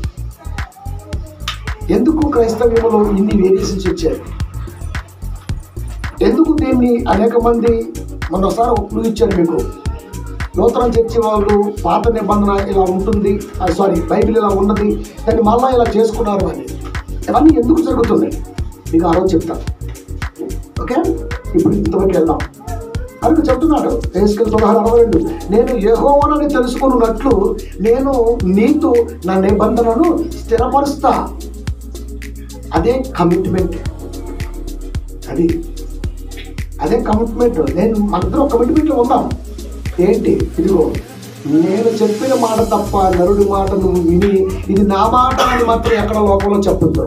ఎందుకు క్రైస్తవ్యంలో ఇన్ని వేరియేషన్స్ వచ్చాయి ఎందుకు దీన్ని అనేక మంది మొన్నసారి ఒప్పులు ఇచ్చారు మీకు నూతన చర్చి వాళ్ళు పాత నిబంధన ఇలా ఉంటుంది సారీ బైబిల్ ఇలా ఉన్నది దాన్ని మళ్ళా ఇలా చేసుకున్నారు అని ఇవన్నీ ఎందుకు జరుగుతున్నాయి మీకు ఆ రోజు చెప్తాను ఓకే ఇప్పుడు ఇంతవరకు వెళ్దాం అని చెప్తున్నాడు ఏసుకెళ్ళి పదహారు అరవై రెండు నేను యెహోవానని తెలుసుకున్నట్లు నేను నీతో నా నిబంధనను స్థిరపరుస్తా అదే కమిట్మెంట్ అది అదే కమిట్మెంట్ నేను మనందరం కమిట్మెంట్లో ఉన్నాం ఏంటి ఇదిగో నేను చెప్పిన మాట తప్ప నరుడి మాట నువ్వు విని ఇది నా మాట అని మాత్రం ఎక్కడ లోకంలో చెప్పొద్దు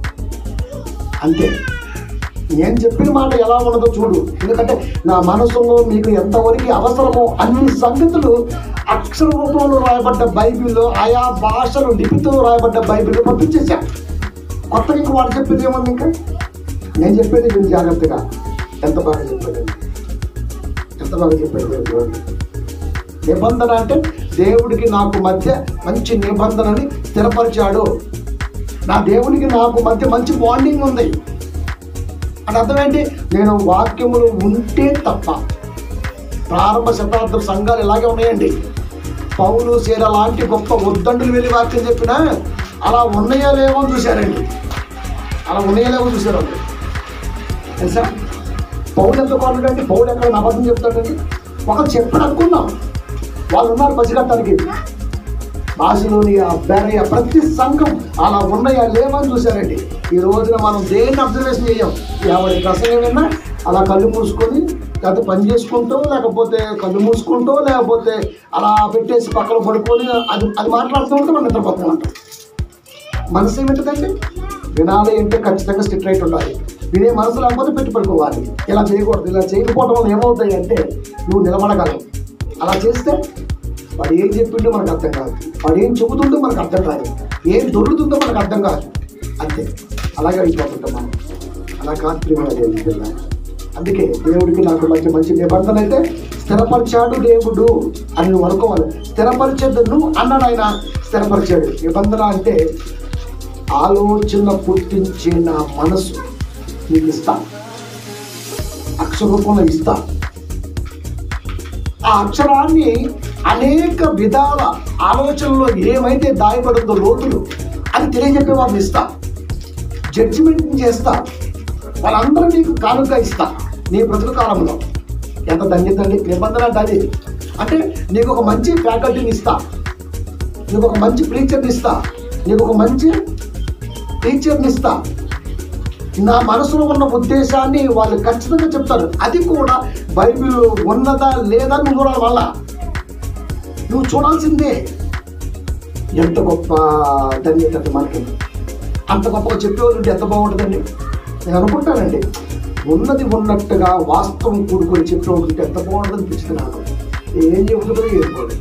అంతే నేను చెప్పిన మాట ఎలా ఉన్నదో చూడు ఎందుకంటే నా మనసులో మీకు ఎంతవరకు అవసరమో అన్ని సంగతులు అక్షర రూపంలో రాయబడ్డ బైబిల్లో ఆయా భాషలు లిపితో రాయబడ్డ బైబిల్లో పంపించేశా కొత్తగా ఇంకా వాడు చెప్పేది ఏముంది ఇంకా నేను చెప్పేది మీరు జాగ్రత్తగా ఎంత బాగా చెప్పాడండి ఎంత బాగా చెప్పాడు చూడండి నిబంధన అంటే దేవుడికి నాకు మధ్య మంచి నిబంధనని స్థిరపరిచాడు నా దేవునికి నాకు మధ్య మంచి బాండింగ్ ఉంది అని అర్థం ఏంటి నేను వాక్యములు ఉంటే తప్ప ప్రారంభ శతాబ్ద సంఘాలు ఇలాగే ఉన్నాయండి పౌలు సీర లాంటి గొప్ప ఉద్దండులు వెళ్ళి వాక్యం చెప్పినా అలా ఉన్నాయో లేవో అని చూశారండి అలా ఉన్నాయో లేవో చూశారు వాళ్ళు తెలుసా పౌలు ఎంత కావాలంటే పౌలు ఎక్కడ అబద్ధం చెప్తాడండి ఒకరు చెప్పాడు అనుకున్నాం వాళ్ళు ఉన్నారు పసిగట్టానికి భాషలోని ఆ బెరయ ప్రతి సంఘం అలా ఉన్నాయా లేవని చూశారండి ఈ రోజున మనం దేన్ని అబ్జర్వేషన్ చేయం ఎవరి ప్రసంగం విన్నా అలా కళ్ళు మూసుకొని లేకపోతే పని చేసుకుంటూ లేకపోతే కళ్ళు మూసుకుంటూ లేకపోతే అలా పెట్టేసి పక్కన పడుకొని అది అది మాట్లాడుతూ ఉంటే మనం నిద్రపోతూ ఉంటాం మనసు ఏమిటంటే వినాలి అంటే ఖచ్చితంగా స్టిక్ రైట్ ఉండాలి వినే మనసు లేకపోతే పెట్టి పడుకోవాలి ఇలా చేయకూడదు ఇలా చేయకపోవడం వల్ల ఏమవుతాయి అంటే నువ్వు నిలబడగలవు అలా చేస్తే వాడు ఏం చెప్పిండో మనకు అర్థం కాదు వాడు ఏం చెబుతుండో మనకు అర్థం కాదు ఏం దొరుకుతుందో మనకు అర్థం కాదు అంతే అలాగే అయిపోతుంటాం మనం అలా కాదు ప్రియమైన దేవుడి పిల్ల అందుకే దేవుడికి నాకు మంచి మంచి నిబంధన అయితే స్థిరపరిచాడు దేవుడు అని నువ్వు అనుకోవాలి స్థిరపరిచేది నువ్వు అన్నాడు ఆయన స్థిరపరిచాడు నిబంధన అంటే ఆలోచన పుట్టించే నా మనసు నీకు ఇస్తా అక్షర రూపంలో ఇస్తా ఆ అక్షరాన్ని అనేక విధాల ఆలోచనలో ఏమైతే దాయబడిందో లోతులు అది తెలియజెప్పే వారిని ఇస్తా జడ్జిమెంట్ చేస్తా వాళ్ళందరూ నీకు కానుక ఇస్తా నీ బ్రతుకు కాలంలో ఎంత ధన్యత అండి నిబంధన అంటే అది అంటే నీకు ఒక మంచి ఫ్యాకల్టీని ఇస్తా నీకు ఒక మంచి ప్రీచర్ని ఇస్తా నీకు ఒక మంచి టీచర్ని ఇస్తా నా మనసులో ఉన్న ఉద్దేశాన్ని వాళ్ళు ఖచ్చితంగా చెప్తారు అది కూడా బైబిల్లో ఉన్నదా లేదా నువ్వు చూడాలి వల్ల నువ్వు చూడాల్సిందే ఎంత గొప్ప ధన్యత అండి మనకి అంత గొప్పగా చెప్పేవాళ్ళు ఉంటే ఎంత బాగుంటుందండి నేను అనుకుంటానండి ఉన్నది ఉన్నట్టుగా వాస్తవం కూడుకొని చెప్పేవాళ్ళు ఉంటే ఎంత బాగుంటుంది అనిపించింది నాకు ఏం చెబుతుందో ఏర్పడు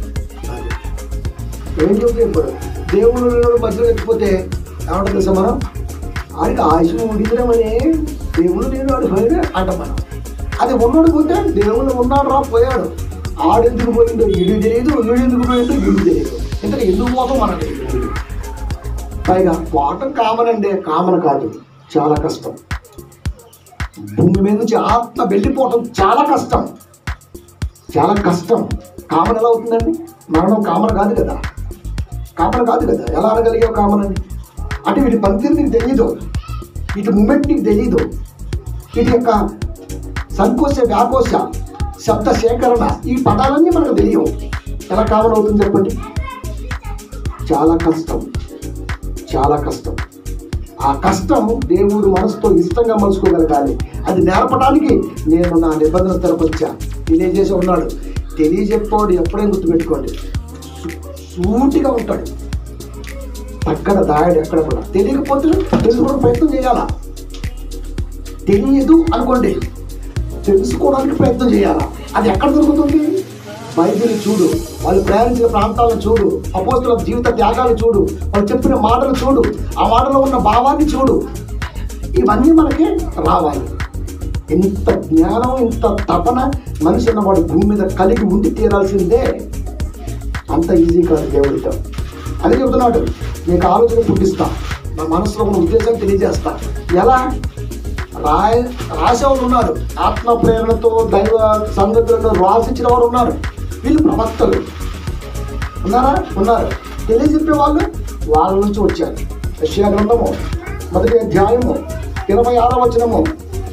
ఏం చెబుతుందో ఏర్పడు దేవుడు లేనివాడు మధ్యలో ఎక్కిపోతే ఏమంటుంది తెలుసా మనం ఆడికి ఆయుష్ ఉడిగిరమని దేవుడు నేను వాడు పోయినా అంట మనం అది ఉన్నాడు పోతే దేవుడు ఉన్నాడు రా పోయాడు ఆడెందుకు పోయిందో ఇడు తెలియదు వీడు ఎందుకు పోయిందో వీడు తెలియదు ఇంతకు ఎందుకు పోతాం మనకు తెలియదు పైగా పోవటం కామన్ అండి కామన్ కాదు చాలా కష్టం భూమి మీద నుంచి ఆత్మ వెళ్ళిపోవటం చాలా కష్టం చాలా కష్టం కామన్ ఎలా అవుతుందండి మరణం కామన్ కాదు కదా కామన్ కాదు కదా ఎలా అనగలిగావు కామన్ అని అంటే వీటి పనితీరు నీకు తెలియదు వీటి మూమెంట్ నీకు తెలియదు వీటి యొక్క సంకోచ వ్యాకోశ శబ్ద సేకరణ ఈ పదాలన్నీ మనకు తెలియవు ఎలా కామన్ అవుతుంది చెప్పండి చాలా కష్టం చాలా కష్టం ఆ కష్టం దేవుడు మనసుతో ఇష్టంగా మలుచుకోగలగాలి అది నేర్పడానికి నేను నా నిబంధన తెరపరిచా తెలియజేసి ఉన్నాడు తెలియజెప్పవాడు ఎప్పుడైనా గుర్తుపెట్టుకోండి సూ- సూటిగా ఉంటాడు అక్కడ దాయడు ఎక్కడ కూడా తెలియకపోతే తెలుసుకోవడం ప్రయత్నం చేయాలా తెలియదు అనుకోండి తెలుసుకోవడానికి ప్రయత్నం చేయాలా అది ఎక్కడ దొరుకుతుంది బైబిల్ చూడు వాళ్ళు ప్రయాణించిన ప్రాంతాలను చూడు అపోస్తుల జీవిత త్యాగాలు చూడు వాళ్ళు చెప్పిన మాటలు చూడు ఆ మాటలో ఉన్న భావాన్ని చూడు ఇవన్నీ మనకి రావాలి ఇంత జ్ఞానం ఇంత తపన మనిషి అన్నవాడు భూమి మీద కలిగి ఉండి తీరాల్సిందే అంత ఈజీ కాదు దేవుడితో అదే చెబుతున్నాడు నీకు ఆలోచన పుట్టిస్తా నా మనసులో ఉన్న ఉద్దేశం తెలియజేస్తా ఎలా రాయ రాసేవాళ్ళు ఉన్నారు ఆత్మ ప్రేరణతో దైవ సంగతులను రాసిచ్చిన వారు ఉన్నారు వీళ్ళు ప్రవక్తలు ఉన్నారా ఉన్నారు తెలియజెప్పే వాళ్ళు వాళ్ళ నుంచి వచ్చారు యెషయా గ్రంథము మొదటి అధ్యాయము ఇరవై ఆరో వచనము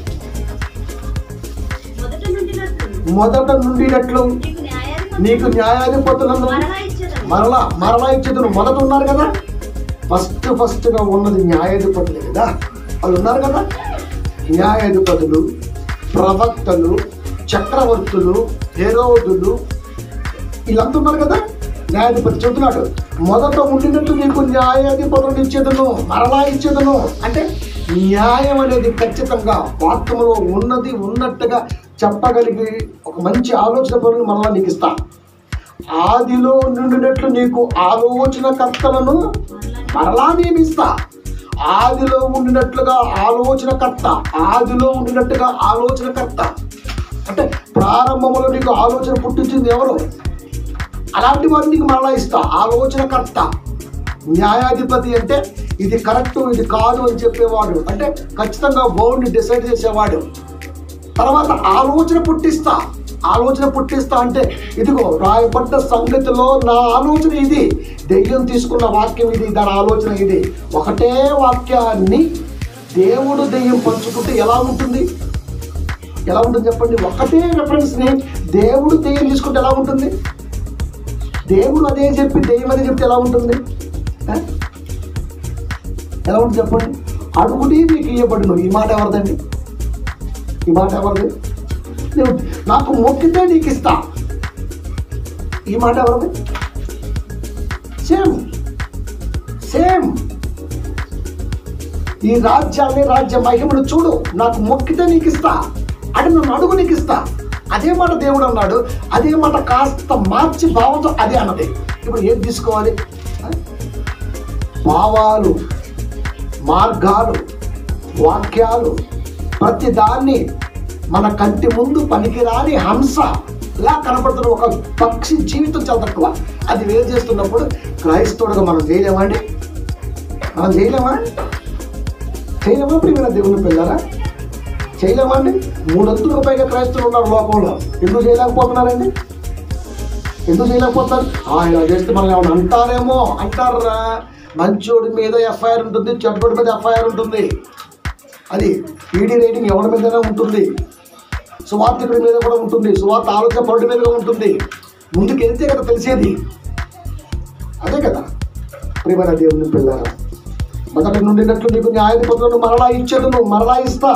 మొదట నుండినట్లు మొదట నుండినట్లు నీకు న్యాయాధిపతి నీకు న్యాయాధిపతులను మరలా ఇచ్చేదను మరలా మరలా ఇచ్చేది మొదట ఉన్నారు కదా ఫస్ట్ ఫస్ట్ గా ఉన్నది న్యాయాధిపతులే కదా వాళ్ళు ఉన్నారు కదా న్యాయాధిపతులు ప్రవక్తలు చక్రవర్తులు హెరోదులు వీళ్ళంతా ఉన్నారు కదా న్యాయాధిపతి చెబుతున్నాడు మొదట ఉండినట్టు నీకు న్యాయాధిపతులు ఇచ్చేదను మరలా ఇచ్చేదను అంటే న్యాయం అనేది ఖచ్చితంగా వాక్యంలో ఉన్నది ఉన్నట్టుగా చెప్పగలిగి ఒక మంచి ఆలోచన పనులు మరలా నీకు ఇస్తా ఆదిలో నుండినట్లు నీకు ఆలోచనకర్తలను మరలా నియమిస్తా ఆదిలో ఉండినట్లుగా ఆలోచనకర్త ఆదిలో ఉండినట్టుగా ఆలోచనకర్త అంటే ప్రారంభంలో నీకు ఆలోచన పుట్టించింది ఎవరు అలాంటి వారిని నీకు మరలా ఇస్తా ఆలోచనకర్త న్యాయాధిపతి అంటే ఇది కరెక్ట్ ఇది కాదు అని చెప్పేవాడు అంటే ఖచ్చితంగా బౌండ్ డిసైడ్ చేసేవాడు తర్వాత ఆలోచన పుట్టిస్తా ఆలోచన పుట్టిస్తా అంటే ఇదిగో రాయబడ్డ సంగతిలో నా ఆలోచన ఇది దెయ్యం తీసుకున్న వాక్యం ఇది దాని ఆలోచన ఇది ఒకటే వాక్యాన్ని దేవుడు దెయ్యం పంచుకుంటే ఎలా ఉంటుంది ఎలా ఉంటుంది చెప్పండి ఒకటే రెఫరెన్స్ని దేవుడు దెయ్యం తీసుకుంటే ఎలా ఉంటుంది దేవుడు అదే చెప్పి దెయ్యం అదే చెప్తే ఎలా ఉంటుంది ఆ? ఎలా ఉంటుంది చెప్పండి అడుగుడి మీకు ఇవ్వబడును ఈ మాట ఎవరిదండి ఈ మాట ఎవరిది నువ్వు నాకు మొక్కితే నీకు ఇస్తా ఈ మాట ఎవరిది సేమ్ సేమ్ ఈ రాజ్యాన్ని రాజ్య మహిమను చూడు నాకు మొక్కితే నీకు ఇస్తా అంటే నన్ను అడుగు నీకు ఇస్తా అదే మాట దేవుడు అన్నాడు అదే మాట కాస్త మార్చి భావంతో అదే అన్నది ఇప్పుడు ఏది తీసుకోవాలి ఆ? భావాలు మార్గాలు వాక్యాలు ప్రతి దాన్ని మన కంటి ముందు పనికిరాని హంస ఇలా కనపడుతున్న ఒక పక్షి జీవితం చాలా తక్కువ అది వేరు చేస్తున్నప్పుడు క్రైస్తవుడుగా మనం చేయలేమండి మనం చేయలేమా చేయలేమా ప్రియమైన దేవుని పిల్లరా చేయలేమా అండి మూడొంతులకు పైగా క్రైస్తవులు ఉన్నారు లోకంలో ఎందుకు చేయలేకపోతున్నారండి ఎందుకు చేయలేకపోతారు ఆ, ఇలా చేస్తే మనం ఏమైనా అంటారేమో అంటారా మంచోడి మీద ఎఫ్ఐఆర్ ఉంటుంది చెడ్డోడి మీద ఎఫ్ఐఆర్ ఉంటుంది అది ఈడీ రేటింగ్ ఎవరి మీదనే ఉంటుంది సువార్థికుడి మీద కూడా ఉంటుంది సువార్త ఆలోచన పరుడి మీద కూడా ఉంటుంది ముందుకు వెళ్తే కదా తెలిసేది అదే కదా ప్రియమైన దేవుని పిల్లరా మొదటి నుండినట్లు నీకు న్యాయాధిపతులను మరలా ఇచ్చేది మరలా ఇస్తా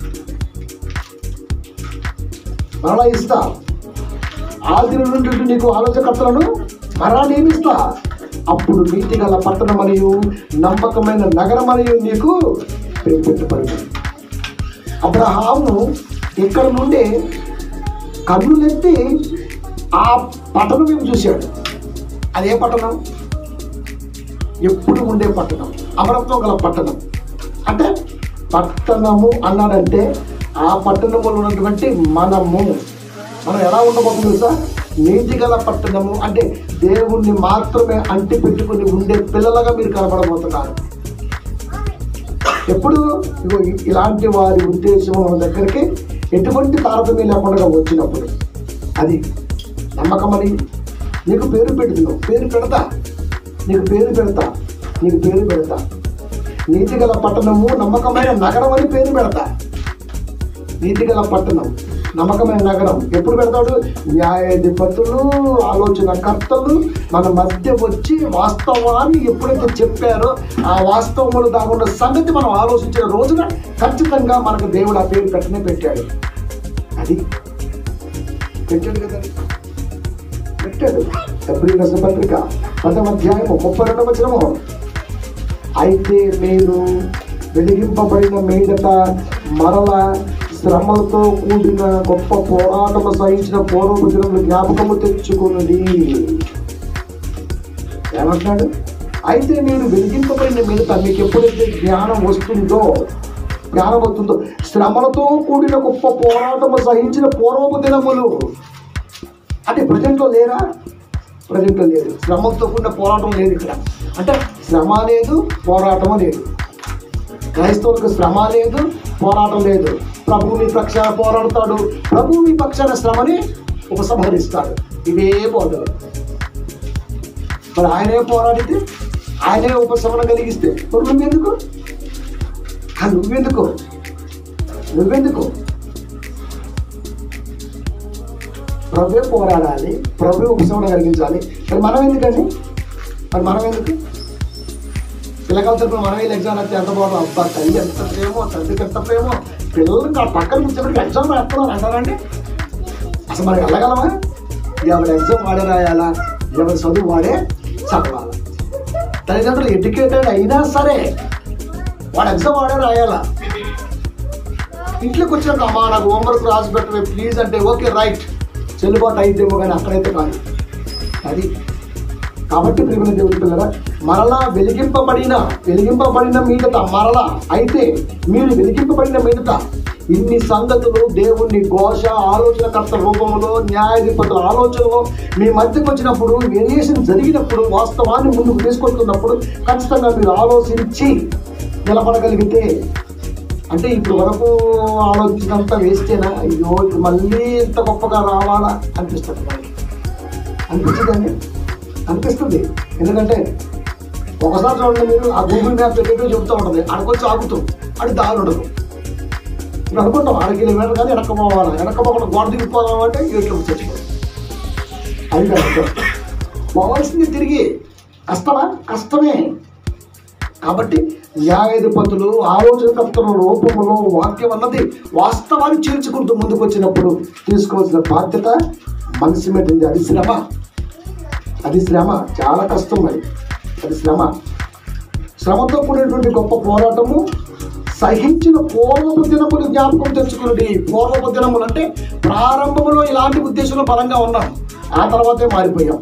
మరలా ఇస్తా ఆది నుండి నీకు ఆలోచకర్తలను మరలా నియమిస్తా అప్పుడు నీతి గల పట్టణం మరియు నమ్మకమైన నగరం మరియు నీకు పేరు పెట్టబడింది అబ్రహాము ఇక్కడ నుండి కన్నులెత్తి ఆ పట్టణం మేము చూశాడు అదే పట్టణం ఎప్పుడు ఉండే పట్టణం అమరత్వం గల పట్టణం అంటే పట్టణము అన్నాడంటే ఆ పట్టణంలో ఉన్నటువంటి మనము మనం ఎలా ఉండబోతుంది తెలుసా నీతి గల పట్టణము అంటే దేవుణ్ణి మాత్రమే అంటి పెట్టుకుని ఉండే పిల్లలుగా మీరు కనబడబోతున్నారు ఎప్పుడు ఇగో ఇ- ఇలాంటి వారి ఉద్దేశం మన దగ్గరికి ఎటువంటి తారతమ్యం లేకుండా వచ్చినప్పుడు అది నమ్మకమని నీకు పేరు పెడుతున్నావు పేరు పెడతా నీకు పేరు పెడతా నీకు పేరు పెడతా నీతిగల పట్టణము నమ్మకమైన నగరం అని పేరు పెడతా నీతిగల పట్టణం నమ్మకమైన నగరం ఎప్పుడు పెడతాడు న్యాయాధిపతులు ఆలోచన కర్తలు మన మధ్య వచ్చి వాస్తవాన్ని ఎప్పుడైతే చెప్పారో ఆ వాస్తవములు దాగున్న సంగతి మనం ఆలోచించిన రోజున ఖచ్చితంగా మనకు దేవుడు ఆ పేరు పెట్టనే పెట్టాడు అది పెట్టాడు కదా పెట్టాడు ఎప్పుడు రస పత్రిక పదవ అధ్యాయము ముప్పై రెండవ వచనము అయితే మీరు వెలిగింపబడిన మీదట మరల శ్రమలతో కూడిన గొప్ప పోరాటము సహించిన పూర్వపు దినములు జ్ఞాపకము తెచ్చుకున్నది ఏమంటున్నాడు అయితే మీరు వెలిగింపబడిన మీదట మీకు ఎప్పుడైతే జ్ఞానం వస్తుందో జ్ఞానం వస్తుందో శ్రమలతో కూడిన గొప్ప పోరాటము సహించిన పూర్వపు దినములు అంటే ప్రజెంట్లో లేరా ప్రజెంట్లో లేదు శ్రమతో కూడిన పోరాటం లేదు ఇక్కడ అంటే శ్రమ లేదు పోరాటం లేదు క్రైస్తవులకు శ్రమ లేదు పోరాటం లేదు ప్రభు మీ పక్షాన పోరాడతాడు ప్రభు మీ పక్షాన శ్రమని ఉపసంహరిస్తాడు ఇవే బోధలు మరి ఆయనే పోరాడితే ఆయనే ఉపశమనం కలిగిస్తే మరి నువ్వెందుకు ఆ, నువ్వెందుకు నువ్వెందుకు ప్రభువే పోరాడాలి ప్రభు ఉపశమనం కలిగించాలి మరి మనం ఎందుకండి మరి మనం ఎందుకు పిల్లకాల తరపున మనం వెళ్ళి ఎగ్జామ్ అయితే ఎంత బాగుందో అబ్బా తల్లి ఎంత ప్రేమో తండ్రికి ఎంత ప్రేమో పిల్లలకి ఆ పక్కన కూర్చోబెట్టి ఎగ్జామ్ రాస్తున్నారు అంటారండి అసలు మనకి వెళ్ళగలమా ఎవరి ఎగ్జామ్ వాడే రాయాలా ఎవరి చదువు వాడే చదవాలా తల్లిదండ్రులు ఎడ్యుకేటెడ్ అయినా సరే వాడు ఎగ్జామ్ వాడే రాయాలా ఇంట్లోకి వచ్చినాక అమ్మా నాకు హోంవర్క్ రాసి పెట్టవే ప్లీజ్ అంటే ఓకే రైట్ చెల్లుబాటు అయితేమో కానీ అక్కడైతే కాదు అది కాబట్టి ప్రియమైన దేవుడి పిల్లరా మరలా వెలిగింపబడిన వెలిగింపబడిన మీదట మరలా అయితే మీరు వెలిగింపబడిన మీదట ఇన్ని సంగతులు దేవుని ఘోష ఆలోచనకర్త రూపంలో న్యాయాధిపతుల ఆలోచనలో మీ మధ్యకు వచ్చినప్పుడు వేరియేషన్ జరిగినప్పుడు వాస్తవాన్ని ముందుకు తీసుకొస్తున్నప్పుడు ఖచ్చితంగా మీరు ఆలోచించి నిలబడగలిగితే అంటే ఇప్పుడు వరకు ఆలోచించినంత వేస్తేనా అయ్యో ఇప్పుడు మళ్ళీ ఇంత గొప్పగా రావాలా అనిపిస్తుంది మనకి అనిపించదండి అనిపిస్తుంది ఎందుకంటే ఒకసారి చూడండి మీరు ఆ గూగుల్ మ్యాప్ ఎక్కడో చెబుతూ ఉంటుంది అడకొచ్చి ఆగుతాం అది దారి ఉండదు ఇప్పుడు అనుకుంటాం అర కిలోమీటర్ కానీ వెనక్కి పోవాలి వెనక్కి పోకుండా గోడ దిగిపోదాం అంటే ఏట్లో చచ్చిపోతాం అది కష్టం పోవాల్సింది తిరిగి కష్టమా కష్టమే కాబట్టి న్యాయాధిపతులు ఆలోచనకర్తల రూపంలో వాక్యం అన్నది వాస్తవాన్ని చేర్చుకుంటూ ముందుకు వచ్చినప్పుడు తీసుకోవాల్సిన బాధ్యత మనిషి మీద ఉంది అది శ్రమ అది శ్రమ చాలా కష్టం అది అది శ్రమ శ్రమతో కూడినటువంటి గొప్ప పోరాటము సహించిన పూర్వపు దినములు జ్ఞాపకం తెచ్చుకున్నది పూర్వపు దినములు అంటే ప్రారంభంలో ఇలాంటి ఉద్దేశంలో బలంగా ఉన్నాం ఆ తర్వాతే మారిపోయాం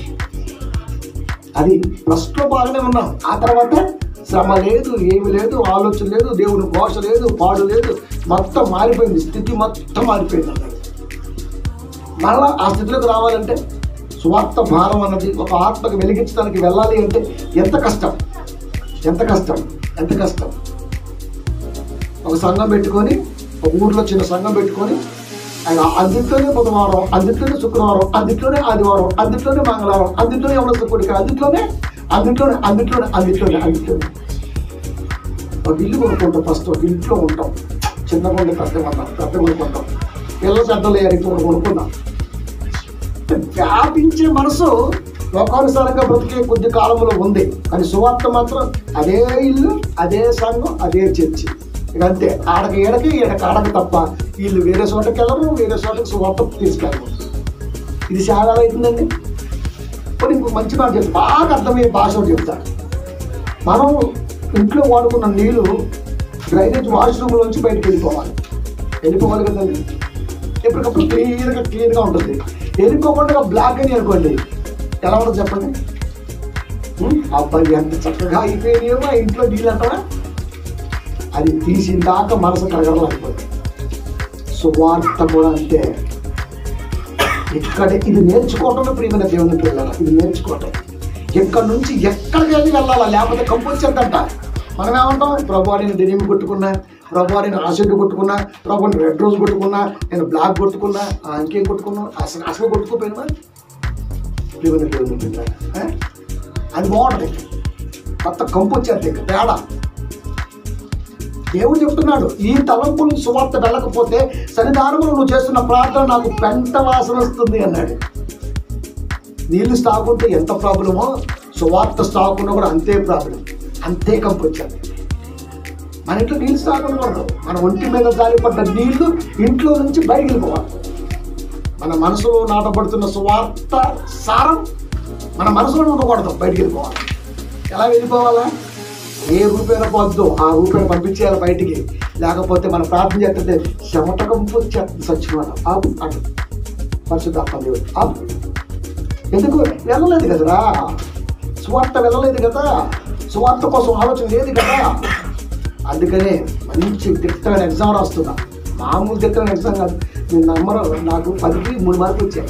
అది ఫస్ట్లో బాగానే ఉన్నాం ఆ తర్వాత శ్రమ లేదు ఏమి లేదు ఆలోచన లేదు దేవుని ఘోష లేదు పాడు లేదు మొత్తం మారిపోయింది స్థితి మొత్తం మారిపోయింది అన్నది మరలా ఆ స్థితిలోకి రావాలంటే స్వార్థ భారం అన్నది ఒక ఆత్మకు వెలిగించడానికి వెళ్ళాలి అంటే ఎంత కష్టం ఎంత కష్టం ఎంత కష్టం ఒక సంఘం పెట్టుకొని ఒక ఊర్లో చిన్న సంఘం పెట్టుకొని ఆయన అందుట్లోనే బుధవారం అందుట్లోనే శుక్రవారం అందుట్లోనే ఆదివారం అందుట్లోనే మంగళవారం అందుట్లోనే ఎవరో కొడుకు అందుట్లోనే అందుట్లోనే అందుట్లోనే అందుట్లోనే అందుట్లోనే ఒక ఇల్లు కొనుక్కుంటాం ఫస్ట్ ఒక ఇంట్లో ఉంటాం చిన్నగా ఉండే పెద్ద కొన్నాం పెద్ద కొనుక్కుంటాం పిల్లలు పెద్దలు అయ్యారు ఇప్పుడు కొనుక్కుందాం వ్యాపించే మనసు లోకానుసారంగా బ్రతికే కొద్ది కాలంలో ఉంది కానీ సువార్త మాత్రం అదే ఇల్లు అదే సంఘం అదే చర్చి ఇక అంతే ఆడకి ఏడకి ఈడకి ఆడకి తప్ప వీళ్ళు వేరే చోటకి వెళ్ళరు వేరే చోటకి సువార్త తీసుకెళ్ళరు ఇది చాలా అవుతుందండి ఇప్పుడు ఇంకో మంచి మాట చెప్తా బాగా అర్థమయ్యే భాష ఒకటి చెప్తాడు మనం ఇంట్లో వాడుకున్న నీళ్లు డ్రైనేజ్ వాష్రూమ్లోంచి బయటకు వెళ్ళిపోవాలి వెళ్ళిపోవాలి కదండి ఎప్పటికప్పుడు క్లియర్గా క్లియర్గా ఉంటుంది వెళ్ళిపోకుండా బ్లాక్ అని అనుకోండి ఎలా ఉంటుంది చెప్పండి ఉం? అబ్బాయి ఎంత చక్కగా అయిపోయినాయో మా ఇంట్లో నీళ్ళు అంటారా అది తీసిన దాకా మనసు కలగడం అయిపోతుంది సువార్త కూడా అంతే ఇక్కడ ఇది నేర్చుకోవటమే ప్రియమైన దేవుని పిల్లల ఇది నేర్చుకోవటం ఎక్కడి నుంచి ఎక్కడికి వెళ్ళి వెళ్ళాలా లేకపోతే కంపు వచ్చేద్దంట మనం ఏమంటాం ప్రభు నేను డెనిమ్ కొట్టుకున్నా ప్రభు నేను ఆసిడ్ కొట్టుకున్నా ప్రభు నేను రెడ్ రోజ్ కొట్టుకున్నా నేను బ్లాక్ కొట్టుకున్నా ఆ, ఇంకేం కొట్టుకున్నా అసలు అసలు కొట్టుకోపోయినా లేవని లేవని అది బాగుంటుంది కొత్త కంపు వచ్చేది ఇంకా తేడా దేవుడు చెప్తున్నాడు ఈ తలంపులు సువార్త వెళ్ళకపోతే సన్నిధానములు నువ్వు చేస్తున్న ప్రార్థన నాకు పెంట వాసన వస్తుంది అన్నాడు నీళ్లు స్టాక్ ఉంటే ఎంత ప్రాబ్లమో సువార్త స్టాక్ ఉన్నా కూడా అంతే ప్రాబ్లం అంతే కంపు వచ్చేది మన ఇంట్లో నీళ్ళు స్టాక్ ఉండకూడదు మన ఒంటి మీద జారిపడ్డ నీళ్లు ఇంట్లో నుంచి బయటికి వెళ్ళిపోవాలి మన మనసులో నాటబడుతున్న సువార్త సారం మన మనసులో ఉండకూడదు బయటికి వెళ్ళిపోవాలి ఎలా వెళ్ళిపోవాలా ఏ రూపేణ పోద్దు ఆ రూపేణ పంపించేయాలి బయటికి లేకపోతే మనం ప్రార్థన చేస్తుంటే చెమటకంపు వచ్చేస్తుంది సచ్చిమాట ఆపు అటు పరిశుద్ధాత్మ దేవుడు ఆపు ఎందుకు వెళ్ళలేదు కదరా సువార్త వెళ్ళలేదు కదా సువార్త కోసం ఆలోచన లేదు కదా అందుకనే మంచి దిట్టమైన ఎగ్జామ్ రాస్తున్నా మామూలు దిట్టమైన ఎగ్జామ్ కాదు నేను నమ్మరు నాకు పదికి మూడు మార్కులు వచ్చాయి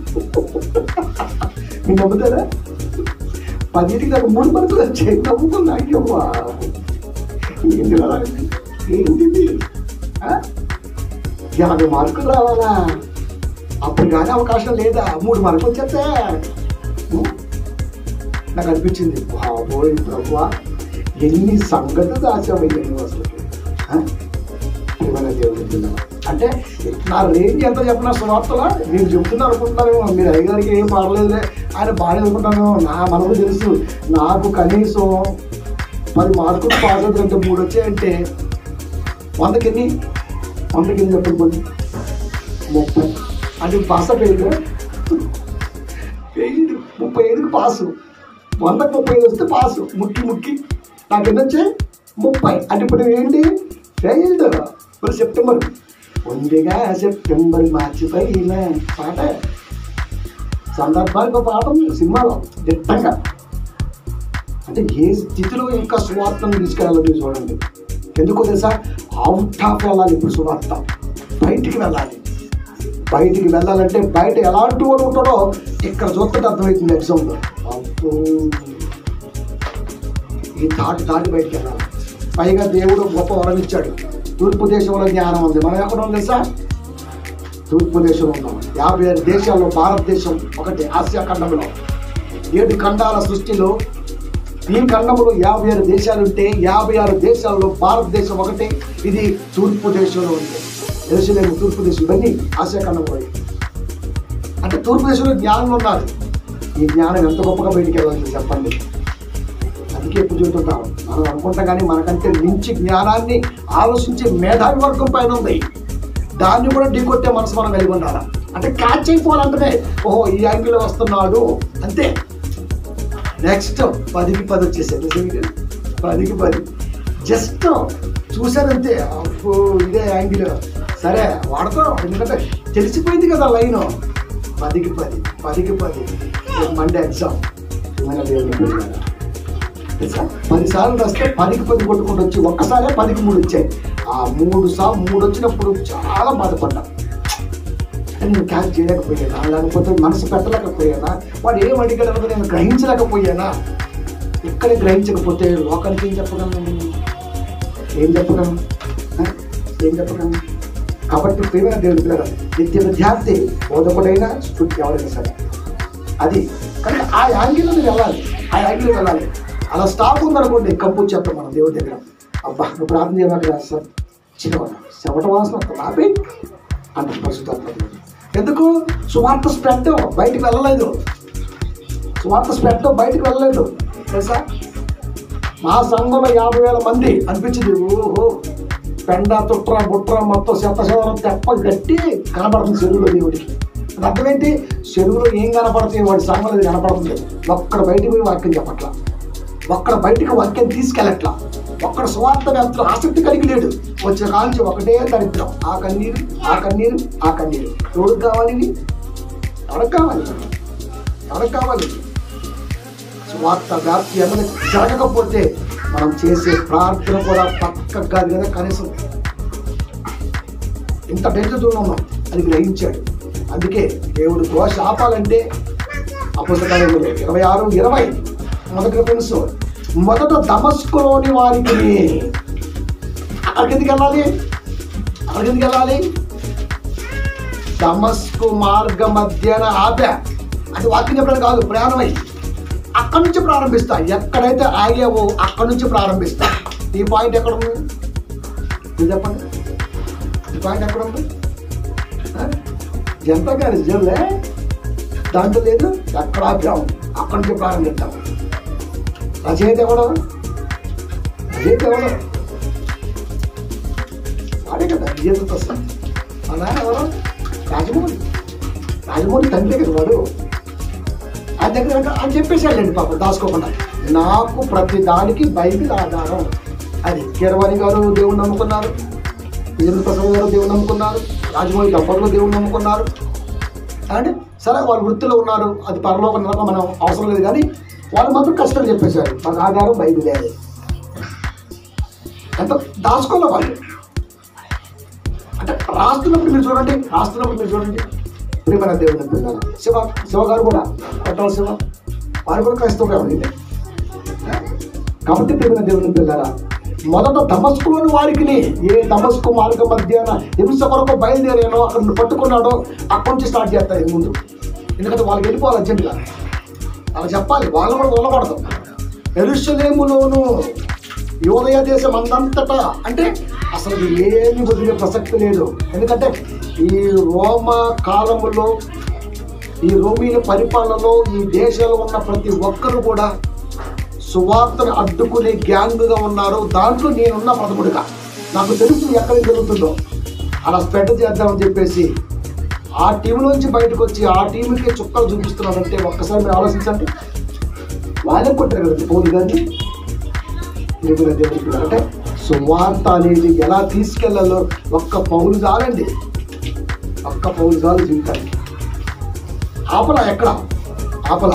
మీరు నమ్ముతారా పదిటికి నాకు మూడు మార్కులు వచ్చాయి నమ్ముకున్నా అయ్యమ్మా ఏంటి అలా? ఏంటిది ఆ? యాభై మార్కులు రావాలా అప్పుడు కానీ అవకాశం లేదా మూడు మార్కులు వచ్చేస్తే ఉం? నాకు అనిపించింది బాబోయ్ ప్రభు ఎన్ని సంగతులు దాచావయ్యా నువ్వు అసలు ఆ? ప్రియమైన దేవుని పిల్లలు. అంటే నా రేంజ్ ఎంత చెప్పిన సువార్తలా మీరు చెప్తున్నారు అనుకుంటున్నారేమో మీరు అయ్యగారికి ఏం పర్లేదులే ఆయన బాగా అనుకుంటాను నా మనకు తెలుసు నాకు కనీసం పది మార్కులు పాస్ అవుతుందంటే మూడు వచ్చాయంటే వందకి ఎన్ని వందకి ఎన్ని చెప్పండి కొన్ని ముప్పై అంటే పాస్ అయిపోయింది వెయ్యి ముప్పై ఐదుకి పాసు వందకు ముప్పై ఐదు వస్తే పాసు ముక్కి ముక్కి నాకు ఎన్ని వచ్చాయి ముప్పై అంటే ఇప్పుడు ఏంటి ఫెయిల్డ్ ఇప్పుడు సెప్టెంబర్ ఉందిగా సెప్టెంబర్ మార్చిపోయిన పాట సందర్భానికి ఒక పాట ఉంది సినిమాలో దిట్టంగా అంటే ఏ స్థితిలో ఇంకా సువార్తను తీసుకెళ్ళాలో మీరు చూడండి ఎందుకో తెలుసా అవుట్ ఆఫ్ వెళ్ళాలి ఇప్పుడు సువార్త బయటికి వెళ్ళాలి బయటికి వెళ్ళాలంటే బయట ఎలాంటి వాడు ఉంటాడో ఇక్కడ చూస్తుంటే అర్థమవుతుంది ఎగ్జామ్లో అబ్బో. ఈ తాటి దాటి బయటికి వెళ్ళాలి పైగా దేవుడు గొప్ప వరం ఇచ్చాడు తూర్పు దేశంలో జ్ఞానం ఉంది మనం ఎక్కడ ఉంది తెలుసా తూర్పు దేశంలో ఉన్నాం యాభై ఆరు దేశాల్లో భారతదేశం ఒకటి ఆసియా ఖండంలో ఏడు ఖండాల సృష్టిలో ఈ ఖండంలో యాభై ఆరు దేశాలు ఉంటే యాభై ఆరు దేశాల్లో భారతదేశం ఒకటి ఇది తూర్పు దేశంలో ఉంది దేశంలో తూర్పు దేశం ఇవన్నీ ఆసియా ఖండంలో అంటే తూర్పు దేశంలో జ్ఞానం ఉన్నారు ఈ జ్ఞానం ఎంత గొప్పగా బయటికి వెళ్ళాలి చెప్పండి అందుకే ఎప్పుడు చెబుతుంటాం మనం అనుకుంటాం కానీ మనకంటే మించి జ్ఞానాన్ని ఆలోచించే మేధావి వర్గం పైన ఉంది దాన్ని కూడా ఢీకొట్టే మనసు మనం కలిగి ఉండాలి అంటే క్యాచ్ అయిపోవాలంటేనే ఓహో ఈ యాంగిల్ వస్తున్నాడు అంతే నెక్స్ట్ పదికి పది వచ్చేసాయి నిజంగా పదికి పది జస్ట్ చూశారంతే అప్పు ఇదే యాంగిల్ సరే వాడతాం ఎందుకంటే తెలిసిపోయింది కదా లైన్ పదికి పది పదికి పది మండే ఎగ్జామ్ ఏమైనా దేవుని పిల్లలారా. తెలుసా పది సార్లు వస్తే పదికి పది కొట్టుకుంటూ వచ్చి ఒక్కసారే పదికి మూడు వచ్చాయి ఆ మూడు సార్లు మూడు వచ్చినప్పుడు చాలా బాధపడ్డా అంటే నేను క్యాచ్ చేయలేకపోయానా లేకపోతే మనసు పెట్టలేకపోయానా వాడు ఏం అడిగాడు అన్నది నేను గ్రహించలేకపోయానా ఇక్కడే గ్రహించకపోతే లోకానికి ఏం చెప్పగలను ఏం చెప్పగలను ఆ? ఏం చెప్పగలను కాబట్టి ప్రియమైన దేవుడి పిల్లలు నిత్య విద్యార్థి బోధకుడైనా స్టూడెంట్ ఎవరైనా సరే అది కానీ ఆ యాంగిల్లో మీరు వెళ్ళాలి ఆ యాంగిల్లో వెళ్ళాలి అలా స్టాప్ ఉందనుకోండి కంపు వచ్చేస్తాం మనం దేవుడి దగ్గర అబ్బా నువ్వు ప్రార్థన చేయమని కాదు సార్ చిన్నవాడు చెమట వాసన వస్తుంది ఆపి అంత పరిశుద్ధాత్మ దేవుడు. ఎందుకు సువార్త స్ప్రెడ్ బయటికి వెళ్ళలేదు సువార్త స్ప్రెడ్ బయటికి వెళ్ళలేదు తెలుసా మా సంఘంలో యాభై వేల మంది అనిపించింది ఓహో పెండ తుట్ర బుట్ర మొత్తం శత శవరం తెప్ప గట్టి కనబడుతుంది చెరువులో దేవుడికి అది అర్థమేంటి చెరువులో ఏం కనపడుతుంది వాడి సంఘంలో ఇది కనపడుతుంది ఒక్కడ బయటికి పోయి వాక్యం చెప్పట్లా ఒక్కడ బయటికి వాక్యం తీసుకెళ్ళట్లా ఒక్కడ స్వార్థ వ్యాప్తిలో ఆసక్తి కలిగి లేడు వచ్చిన కాంచి ఒకటే దరిద్రం ఆ కన్నీరు ఆ కన్నీరు ఆ కన్నీరు ఎవరికి కావాలి ఇవి? ఎవరికి కావాలి ఎవరికి కావాలి స్వార్థ వ్యాప్తి అన్నది జరగకపోతే మనం చేసే ప్రార్థన కూడా పక్కకు కాదు కదా కనీసం ఇంత డేంజర్ దూరం ఉన్నాం అది గ్రహించాడు అందుకే దేవుడు దోష ఆపాలంటే ఆ పుస్తకాలు ఇరవై ఆరు ఇరవై మొదటి ఫ్రెండ్స్ మొదట దమస్కులోని వారికి అక్కడికి ఎందుకు వెళ్ళాలి అక్కడికి ఎందుకు వెళ్ళాలి దమస్కు మార్గ మధ్యన ఆపా అది వాక్యం చెప్పడం కాదు ప్రయాణమై అక్కడి నుంచి ప్రారంభిస్తా ఎక్కడైతే ఆగావో అక్కడి నుంచి ప్రారంభిస్తా ఈ పాయింట్ ఎక్కడ ఉంది మీరు చెప్పండి ఈ పాయింట్ ఎక్కడ ఉంది ఆ? జనతా గారి జల్లే దాంట్లో లేదు ఎక్కడ ఆపాం అక్కడి నుంచి ప్రారంభిస్తాం రచయిత ఎవడు రచయిత ఎవడు వాడే కదా విజేంద్ర ప్రసాద్ మా నాన్న ఎవరు రాజమౌళి రాజమౌళి తండ్రి కదా వాడు ఆయన దగ్గర అని చెప్పేసాడండి పాప దాచుకోకుండా నాకు ప్రతి దానికి బైబిల్ ఆధారం అది కీరవాణి గారు దేవుని నమ్ముకున్నారు విజేంద్ర ప్రసాద్ గారు దేవుని నమ్ముకున్నారు రాజమౌళి దంపతులు దేవుని నమ్ముకున్నారు అండ్ సరే వాళ్ళు వృత్తిలో ఉన్నారు అది పరలోక నరకం మనం అవసరం లేదు కానీ వాళ్ళు మాత్రం కష్టం చెప్పేశారు మాకు ఆధారం బైబిలే అది ఎంత దాచుకోలే వాళ్ళు అంటే రాస్తున్నప్పుడు మీరు చూడండి రాస్తున్నప్పుడు మీరు చూడండి ప్రేమన దేవుని పిల్లలు శివ శివ గారు కూడా కొట్టాలి శివ వారు కూడా క్రైస్తవుగా ఉంది కాబట్టి ప్రేమన దేవుని పిల్లరా మొదట దమస్కులోని వారికి ఏ దమస్కు మార్గ మధ్యాహ్న హింస కొరకు బయలుదేరానో అక్కడ నుండి పట్టుకున్నాడో అక్కడి నుంచి స్టార్ట్ చేస్తారు ముందు ఎందుకంటే వాళ్ళకి వెళ్ళిపోవాలి అర్జెంటుగా అలా చెప్పాలి వాళ్ళు కూడా వదలకూడదు ఎరుషలేములోను యోదయ దేశం అందంతటా అంటే అసలు ఇది ఏమి వదిలే ప్రసక్తి లేదు ఎందుకంటే ఈ రోమ కాలములో ఈ రోమీల పరిపాలనలో ఈ దేశంలో ఉన్న ప్రతి ఒక్కరు కూడా సువార్తను అడ్డుకునే గ్యాంగ్గా ఉన్నారు దాంట్లో నేనున్న ప్రథముడిగా నాకు తెలుసు ఎక్కడ జరుగుతుందో అలా స్ప్రెడ్ చేద్దామని చెప్పేసి ఆ టీంలోంచి బయటకు వచ్చి ఆ టీంకి చుక్కలు చూపిస్తున్నారంటే ఒక్కసారి మీరు ఆలోచించండి వాళ్ళే కొట్టారు కదండి పౌరు గారిని దేవుని దేవుని పిల్లలు. అంటే సువార్త అనేది ఎలా తీసుకెళ్లాలో ఒక్క పౌరు చాలండి ఒక్క పౌరు చాలు జీవితానికి ఆపల ఎక్కడ ఆపల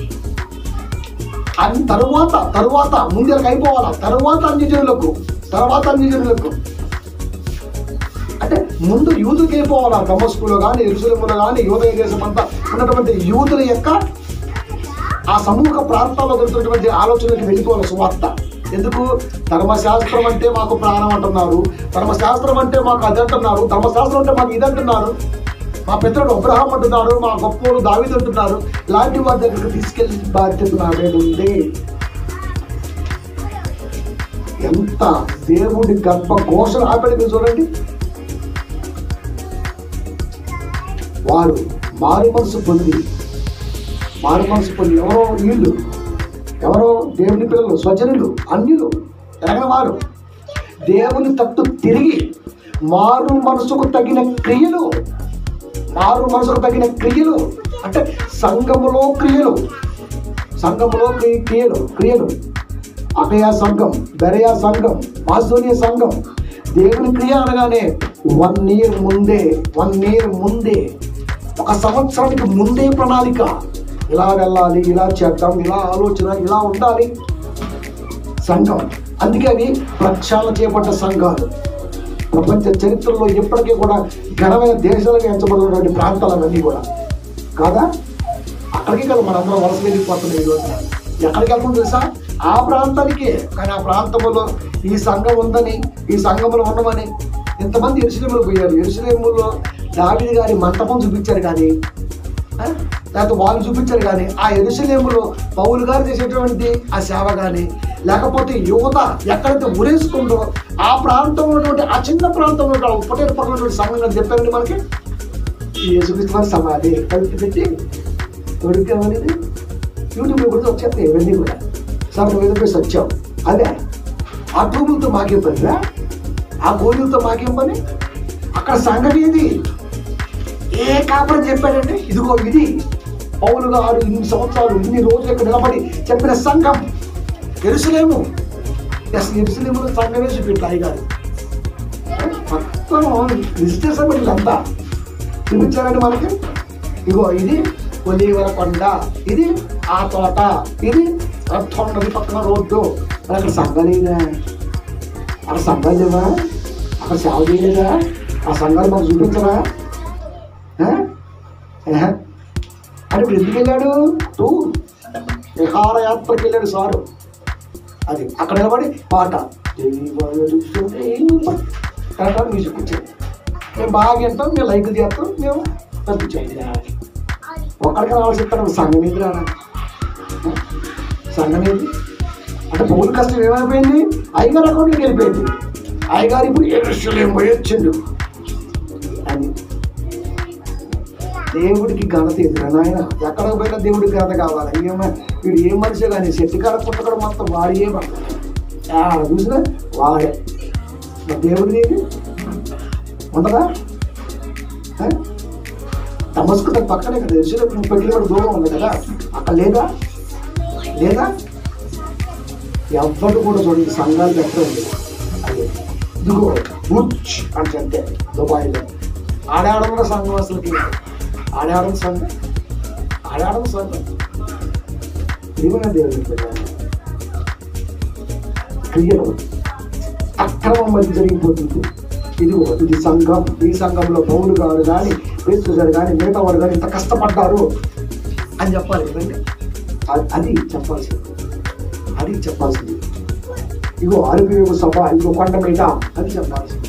అని తరువాత తరువాత ముందుకు అయిపోవాలా తరువాత అన్ని జనులకు తర్వాత అన్ని జనులకు అంటే ముందు యూదులకి అయిపోవాలా దమస్కులో కానీ ఎరుసలేములో కానీ యోదయ దేశం అంతా ఉన్నటువంటి యూదుల యొక్క ఆ సమూహ ప్రాంతాల్లో దొరుకుతున్నటువంటి ఆలోచనలకు వెళ్ళిపోవాలి సువార్త ఎందుకు ధర్మశాస్త్రం అంటే మాకు ప్రాణం అంటున్నారు ధర్మశాస్త్రం అంటే మాకు అది అంటున్నారు ధర్మశాస్త్రం అంటే మాకు ఇది అంటున్నారు మా పితరుడు అబ్రహాం అంటున్నారు మా గొప్పోడు దావిది అంటున్నారు ఇలాంటి వారి దగ్గరికి తీసుకెళ్లి బాధ్యత నా మీద ఉంది ఎంత దేవుడి గర్భ ఘోషణ ఆపడి మీరు చూడండి వారు మారు మనసు పొంది మారు మనసు పొంది ఎవరో వీళ్ళు ఎవరో దేవుని పిల్లలు స్వజనులు అన్యులు ఎరగని వారు దేవుని తట్టు తిరిగి మారు మనసుకు తగిన క్రియలు మారు మనసుకు తగిన క్రియలు అంటే సంఘములో క్రియలు సంఘములో క్రి- క్రియలు క్రియలు అకయ సంఘం బెరయా సంఘం మాసోనియ సంఘం దేవుని క్రియ అనగానే వన్ ఇయర్ ముందే వన్ ఇయర్ ముందే ఒక సంవత్సరానికి ముందే ప్రణాళిక ఇలా వెళ్ళాలి ఇలా చేద్దాం ఇలా ఆలోచన ఇలా ఉండాలి సంఘం అందుకే అవి ప్రక్షాళన చేపట్ట సంఘాలు ప్రపంచ చరిత్రలో ఇప్పటికీ కూడా ఘనమైన దేశాలుగా ఎంచబడినటువంటి ప్రాంతాలు అవన్నీ కూడా కాదా అక్కడికి కదా మనందరం వలస వెళ్ళిపోతున్నాం ఈ రోజున ఎక్కడికి వెళ్తాం తెలుసా ఆ ప్రాంతానికే కానీ ఆ ప్రాంతంలో ఈ సంఘం ఉందని ఈ సంఘంలో ఉండమని ఇంతమంది ఎరుసలేములు పోయారు ఎరుసలేములో దావిది గారి మంటపం చూపించారు కానీ ఆ? లేకపోతే వాళ్ళు చూపించారు కానీ ఆ ఎరుసలేములో పౌలు గారు చేసేటువంటి ఆ సేవ కానీ లేకపోతే యువత ఎక్కడైతే ఉరేసుకుందో ఆ ప్రాంతంలో ఉన్నటువంటి ఆ చిన్న ప్రాంతంలో ఉన్న ఉప్పటేరు పక్కన ఉన్నటువంటి సంఘం అని చెప్పారండి మనకి ఈ యేసుక్రీస్తు వారి సమాధి కలిపి పెట్టి దొరికామనేది యూట్యూబ్లో కూడా వచ్చేస్తాయి ఇవన్నీ కూడా సార్ నువ్వు ఏదో పోయి వచ్చావు అదే ఆ ట్యూబులతో మాకేం పనిరా ఆ గోళీలతో మాకేం పని అక్కడ సంగతి ఇది ఏ కాపురం చెప్పాడంటే ఇదిగో ఇది పౌలు గారు ఇన్ని సంవత్సరాలు ఇన్ని రోజులు ఇక్కడ నిలబడి చెప్పిన సంఘం ఎరుసలేము ఎస్ ఎరుసలేములో సంఘమే చూపించారు అయ్యగారు మొత్తం విజిటర్స్ వీళ్ళంతా చూపించారండి మనకి ఇగో ఇది ఒలీవర కొండ ఇది ఆ తోట ఇది రథం నది పక్కన రోడ్డు మరి అక్కడ సంఘాలేదా అక్కడ సంఘాలు లేవా అక్కడ సేవ చేయలేదా ఆ సంఘాలు మాకు చూపించరా ఆ? ఏహ? అంటే ఇప్పుడు ఎందుకు వెళ్ళాడు టూ విహారయాత్రకి వెళ్ళాడు సారు అది అక్కడ నిలబడి పాట కరెక్ట్గా మ్యూజిక్ వచ్చింది మేము బాగా వింటాం మేము లైక్ చేస్తాం మేము పంపించాం ఒక్కడికి రావాల్సి ఇస్తాను సంఘం ఏది రానా సంఘం ఏది అంటే పౌరు కష్టం ఏమైపోయింది అయ్యగారు అకౌంట్లోకి వెళ్ళిపోయింది అయ్యగారు ఇప్పుడు ఏ విషయంలో ఏం పోయి వచ్చిండు అని దేవుడికి ఘనత ఎదురా నాయన ఎక్కడికి పోయినా దేవుడికి ఘనత కావాలి ఏమో వీడు ఏం మనిషి కానీ చెట్టు కాడ పుట్టకడ మొత్తం వాడి ఏం ఆడ చూసినా వాడే మరి దేవుడిది ఏది ఉండదా ఆ? దమస్కు దాని పక్కనే కదా ఎరుసలేం ముప్పై కిలోమీటర్ దూరం ఉంది కదా అక్కడ లేదా లేదా ఎవ్వరు కూడా చూడండి సంఘాలు పెట్టండి అదే ఇదిగో బుచ్ అని చెప్తే దుబాయ్లో ఆడాడడం సంఘం అసలుకి ఆడాడడం సంఘం ఆడాడడం సంఘం ప్రియమైన దేవుని పిల్లలు క్రియలు అక్రమం మధ్య జరిగిపోతుంది ఇదిగో ఇది సంఘం ఈ సంఘంలో పౌరు గారు కానీ పేసు గారు కానీ మిగతా వారు కానీ ఇంత కష్టపడ్డారు అని చెప్పాలి కదండి అ- అది చెప్పాల్సింది అది చెప్పాల్సింది ఇగో అరుగు సభ ఇగో కొండ మీద అది చెప్పాల్సింది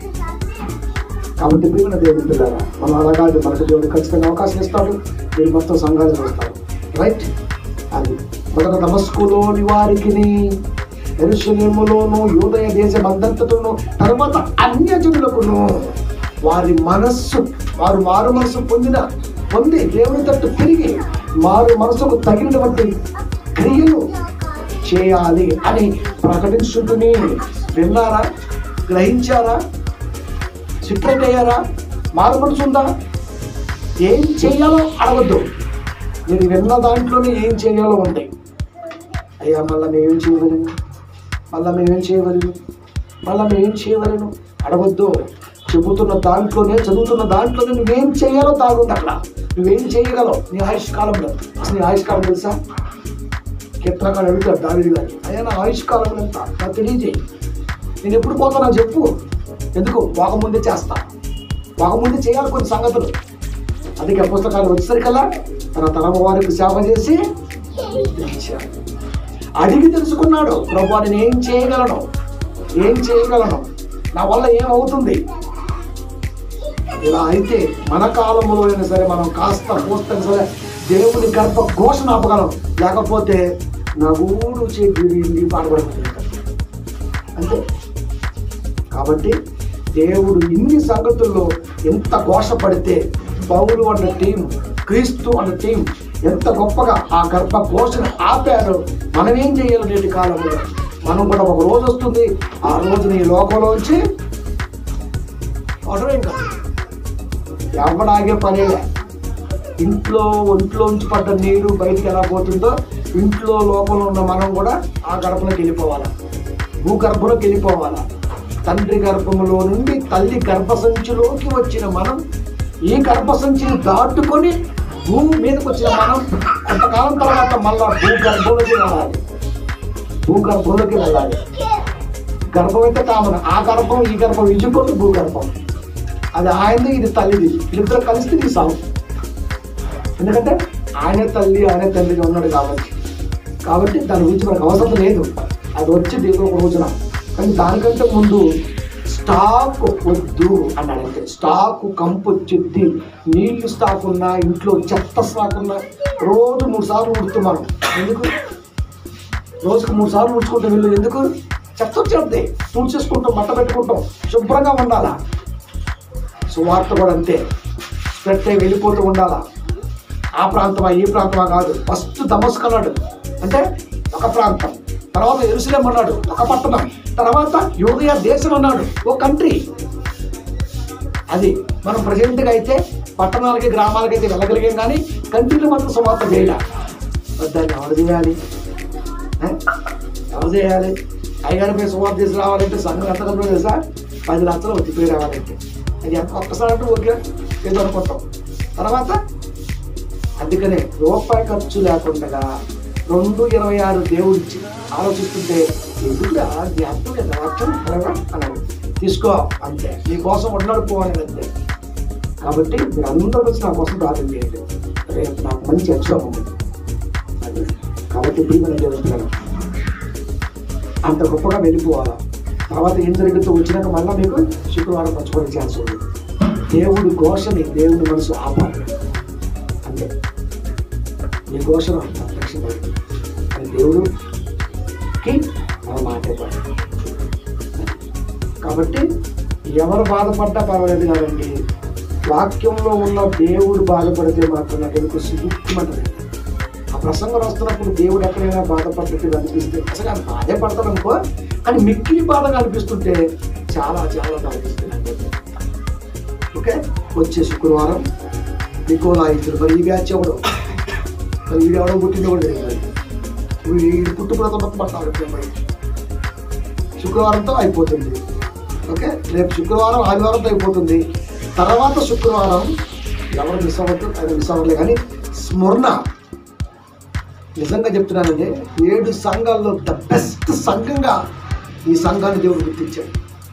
కాబట్టి ప్రియమైన దేవుని పిల్లరా మనం అలా కాదు మనకు దేవుడు ఖచ్చితంగా అవకాశం ఇస్తాడు మీరు మొత్తం సంఘాలు వస్తారు రైట్ అది మొదట దమస్కులోని వారికి ఎరుసలేములోను యూదయ దేశమందంతటను తర్వాత అన్యజనులకును వారి మనస్సు వారు మారు మనసు పొందిన పొంది దేవుని తట్టు తిరిగి మారు మనసుకు తగినటువంటి క్రియలు చేయాలి అని ప్రకటించుకుని విన్నారా గ్రహించారా సిట్రేట్ అయ్యారా మారు మనసు ఉందా ఏం చేయాలో అడగద్దు మీరు విన్న దాంట్లోనే ఏం చేయాలో ఉంది అయ్యా మళ్ళీ మేమేం చేయగలను మళ్ళీ మేమేం చేయగలను మళ్ళీ మేమేం చేయగలను అడగొద్దు చెబుతున్న దాంట్లోనే చదువుతున్న దాంట్లోనే నువ్వేం చేయాలో తాగుంది అక్కడ నువ్వేం చేయగలవు నీ ఆయుష్ కాలంలో అసలు నీ ఆయుష్ కాలం తెలుసా కీర్తనకాడు అడుగుతాడు దావిది గారి అయ్యా నా ఆయుష్ కాలం ఎంత నాకు తెలియజేయి నేను ఎప్పుడు పోతానో చెప్పు ఎందుకు పోకముందే చేస్తా పోకముందే చేయాలి కొన్ని సంగతులు అందుకే పుస్తకాలు వచ్చేసరికల్లా తన తరం వారికి సేవ చేసి ఇచ్చాడు. అడిగి తెలుసుకున్నాడు ప్రభు నేను ఏం చేయగలను ఏం చేయగలను నా వల్ల ఏమవుతుంది ఇలా అయితే మన కాలంలో అయినా సరే మనం కాస్త పోస్తాం సరే దేవుని గర్భ ఘోషణ ఆపగలం లేకపోతే నా ఊరు చేతి పాడబడుతుంది అంతే కాబట్టి దేవుడు ఇన్ని సంగతుల్లో ఎంత ఘోషపడితే పౌలు అన్న టీం క్రీస్తు అన్న టీం ఎంత గొప్పగా ఆ గర్భ ఘోషణ ఆపారు మనం ఏం చేయాలి నేటి కాలంలో మనం కూడా ఒక రోజు వస్తుంది ఆ రోజు నీ లోకంలోంచి అటు ఇంకా ఎవడాగే పనేలే ఇంట్లో ఒంట్లోంచి పడ్డ నీరు బయటికి ఎలా పోతుందో ఇంట్లో లోపల ఉన్న మనం కూడా ఆ గర్భంలోకి వెళ్ళిపోవాలా భూగర్భంలోకి వెళ్ళిపోవాలా తండ్రి గర్భములో నుండి తల్లి గర్భసంచిలోకి వచ్చిన మనం ఈ గర్భసంచిని దాటుకొని భూమి మీదకి వచ్చిన మనం కొంతకాలం తర్వాత మళ్ళా భూగర్భంలోకి వెళ్ళాలి భూగర్భంలోకి వెళ్ళాలి గర్భం అయితే కామన్ ఆ గర్భం ఈ గర్భం ఇచ్చుకోండి భూగర్భం అది ఆయనది ఇది తల్లిది వీళ్ళిద్దరు కలిస్తే నీ సాగు ఎందుకంటే ఆయన తల్లి ఆయన తండ్రిగా ఉన్నాడు కాబట్టి కాబట్టి దాని గురించి మనకు అవసరం లేదు అది వచ్చి దేవుడు ఒక రోజున కానీ దానికంటే ముందు స్టాక్ వద్దు అన్నాడు అంతే స్టాక్ కంపు వచ్చింది నీళ్లు స్టాక్ ఉన్నా ఇంట్లో చెత్త స్టాక్ ఉన్నా రోజు మూడు సార్లు ఉడుతాం మనం ఎందుకు రోజుకు మూడు సార్లు ఊడ్చుకుంటాం వీళ్ళు ఎందుకు చెత్త వచ్చేద్ది తుడిచేసుకుంటాం మట్ట పెట్టుకుంటాం శుభ్రంగా ఉండాలా సువార్త కూడా అంతే స్ప్రెడ్ అయి వెళ్ళిపోతూ ఉండాలా ఆ ప్రాంతమా ఈ ప్రాంతమా కాదు ఫస్ట్ దమస్క్ అన్నాడు అంటే ఒక ప్రాంతం తర్వాత ఎరుసలేం అన్నాడు ఒక పట్టణం తర్వాత యోగయ దేశం అన్నాడు ఓ కంట్రీ అది మనం ప్రజెంట్గా అయితే పట్టణాలకి గ్రామాలకి అయితే వెళ్ళగలిగాం కానీ కంట్రీలో మాత్రం సువార్త చేయాలి దాన్ని ఎవరు చేయాలి ఏ? ఎవరు చేయాలి అయ్యగారి మీద సువార్త చేసి రావాలంటే సంఘం ఎంత డబ్బులు తెలుసా పది లక్షలు వచ్చిపోయి రావాలంటే అది ఎంత ఒక్కసారి అంటే ఓకే ఏదో అనుకుంటాం తర్వాత అందుకనే రూపాయి ఖర్చు లేకుండా రెండు ఇరవై ఆరు దేవుడు ఇచ్చి ఆలోచిస్తుంటే ఎందుకురా జ్ఞాపకం కదా లక్షలు ఇరవై అన్నాడు తీసుకో అంతే నీ కోసం ఉన్నాడు పోవాలి అంతే కాబట్టి మీరు అందరూ వచ్చి నా కోసం ప్రార్థన చేయండి రేపు నాకు మంచి ఎగ్జామ్ ఉంది అది కాబట్టి ఇప్పుడు మనం చేస్తున్నాను అంత గొప్పగా వెళ్ళిపోవాలా తర్వాత ఏం జరుగుతూ వచ్చినాక మళ్ళీ మీకు శుక్రవారం మర్చిపోయే ఛాన్స్ ఉంది దేవుడి ఘోషని దేవుడి మనసు ఆపాలి అంతే మీ ఘోషను రక్షించాలి అది దేవుడుకి మన మాటే పని. కాబట్టి ఎవరు బాధపడ్డా పర్వాలేదు కదండి వాక్యంలో ఉన్న దేవుడు బాధపడితే మాత్రం నాకు ఎందుకు సిగ్గుమంటది ఆ ప్రసంగం వస్తున్నప్పుడు దేవుడు ఎక్కడైనా బాధపడ్డట్టు అనిపిస్తే అసలు ఆయన బాధే పడతాడు అనుకో కానీ మిక్కిలి బాధగా అనిపిస్తుంటే చాలా చాలా అనిపిస్తుంది ఓకే వచ్చే శుక్రవారం మీకు ఇద్దరు మరి ఈ బ్యాచ్ ఎవడు మరి వీడు ఎవడో పుట్టింది కూడా తెలియదు వీడు పుట్టుకున్న పట్టాలి మరి శుక్రవారంతో అయిపోతుంది ఓకే రేపు శుక్రవారం ఆదివారంతో అయిపోతుంది తర్వాత శుక్రవారం ఎవరు మిస్ అవ్వద్దు అది మిస్ అవ్వలే కానీ స్మరణ నిజంగా చెప్తున్నానండి ఏడు సంఘాల్లో ద బెస్ట్ సంఘంగా ఈ సంఘాన్ని దేవుడు గుర్తించాడు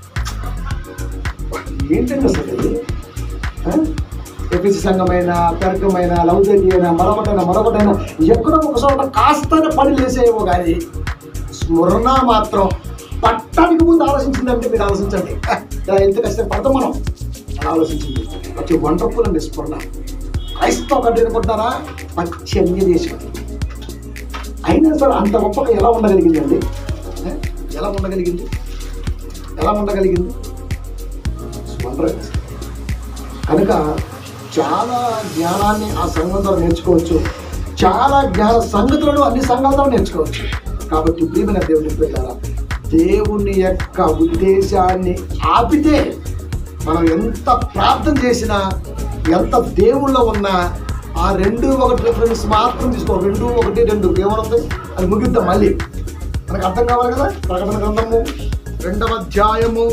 ఏంటంటే అసలు ఇది ఎపిసి సంఘమైన పెరకమైన లౌదరి అయినా మరొకటైనా మరొకటైనా ఎక్కడో ఒక చోట కాస్తనే పని లేసేమో కానీ స్మరణ మాత్రం పట్టానికి ముందు ఆలోచించిందంటే మీరు ఆలోచించండి హ, ఇలా ఎంత కష్టం పడతాం మనం అని ఆలోచించింది ప్రతి వండర్ఫుల్ అండి స్మరణ క్రైస్తవ కంటే అనుకుంటారా పచ్చి అన్య దేశం అయినా సరే అంత గొప్పగా ఎలా ఉండగలిగిందండి హ, ఎలా ఉండగలిగింది ఎలా ఉండగలిగింది స్మరణ కనుక చాలా జ్ఞానాన్ని ఆ సంఘం ద్వారా నేర్చుకోవచ్చు చాలా జ్ఞాన సంగతులను అన్ని సంఘాల ద్వారా నేర్చుకోవచ్చు కాబట్టి ప్రియమైన దేవుని పిల్లల దేవుని యొక్క ఉద్దేశాన్ని ఆపితే మనం ఎంత ప్రార్థన చేసినా ఎంత దేవుళ్ళో ఉన్నా ఆ రెండు ఒకటి రిఫరెన్స్ మాత్రం తీసుకో రెండు ఒకటి రెండు ఏమనుంది అది ముగిద్దాం మళ్ళీ మనకు అర్థం కావాలి కదా ప్రకటన గ్రంథము రెండవ అధ్యాయము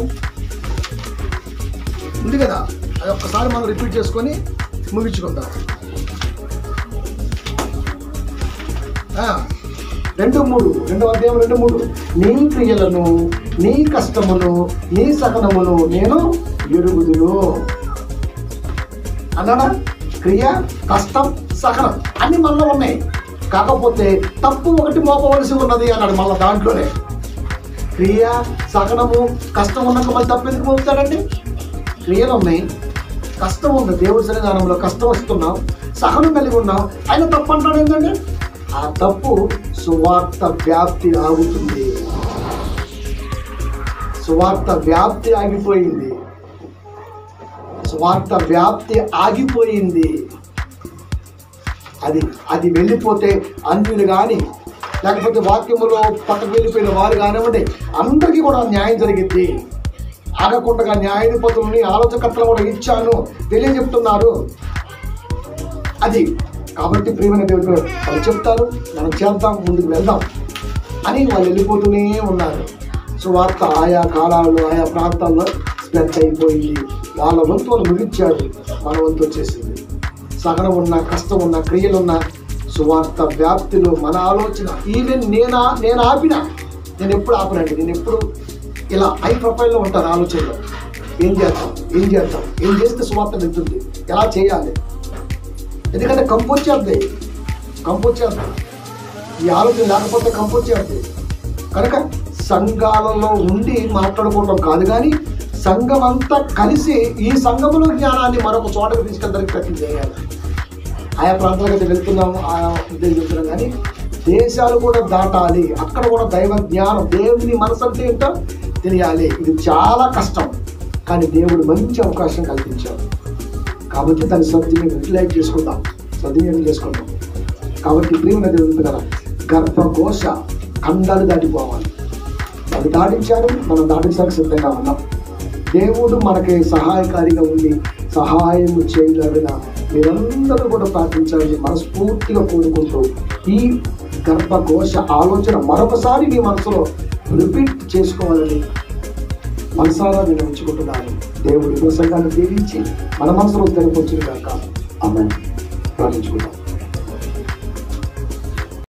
ఉంది కదా అది ఒక్కసారి మనం రిపీట్ చేసుకొని ముగించుకుందాం ఆ, రెండు మూడు రెండవ అధ్యాయం రెండు మూడు నీ క్రియలను నీ కష్టమును నీ సహనమును నేను ఎరుగుదును అన్నాడా క్రియ కష్టం సహనం అన్ని మనలో ఉన్నాయి కాకపోతే తప్పు ఒకటి మోపవలసి ఉన్నది అన్నాడు మళ్ళీ దాంట్లోనే క్రియ సహనము కష్టం ఉన్నాక మళ్ళీ తప్పు ఎందుకు మోపుతాడండి క్రియలు ఉన్నాయి కష్టం ఉంది దేవుడి సన్నిధానంలో కష్టం వస్తున్నాం సహనం కలిగి ఉన్నాం ఆయన తప్పు అంటాడు ఏంటంటే ఆ తప్పు సువార్త వ్యాప్తి ఆగుతుంది సువార్త వ్యాప్తి ఆగిపోయింది సువార్త వ్యాప్తి ఆగిపోయింది అది అది వెళ్ళిపోతే అన్యులు కానీ లేకపోతే వాక్యములో పక్కకు వెళ్ళిపోయిన వారు కానివ్వండి అందరికీ కూడా న్యాయం జరిగింది ఆగకుండా న్యాయాధిపతుల్ని ఆలోచకర్తలు కూడా ఇచ్చాను తెలియజెప్తున్నారు అది కాబట్టి ప్రియమైన దేవుడు వాళ్ళు చెప్తారు మనం చేద్దాం ముందుకు వెళ్దాం అని వాళ్ళు వెళ్ళిపోతూనే ఉన్నారు సో వార్త ఆయా కాలాల్లో ఆయా ప్రాంతాల్లో స్ప్రెడ్ అయిపోయింది వాళ్ళ వంతు వాళ్ళు ముగించాడు మన వంతు వచ్చేసింది సహనం ఉన్న కష్టం ఉన్న క్రియలున్న సువార్త వ్యాప్తిలో మన ఆలోచన ఈవెన్ నేనా నేను ఆపిన నేను ఎప్పుడు ఆపనండి నేను ఎప్పుడు ఇలా హై ప్రొఫైల్లో ఉంటాను ఆలోచనలో ఏం చేద్దాం ఏం చేద్దాం ఏం చేస్తే సువార్త వెళ్తుంది ఎలా చేయాలి ఎందుకంటే కంపోజ్ చేద్దాయి కంపోజ్ చేద్దాం ఈ ఆలోచన లేకపోతే కంపోజ్ చేద్దాయి కనుక సంఘాలలో ఉండి మాట్లాడుకోవడం కాదు కానీ సంఘం అంతా కలిసి ఈ సంఘములో జ్ఞానాన్ని మరొక చోటకు తీసుకెళ్ళడానికి ప్రయత్నం చేయాలి ఆయా ప్రాంతాలకు అయితే వెళ్తున్నాము ఆయా ఉద్దేశం చెప్తున్నాం కానీ దేశాలు కూడా దాటాలి అక్కడ కూడా దైవ జ్ఞానం దేవుని మనసు అంటే ఏంటో తెలియాలి ఇది చాలా కష్టం కానీ దేవుడు మంచి అవకాశం కల్పించాడు కాబట్టి దాన్ని సద్వినియోగం యూటిలైజ్ చేసుకుందాం సద్వినియోగం చేసుకుందాం కాబట్టి ప్రియమైన దేవుడు కదా గర్భకోశ ఖండాలు దాటిపోవాలి అది దాటించారు మనం దాటించడానికి సిద్ధంగా ఉన్నాం దేవుడు మనకి సహాయకారిగా ఉండి సహాయం చేయగలిగిన మీరందరూ కూడా ప్రార్థించాలని మనస్ఫూర్తిగా కోరుకుంటూ ఈ గర్భకోశ ఆలోచన మరొకసారి మీ మనసులో రిపీట్ చేసుకోవాలని మనసారా నేను ఉంచుకుంటున్నాను దేవుడి ప్రసంగాన్ని దీవించి మన మనసులో తెరపొచ్చిన కాక ఆమె ప్రార్థించుకుంటాం